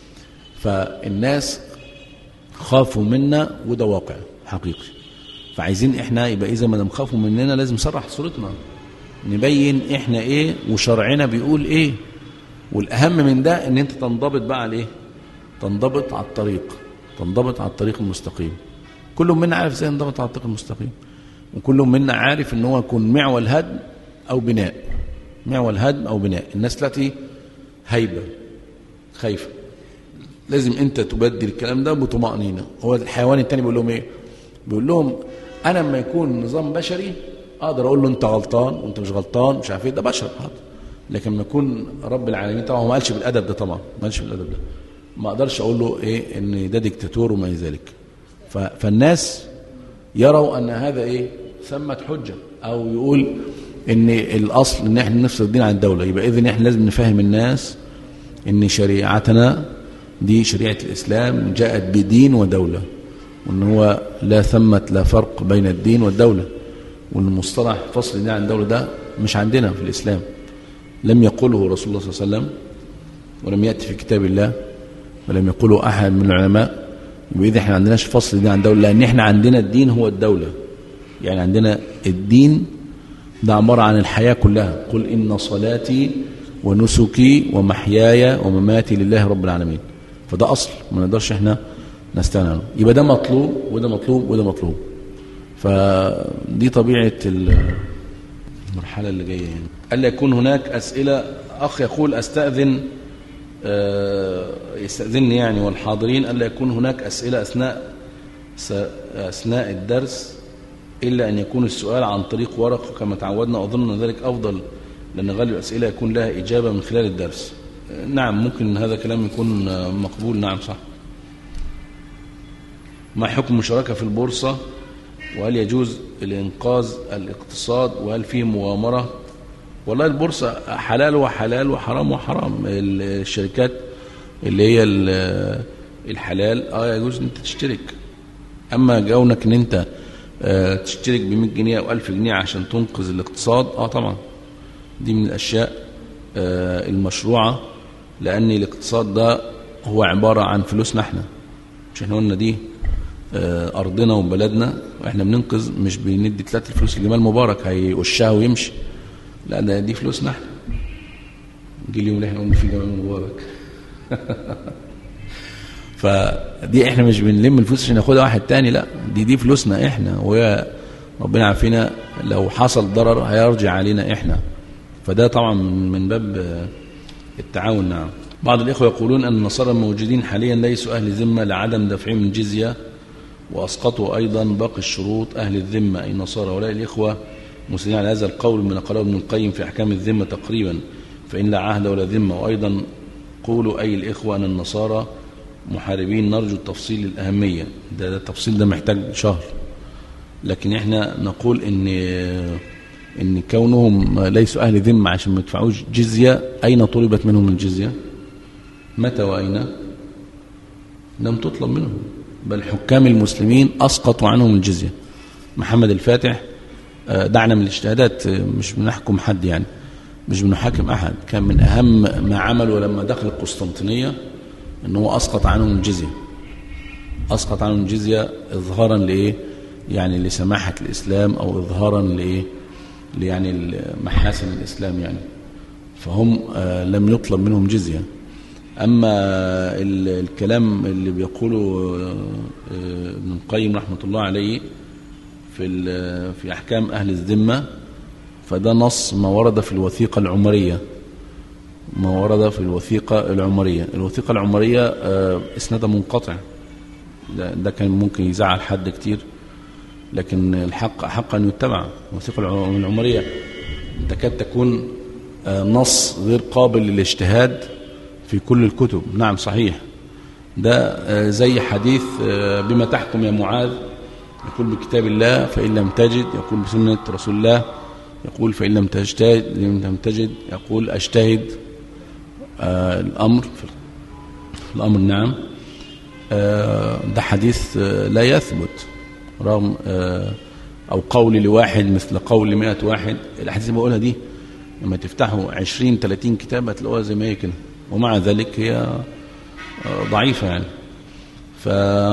S3: فالناس خافوا منا وده واقع حقيقي فعايزين إحنا يبقى إذا ما دام خافوا مننا لازم نصرح صورتنا نبين إحنا إيه وشرعنا بيقول إيه والأهم من ده إن أنت تنضبط بقى على إيه تنضبط على الطريق تنضبط على الطريق المستقيم كل منا عارف ازاي ينضبط على الطريق المستقيم وكل منا عارف ان هو يكون معول هدم او بناء معول هدم او بناء الناس دلوقتي هيبه خايفه لازم انت تبدل الكلام ده بطمانينه هو الحيوان التاني بيقول لهم ايه بيقول لهم انا لما يكون نظام بشري اقدر اقول له انت غلطان وانت مش غلطان مش عارف ايه ده بشر حاضر لكن لما يكون رب العالمين طبعا هو ما قالش بالادب ده طبعا ما قالش بالادب ده ما اقدرش اقول له ايه ان ده ديكتاتور وما الى ذلك فالناس يروا ان هذا ايه ثمة حجة او يقول ان الاصل ان احنا نفصل الدين عن الدولة يبقى اذن احنا لازم نفهم الناس ان شريعتنا دي شريعة الاسلام جاءت بدين ودولة وان هو لا ثمة لا فرق بين الدين والدولة وان مصطلح فصل الدين عن الدولة ده مش عندنا في الاسلام لم يقله رسول الله صلى الله عليه وسلم ولم يأتي في كتاب الله ولم يقوله أحد من العلماء يبقى إذا احنا عندناش فصل دين عن دولة لأن احنا عندنا الدين هو الدولة يعني عندنا الدين ده عبارة عن الحياة كلها قل إن صلاتي ونسكي ومحياي ومماتي لله رب العالمين فده أصل ما نقدرش احنا نستغنى عنه يبقى ده مطلوب وده مطلوب وده مطلوب فدي طبيعة المرحلة اللي جاية يعني ألا يكون هناك أسئلة أخ يقول أستأذن يستأذنني يعني والحاضرين ألا يكون هناك أسئلة أثناء أثناء الدرس إلا أن يكون السؤال عن طريق ورق كما تعودنا أظن أن ذلك أفضل لأن غالب الأسئلة يكون لها إجابة من خلال الدرس نعم ممكن هذا كلام يكون مقبول نعم صح ما حكم المشاركة في البورصة وهل يجوز الإنقاذ الاقتصاد وهل فيه مغامرة والله البورصة حلال وحلال وحرام وحرام الشركات اللي هي الحلال اه يجوز ان انت تشترك اما جونك ان انت آه تشترك ب 100 جنيه او 1000 جنيه عشان تنقذ الاقتصاد اه طبعا دي من الاشياء آه المشروعه لان الاقتصاد ده هو عباره عن فلوسنا احنا مش احنا قلنا دي آه ارضنا وبلدنا واحنا بننقذ مش بندي ثلاثه الفلوس لجمال مبارك هيوشها ويمشي لا ده دي فلوسنا احنا جه اليوم اللي احنا قلنا فيه جمال مبارك فدي احنا مش بنلم الفلوس عشان ناخدها واحد تاني لا دي دي فلوسنا احنا وهي ربنا عارفين لو حصل ضرر هيرجع علينا احنا فده طبعا من باب التعاون نعم بعض الإخوة يقولون أن النصارى الموجودين حاليا ليسوا أهل ذمة لعدم دفعهم الجزية وأسقطوا أيضا باقي الشروط أهل الذمة أي النصارى ولا الإخوة مسلمين على هذا القول من قاله ابن القيم في أحكام الذمة تقريبا فإن لا عهد ولا ذمة وأيضا قولوا أي الإخوة أن النصارى محاربين نرجو التفصيل الأهمية ده, ده التفصيل ده محتاج شهر لكن احنا نقول ان ان كونهم ليسوا اهل ذمه عشان ما يدفعوش جزيه اين طلبت منهم الجزيه متى واين لم تطلب منهم بل حكام المسلمين اسقطوا عنهم الجزيه محمد الفاتح دعنا من الاجتهادات مش بنحكم حد يعني مش بنحاكم احد كان من اهم ما عمله لما دخل القسطنطينيه ان هو اسقط عنهم الجزيه اسقط عنهم الجزيه اظهارا لايه يعني لسماحه الاسلام او اظهارا لايه يعني محاسن الاسلام يعني فهم آه لم يطلب منهم جزيه اما الكلام اللي بيقوله آه ابن القيم رحمه الله عليه في في احكام اهل الذمه فده نص ما ورد في الوثيقه العمريه ما ورد في الوثيقة العمرية الوثيقة العمرية آه اسنادها منقطع ده, ده كان ممكن يزعل حد كتير لكن الحق حق أن يتبع الوثيقة العمرية تكاد تكون آه نص غير قابل للاجتهاد في كل الكتب نعم صحيح ده آه زي حديث بما تحكم يا معاذ يقول بكتاب الله فإن لم تجد يقول بسنة رسول الله يقول فإن لم تجتهد لم تجد يقول أجتهد آه الأمر في الأمر نعم آه ده حديث آه لا يثبت رغم أو قول لواحد مثل قول مئة واحد الأحاديث اللي بقولها دي لما تفتحوا عشرين تلاتين كتاب هتلاقوها زي ما هي كده ومع ذلك هي ضعيفة يعني ف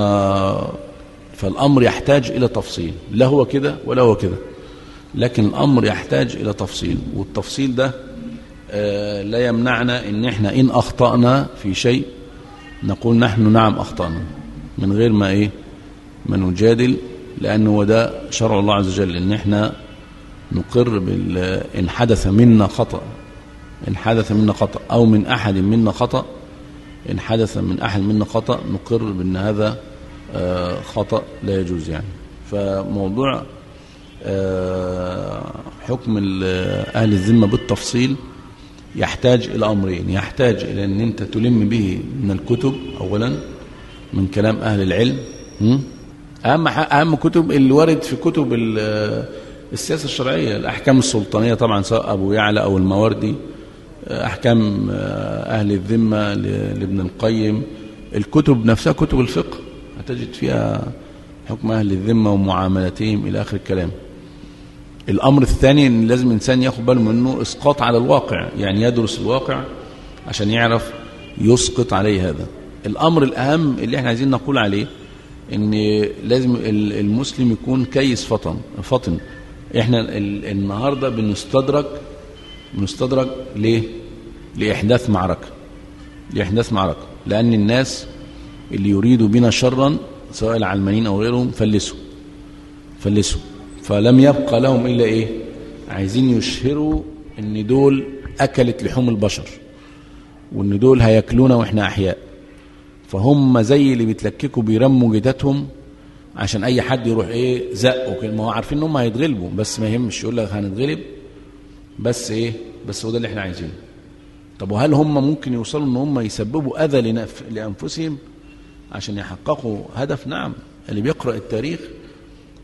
S3: فالأمر يحتاج إلى تفصيل لا هو كده ولا هو كده لكن الأمر يحتاج إلى تفصيل والتفصيل ده لا يمنعنا ان احنا ان اخطأنا في شيء نقول نحن نعم اخطأنا من غير ما ايه ما نجادل لانه ده شرع الله عز وجل ان احنا نقر بال ان حدث منا خطأ ان حدث منا خطأ او من احد منا خطأ ان حدث من احد منا خطأ نقر بان هذا خطأ لا يجوز يعني فموضوع حكم اهل الذمة بالتفصيل يحتاج إلى أمرين يحتاج إلى أن أنت تلم به من الكتب أولا من كلام أهل العلم أهم, أهم كتب اللي ورد في كتب السياسة الشرعية الأحكام السلطانية طبعا سواء أبو يعلى أو المواردي أحكام أهل الذمة لابن القيم الكتب نفسها كتب الفقه هتجد فيها حكم أهل الذمة ومعاملتهم إلى آخر الكلام الأمر الثاني أن لازم الإنسان ياخد باله منه إسقاط على الواقع يعني يدرس الواقع عشان يعرف يسقط عليه هذا الأمر الأهم اللي احنا عايزين نقول عليه أن لازم المسلم يكون كيس فطن فطن احنا النهاردة بنستدرك بنستدرك ليه لإحداث معركة لإحداث معركة لأن الناس اللي يريدوا بنا شرا سواء العلمانيين أو غيرهم فلسوا فلسوا فلم يبقى لهم إلا إيه عايزين يشهروا ان دول أكلت لحوم البشر وان دول هياكلونا وإحنا أحياء فهم زي اللي بيتلككوا بيرموا جداتهم عشان أي حد يروح إيه زق وكده ما هو عارفين إن هم هيتغلبوا بس ما يهمش يقول لك هنتغلب بس إيه بس هو ده اللي إحنا عايزينه طب وهل هم ممكن يوصلوا ان هم يسببوا اذى لنف... لانفسهم عشان يحققوا هدف نعم اللي بيقرا التاريخ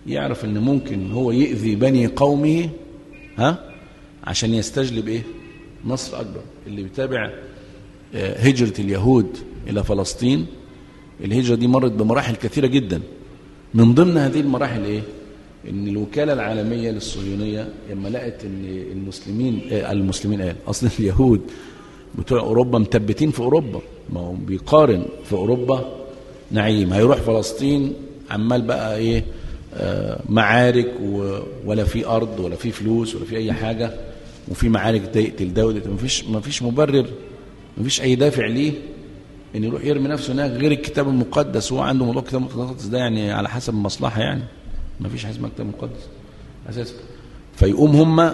S3: يعرف ان ممكن هو يؤذي بني قومه ها عشان يستجلب ايه نصر اكبر اللي بيتابع آه، هجرة اليهود الى فلسطين الهجرة دي مرت بمراحل كثيرة جدا من ضمن هذه المراحل ايه ان الوكالة العالمية للصهيونية لما لقت ان المسلمين آه، المسلمين قال اصلا اليهود بتوع اوروبا مثبتين في اوروبا ما هو بيقارن في اوروبا نعيم هيروح فلسطين عمال بقى ايه آه، معارك و- ولا في ارض ولا في فلوس ولا في اي حاجه وفي معارك تقتل ده وده ما فيش ما فيش مبرر ما فيش اي دافع ليه ان يروح يرمي نفسه هناك غير الكتاب المقدس هو عنده موضوع الكتاب المقدس ده يعني على حسب المصلحه يعني ما فيش حاجه اسمها كتاب مقدس اساسا فيقوم هم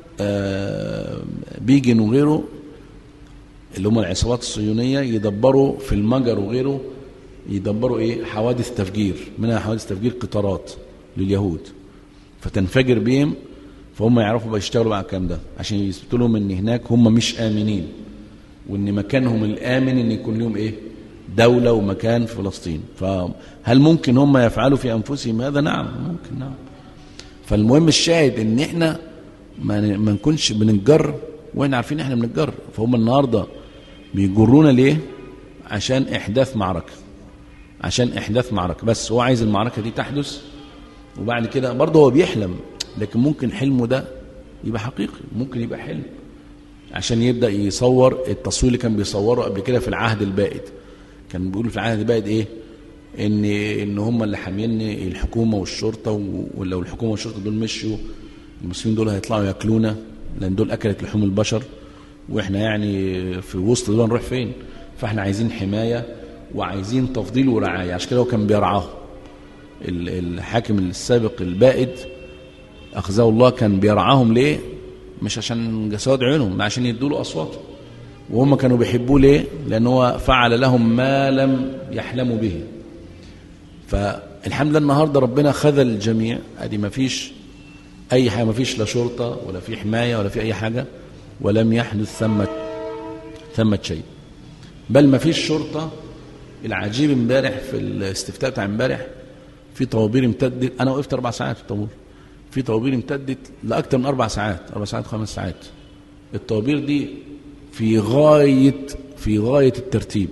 S3: آه، بيجن وغيره اللي هم العصابات الصهيونيه يدبروا في المجر وغيره يدبروا ايه حوادث تفجير منها حوادث تفجير قطارات لليهود فتنفجر بهم فهم يعرفوا بقى يشتغلوا بقى على الكلام ده عشان يثبتوا لهم ان هناك هم مش امنين وان مكانهم الامن ان يكون لهم ايه دوله ومكان في فلسطين فهل ممكن هم يفعلوا في انفسهم هذا نعم ممكن نعم فالمهم الشاهد ان احنا ما ن- ما نكونش بنتجر واحنا عارفين احنا بنتجر فهم النهارده بيجرونا ليه عشان احداث معركه عشان احداث معركه بس هو عايز المعركه دي تحدث وبعد كده برضه هو بيحلم لكن ممكن حلمه ده يبقى حقيقي ممكن يبقى حلم عشان يبدا يصور التصوير اللي كان بيصوره قبل كده في العهد البائد كان بيقول في العهد البائد ايه ان ان هم اللي حاميين الحكومه والشرطه و- ولو الحكومه والشرطه دول مشوا المسلمين دول هيطلعوا ياكلونا لان دول اكلت لحوم البشر واحنا يعني في وسط دول نروح فين فاحنا عايزين حمايه وعايزين تفضيل ورعايه عشان كده هو كان بيرعاهم ال- الحاكم السابق البائد اخزاه الله كان بيرعاهم ليه مش عشان جساد عيونهم عشان يدوا له اصوات وهم كانوا بيحبوه ليه لان هو فعل لهم ما لم يحلموا به فالحمد لله النهارده ربنا خذل الجميع ادي ما فيش اي حاجه ما فيش لا شرطه ولا في حمايه ولا في اي حاجه ولم يحدث ثمه ثمه شيء بل ما فيش شرطه العجيب امبارح في الاستفتاء بتاع امبارح في طوابير امتدت انا وقفت اربع ساعات في الطابور في طوابير امتدت لاكثر من اربع ساعات اربع ساعات خمس ساعات الطوابير دي في غايه في غايه الترتيب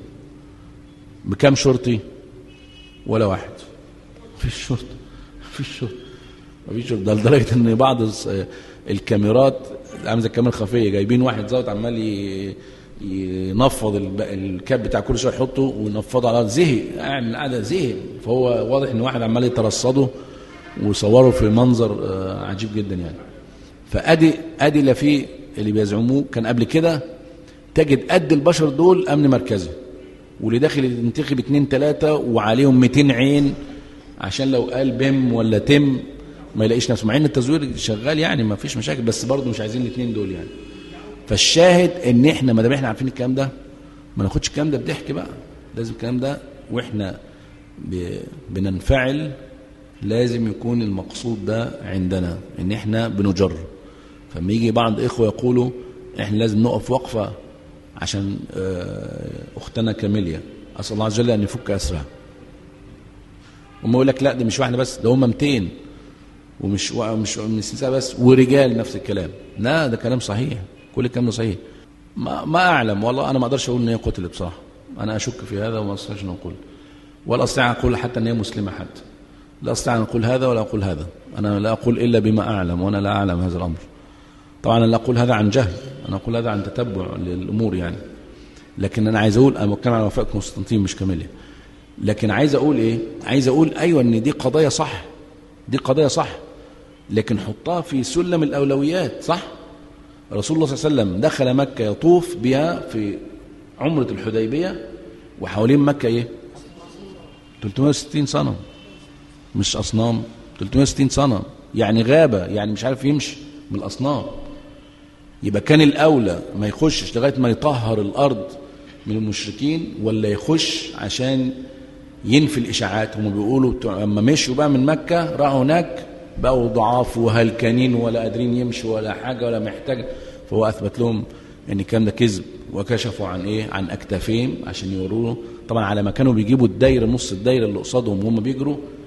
S3: بكم شرطي ولا واحد في الشرطه في الشرطه ما فيش ده لدرجه ان بعض الس- الكاميرات عامله زي الكاميرا الخفيه جايبين واحد ظابط عمال ي- ينفض الب- الكاب بتاع كل شويه يحطه وينفضه على زهق قاعد من القعده زهق فهو واضح ان واحد عمال يترصده ويصوره في منظر آه، عجيب جدا يعني فادي ادي لا في اللي بيزعموه كان قبل كده تجد قد البشر دول امن مركزي واللي داخل ينتخب اتنين تلاتة وعليهم 200 عين عشان لو قال بم ولا تم ما يلاقيش نفسه مع ان التزوير شغال يعني ما فيش مشاكل بس برضه مش عايزين الاثنين دول يعني فالشاهد ان احنا ما دام احنا عارفين الكلام ده ما ناخدش الكلام ده بضحك بقى لازم الكلام ده واحنا ب... بننفعل لازم يكون المقصود ده عندنا ان احنا بنجر فلما يجي بعض اخوه يقولوا احنا لازم نقف وقفه عشان آه، اختنا كاميليا اسال الله عز وجل ان يفك اسرها هم يقول لك لا ده مش واحده بس ده هم 200 ومش مش من النساء بس ورجال نفس الكلام لا ده كلام صحيح كل الكلام ده صحيح ما, ما اعلم والله انا ما اقدرش اقول ان هي قتلت بصراحه انا اشك في هذا وما استطيعش ان اقول ولا استطيع ان اقول حتى ان هي مسلمه حتى لا استطيع ان اقول هذا ولا اقول هذا انا لا اقول الا بما اعلم وانا لا اعلم هذا الامر طبعا انا لا اقول هذا عن جهل انا اقول هذا عن تتبع للامور يعني لكن انا عايز اقول انا بتكلم على وفاء قسطنطين مش كاميليا لكن عايز اقول ايه عايز اقول ايوه ان دي قضايا صح دي قضايا صح لكن حطها في سلم الاولويات صح رسول الله صلى الله عليه وسلم دخل مكه يطوف بها في عمره الحديبيه وحوالين مكه ايه 360 صنم مش اصنام 360 صنم يعني غابه يعني مش عارف يمشي من الاصنام يبقى كان الاولى ما يخشش لغايه ما يطهر الارض من المشركين ولا يخش عشان ينفي الاشاعات هم بيقولوا بتوع- لما مشوا بقى من مكه راحوا هناك بقوا ضعاف وهلكانين ولا قادرين يمشوا ولا حاجه ولا محتاج فهو اثبت لهم ان الكلام ده كذب وكشفوا عن ايه عن اكتافهم عشان يوروا له طبعا على ما كانوا بيجيبوا الدايره نص الدايره اللي قصادهم وهم بيجروا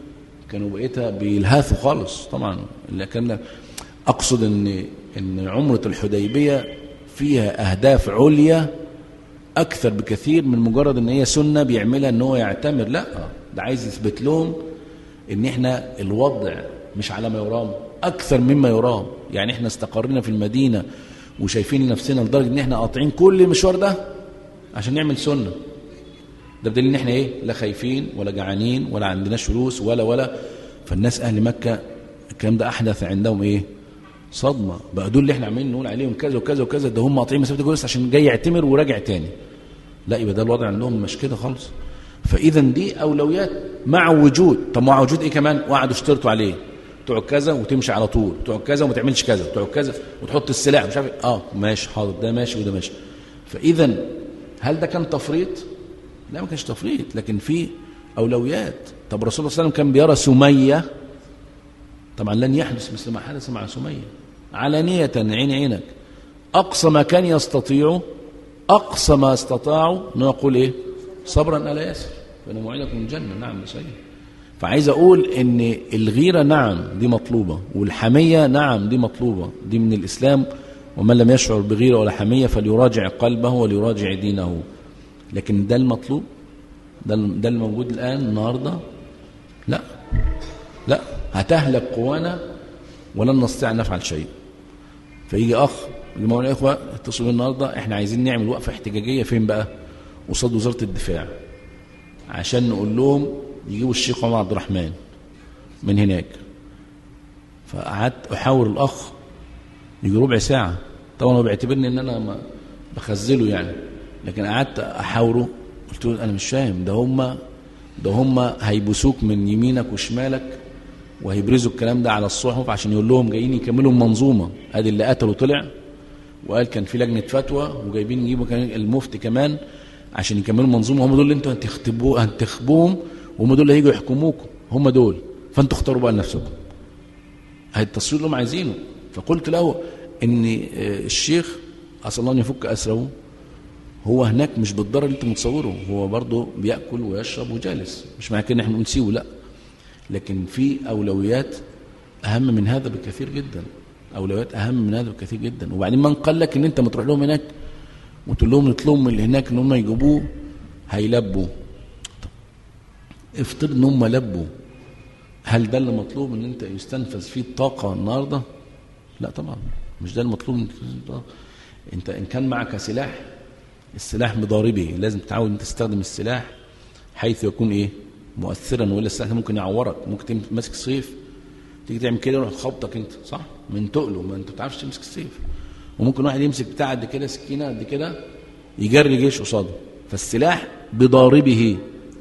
S3: كانوا بقيتها بيلهثوا خالص طبعا لكن اقصد ان ان عمره الحديبيه فيها اهداف عليا اكثر بكثير من مجرد ان هي سنه بيعملها ان هو يعتمر لا ده عايز يثبت لهم ان احنا الوضع مش على ما يرام اكثر مما يرام يعني احنا استقرينا في المدينه وشايفين نفسنا لدرجه ان احنا قاطعين كل المشوار ده عشان نعمل سنه ده بدليل ان احنا ايه لا خايفين ولا جعانين ولا عندناش فلوس ولا ولا فالناس اهل مكه الكلام ده احدث عندهم ايه صدمه بقى دول اللي احنا عمالين نقول عليهم كذا وكذا وكذا ده هم قاطعين مسافه الجلوس عشان جاي يعتمر وراجع تاني لا يبقى ده الوضع عندهم مش كده خالص فاذا دي اولويات مع وجود طب مع وجود ايه كمان وقعدوا اشترطوا عليه تقعد كذا وتمشي على طول تقعد كذا وما تعملش كذا تقعد كذا وتحط السلاح مش عارف إيه. اه ماشي حاضر ده ماشي وده ماشي فاذا هل ده كان تفريط لا ما كانش تفريط لكن في اولويات طب الرسول صلى الله عليه وسلم كان بيرى سميه طبعا لن يحدث مثل ما حدث مع سميه علانيه عين عينك اقصى ما كان يستطيعه اقصى ما استطاعوا انه يقول ايه صبرا الا ياسر فان موعدكم الجنه نعم صحيح فعايز اقول ان الغيره نعم دي مطلوبه والحميه نعم دي مطلوبه دي من الاسلام ومن لم يشعر بغيره ولا حميه فليراجع قلبه وليراجع دينه لكن ده المطلوب ده ده الموجود الان النهارده لا لا هتهلك قوانا ولن نستطيع ان نفعل شيء فيجي اخ جماعه الاخوه اتصلوا النهارده احنا عايزين نعمل وقفه احتجاجيه فين بقى قصاد وزاره الدفاع عشان نقول لهم يجيبوا الشيخ عمر عبد الرحمن من هناك فقعدت احاور الاخ يجي ربع ساعه طبعا هو بيعتبرني ان انا ما بخزله يعني لكن قعدت احاوره قلت له انا مش فاهم ده هم ده هم هيبوسوك من يمينك وشمالك وهيبرزوا الكلام ده على الصحف عشان يقول لهم جايين يكملوا المنظومه ادي اللي قتله طلع وقال كان في لجنه فتوى وجايبين يجيبوا كان المفتي كمان عشان يكملوا المنظومه هم دول اللي انتوا هتختبوه هتخبوهم وهم دول اللي هيجوا يحكموكم هم دول فانتوا اختاروا بقى لنفسكم هي التصوير اللي هم عايزينه فقلت له ان الشيخ اسال الله ان يفك اسره هو هناك مش بالضرر اللي انت متصوره هو برضه بياكل ويشرب وجالس مش معنى كده ان احنا نسيبه لا لكن في اولويات اهم من هذا بكثير جدا اولويات اهم من هذا بكثير جدا وبعدين من قال لك ان انت ما تروح لهم هناك وتقول لهم نطلبهم من اللي هناك ان هم يجيبوه هيلبوا طب افترض ان هم لبوا هل ده اللي مطلوب ان انت يستنفذ فيه الطاقه النهارده لا طبعا مش ده المطلوب ان انت ان كان معك سلاح السلاح بضاربه لازم تتعود ان تستخدم السلاح حيث يكون ايه مؤثرا والا السلاح ممكن يعورك ممكن ماسك سيف تيجي تعمل كده يروح خبطك انت صح من تقله ما انت ما بتعرفش تمسك السيف وممكن واحد يمسك بتاع قد كده سكينه قد كده يجري جيش قصاده فالسلاح بضاربه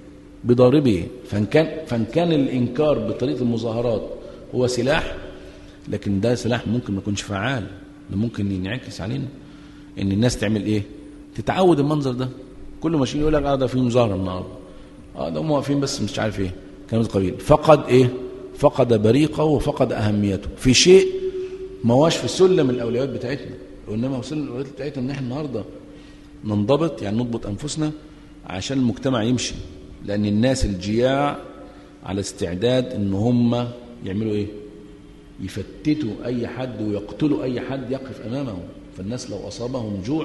S3: بضاربه فان كان فان كان الانكار بطريقه المظاهرات هو سلاح لكن ده سلاح ممكن ما يكونش فعال ده ممكن ينعكس علينا ان الناس تعمل ايه تتعود المنظر ده كل ماشيين يقول لك اه ده في مظاهره النهارده اه ده هم واقفين بس مش عارف ايه كلام قليل فقد ايه فقد بريقه وفقد اهميته في شيء ما هواش في سلم الاولويات بتاعتنا وانما هو سلم الاولويات بتاعتنا ان احنا النهارده ننضبط يعني نضبط انفسنا عشان المجتمع يمشي لان الناس الجياع على استعداد ان هم يعملوا ايه يفتتوا اي حد ويقتلوا اي حد يقف امامهم فالناس لو اصابهم جوع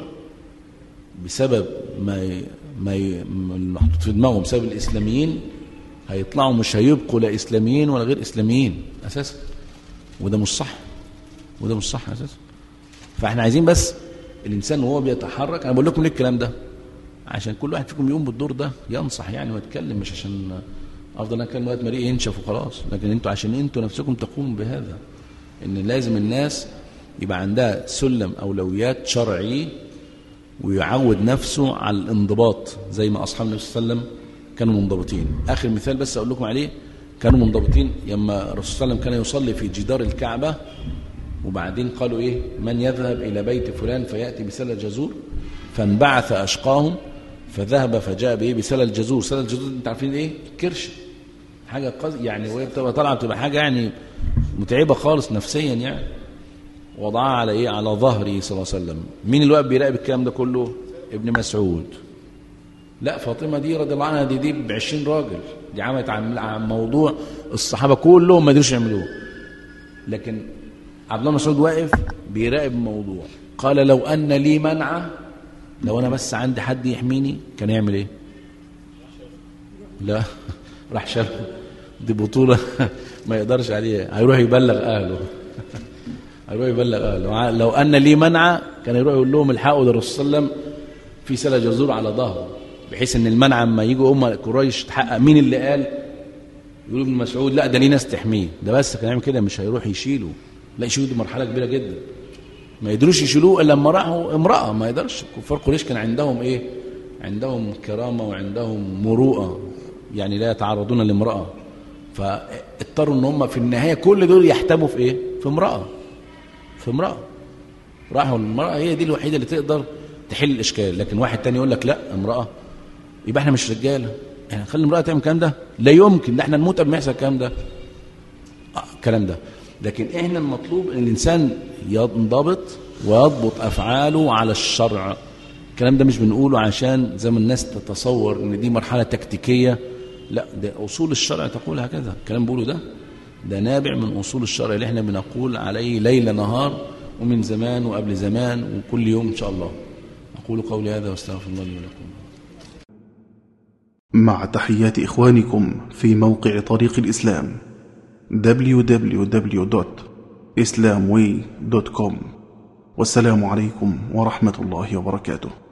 S3: بسبب ما ي... ما ي... محطوط في دماغهم بسبب الاسلاميين هيطلعوا مش هيبقوا لا اسلاميين ولا غير اسلاميين اساسا وده مش صح وده مش صح اساسا فاحنا عايزين بس الانسان وهو بيتحرك انا بقول لكم ليه الكلام ده عشان كل واحد فيكم يقوم بالدور ده ينصح يعني ويتكلم مش عشان افضل انا اتكلم وقت مريء ينشف وخلاص لكن انتوا عشان انتوا نفسكم تقوموا بهذا ان لازم الناس يبقى عندها سلم اولويات شرعي ويعود نفسه على الانضباط زي ما اصحاب النبي صلى الله عليه وسلم كانوا منضبطين اخر مثال بس اقول لكم عليه كانوا منضبطين لما الرسول صلى الله عليه وسلم كان يصلي في جدار الكعبه وبعدين قالوا ايه من يذهب الى بيت فلان فياتي بسله جزور فانبعث اشقاهم فذهب فجاء بايه بسله الجزور سله الجزور انت عارفين ايه كرش حاجه قز... يعني وهي بتبقى طالعه بتبقى حاجه يعني متعبه خالص نفسيا يعني وضعها على ايه على ظهره صلى الله عليه وسلم مين اللي واقف بيراقب الكلام ده كله ابن مسعود لا فاطمة دي رضي الله عنها دي دي ب 20 راجل دي عملت عن عن موضوع الصحابة كلهم ما قدروش يعملوه لكن عبد الله مسعود واقف بيراقب الموضوع قال لو أن لي منعة لو أنا بس عندي حد يحميني كان يعمل إيه؟ لا راح شاف دي بطولة ما يقدرش عليها هيروح يبلغ أهله هيروح يبلغ أهله لو أن لي منعة كان يروح يقول لهم الحقوا ده الرسول صلى الله عليه وسلم في سلة جزور على ظهره بحيث ان المنع اما يجوا هم قريش تحقق مين اللي قال يقول ابن مسعود لا ده ليه ناس تحميه ده بس كان يعمل كده مش هيروح يشيله لا يشيله دي مرحله كبيره جدا ما يقدروش يشيلوه الا لما راحوا امراه ما يقدرش كفار قريش كان عندهم ايه عندهم كرامه وعندهم مروءه يعني لا يتعرضون لامراه فاضطروا ان هم في النهايه كل دول يحتموا في ايه في امراه في امراه راحوا المراه هي دي الوحيده اللي تقدر تحل الاشكال لكن واحد تاني يقول لك لا امراه يبقى احنا مش رجاله احنا نخلي المراه تعمل الكلام ده لا يمكن ده احنا نموت قبل ما يحصل الكلام ده آه الكلام ده لكن احنا المطلوب ان الانسان ينضبط ويضبط افعاله على الشرع الكلام ده مش بنقوله عشان زي ما الناس تتصور ان دي مرحله تكتيكيه لا ده اصول الشرع تقول هكذا الكلام بقوله ده ده نابع من اصول الشرع اللي احنا بنقول عليه ليل نهار ومن زمان وقبل زمان وكل يوم ان شاء الله اقول قولي هذا واستغفر الله لي ولكم
S1: مع تحيات إخوانكم في موقع طريق الإسلام www.islamway.com والسلام عليكم ورحمة الله وبركاته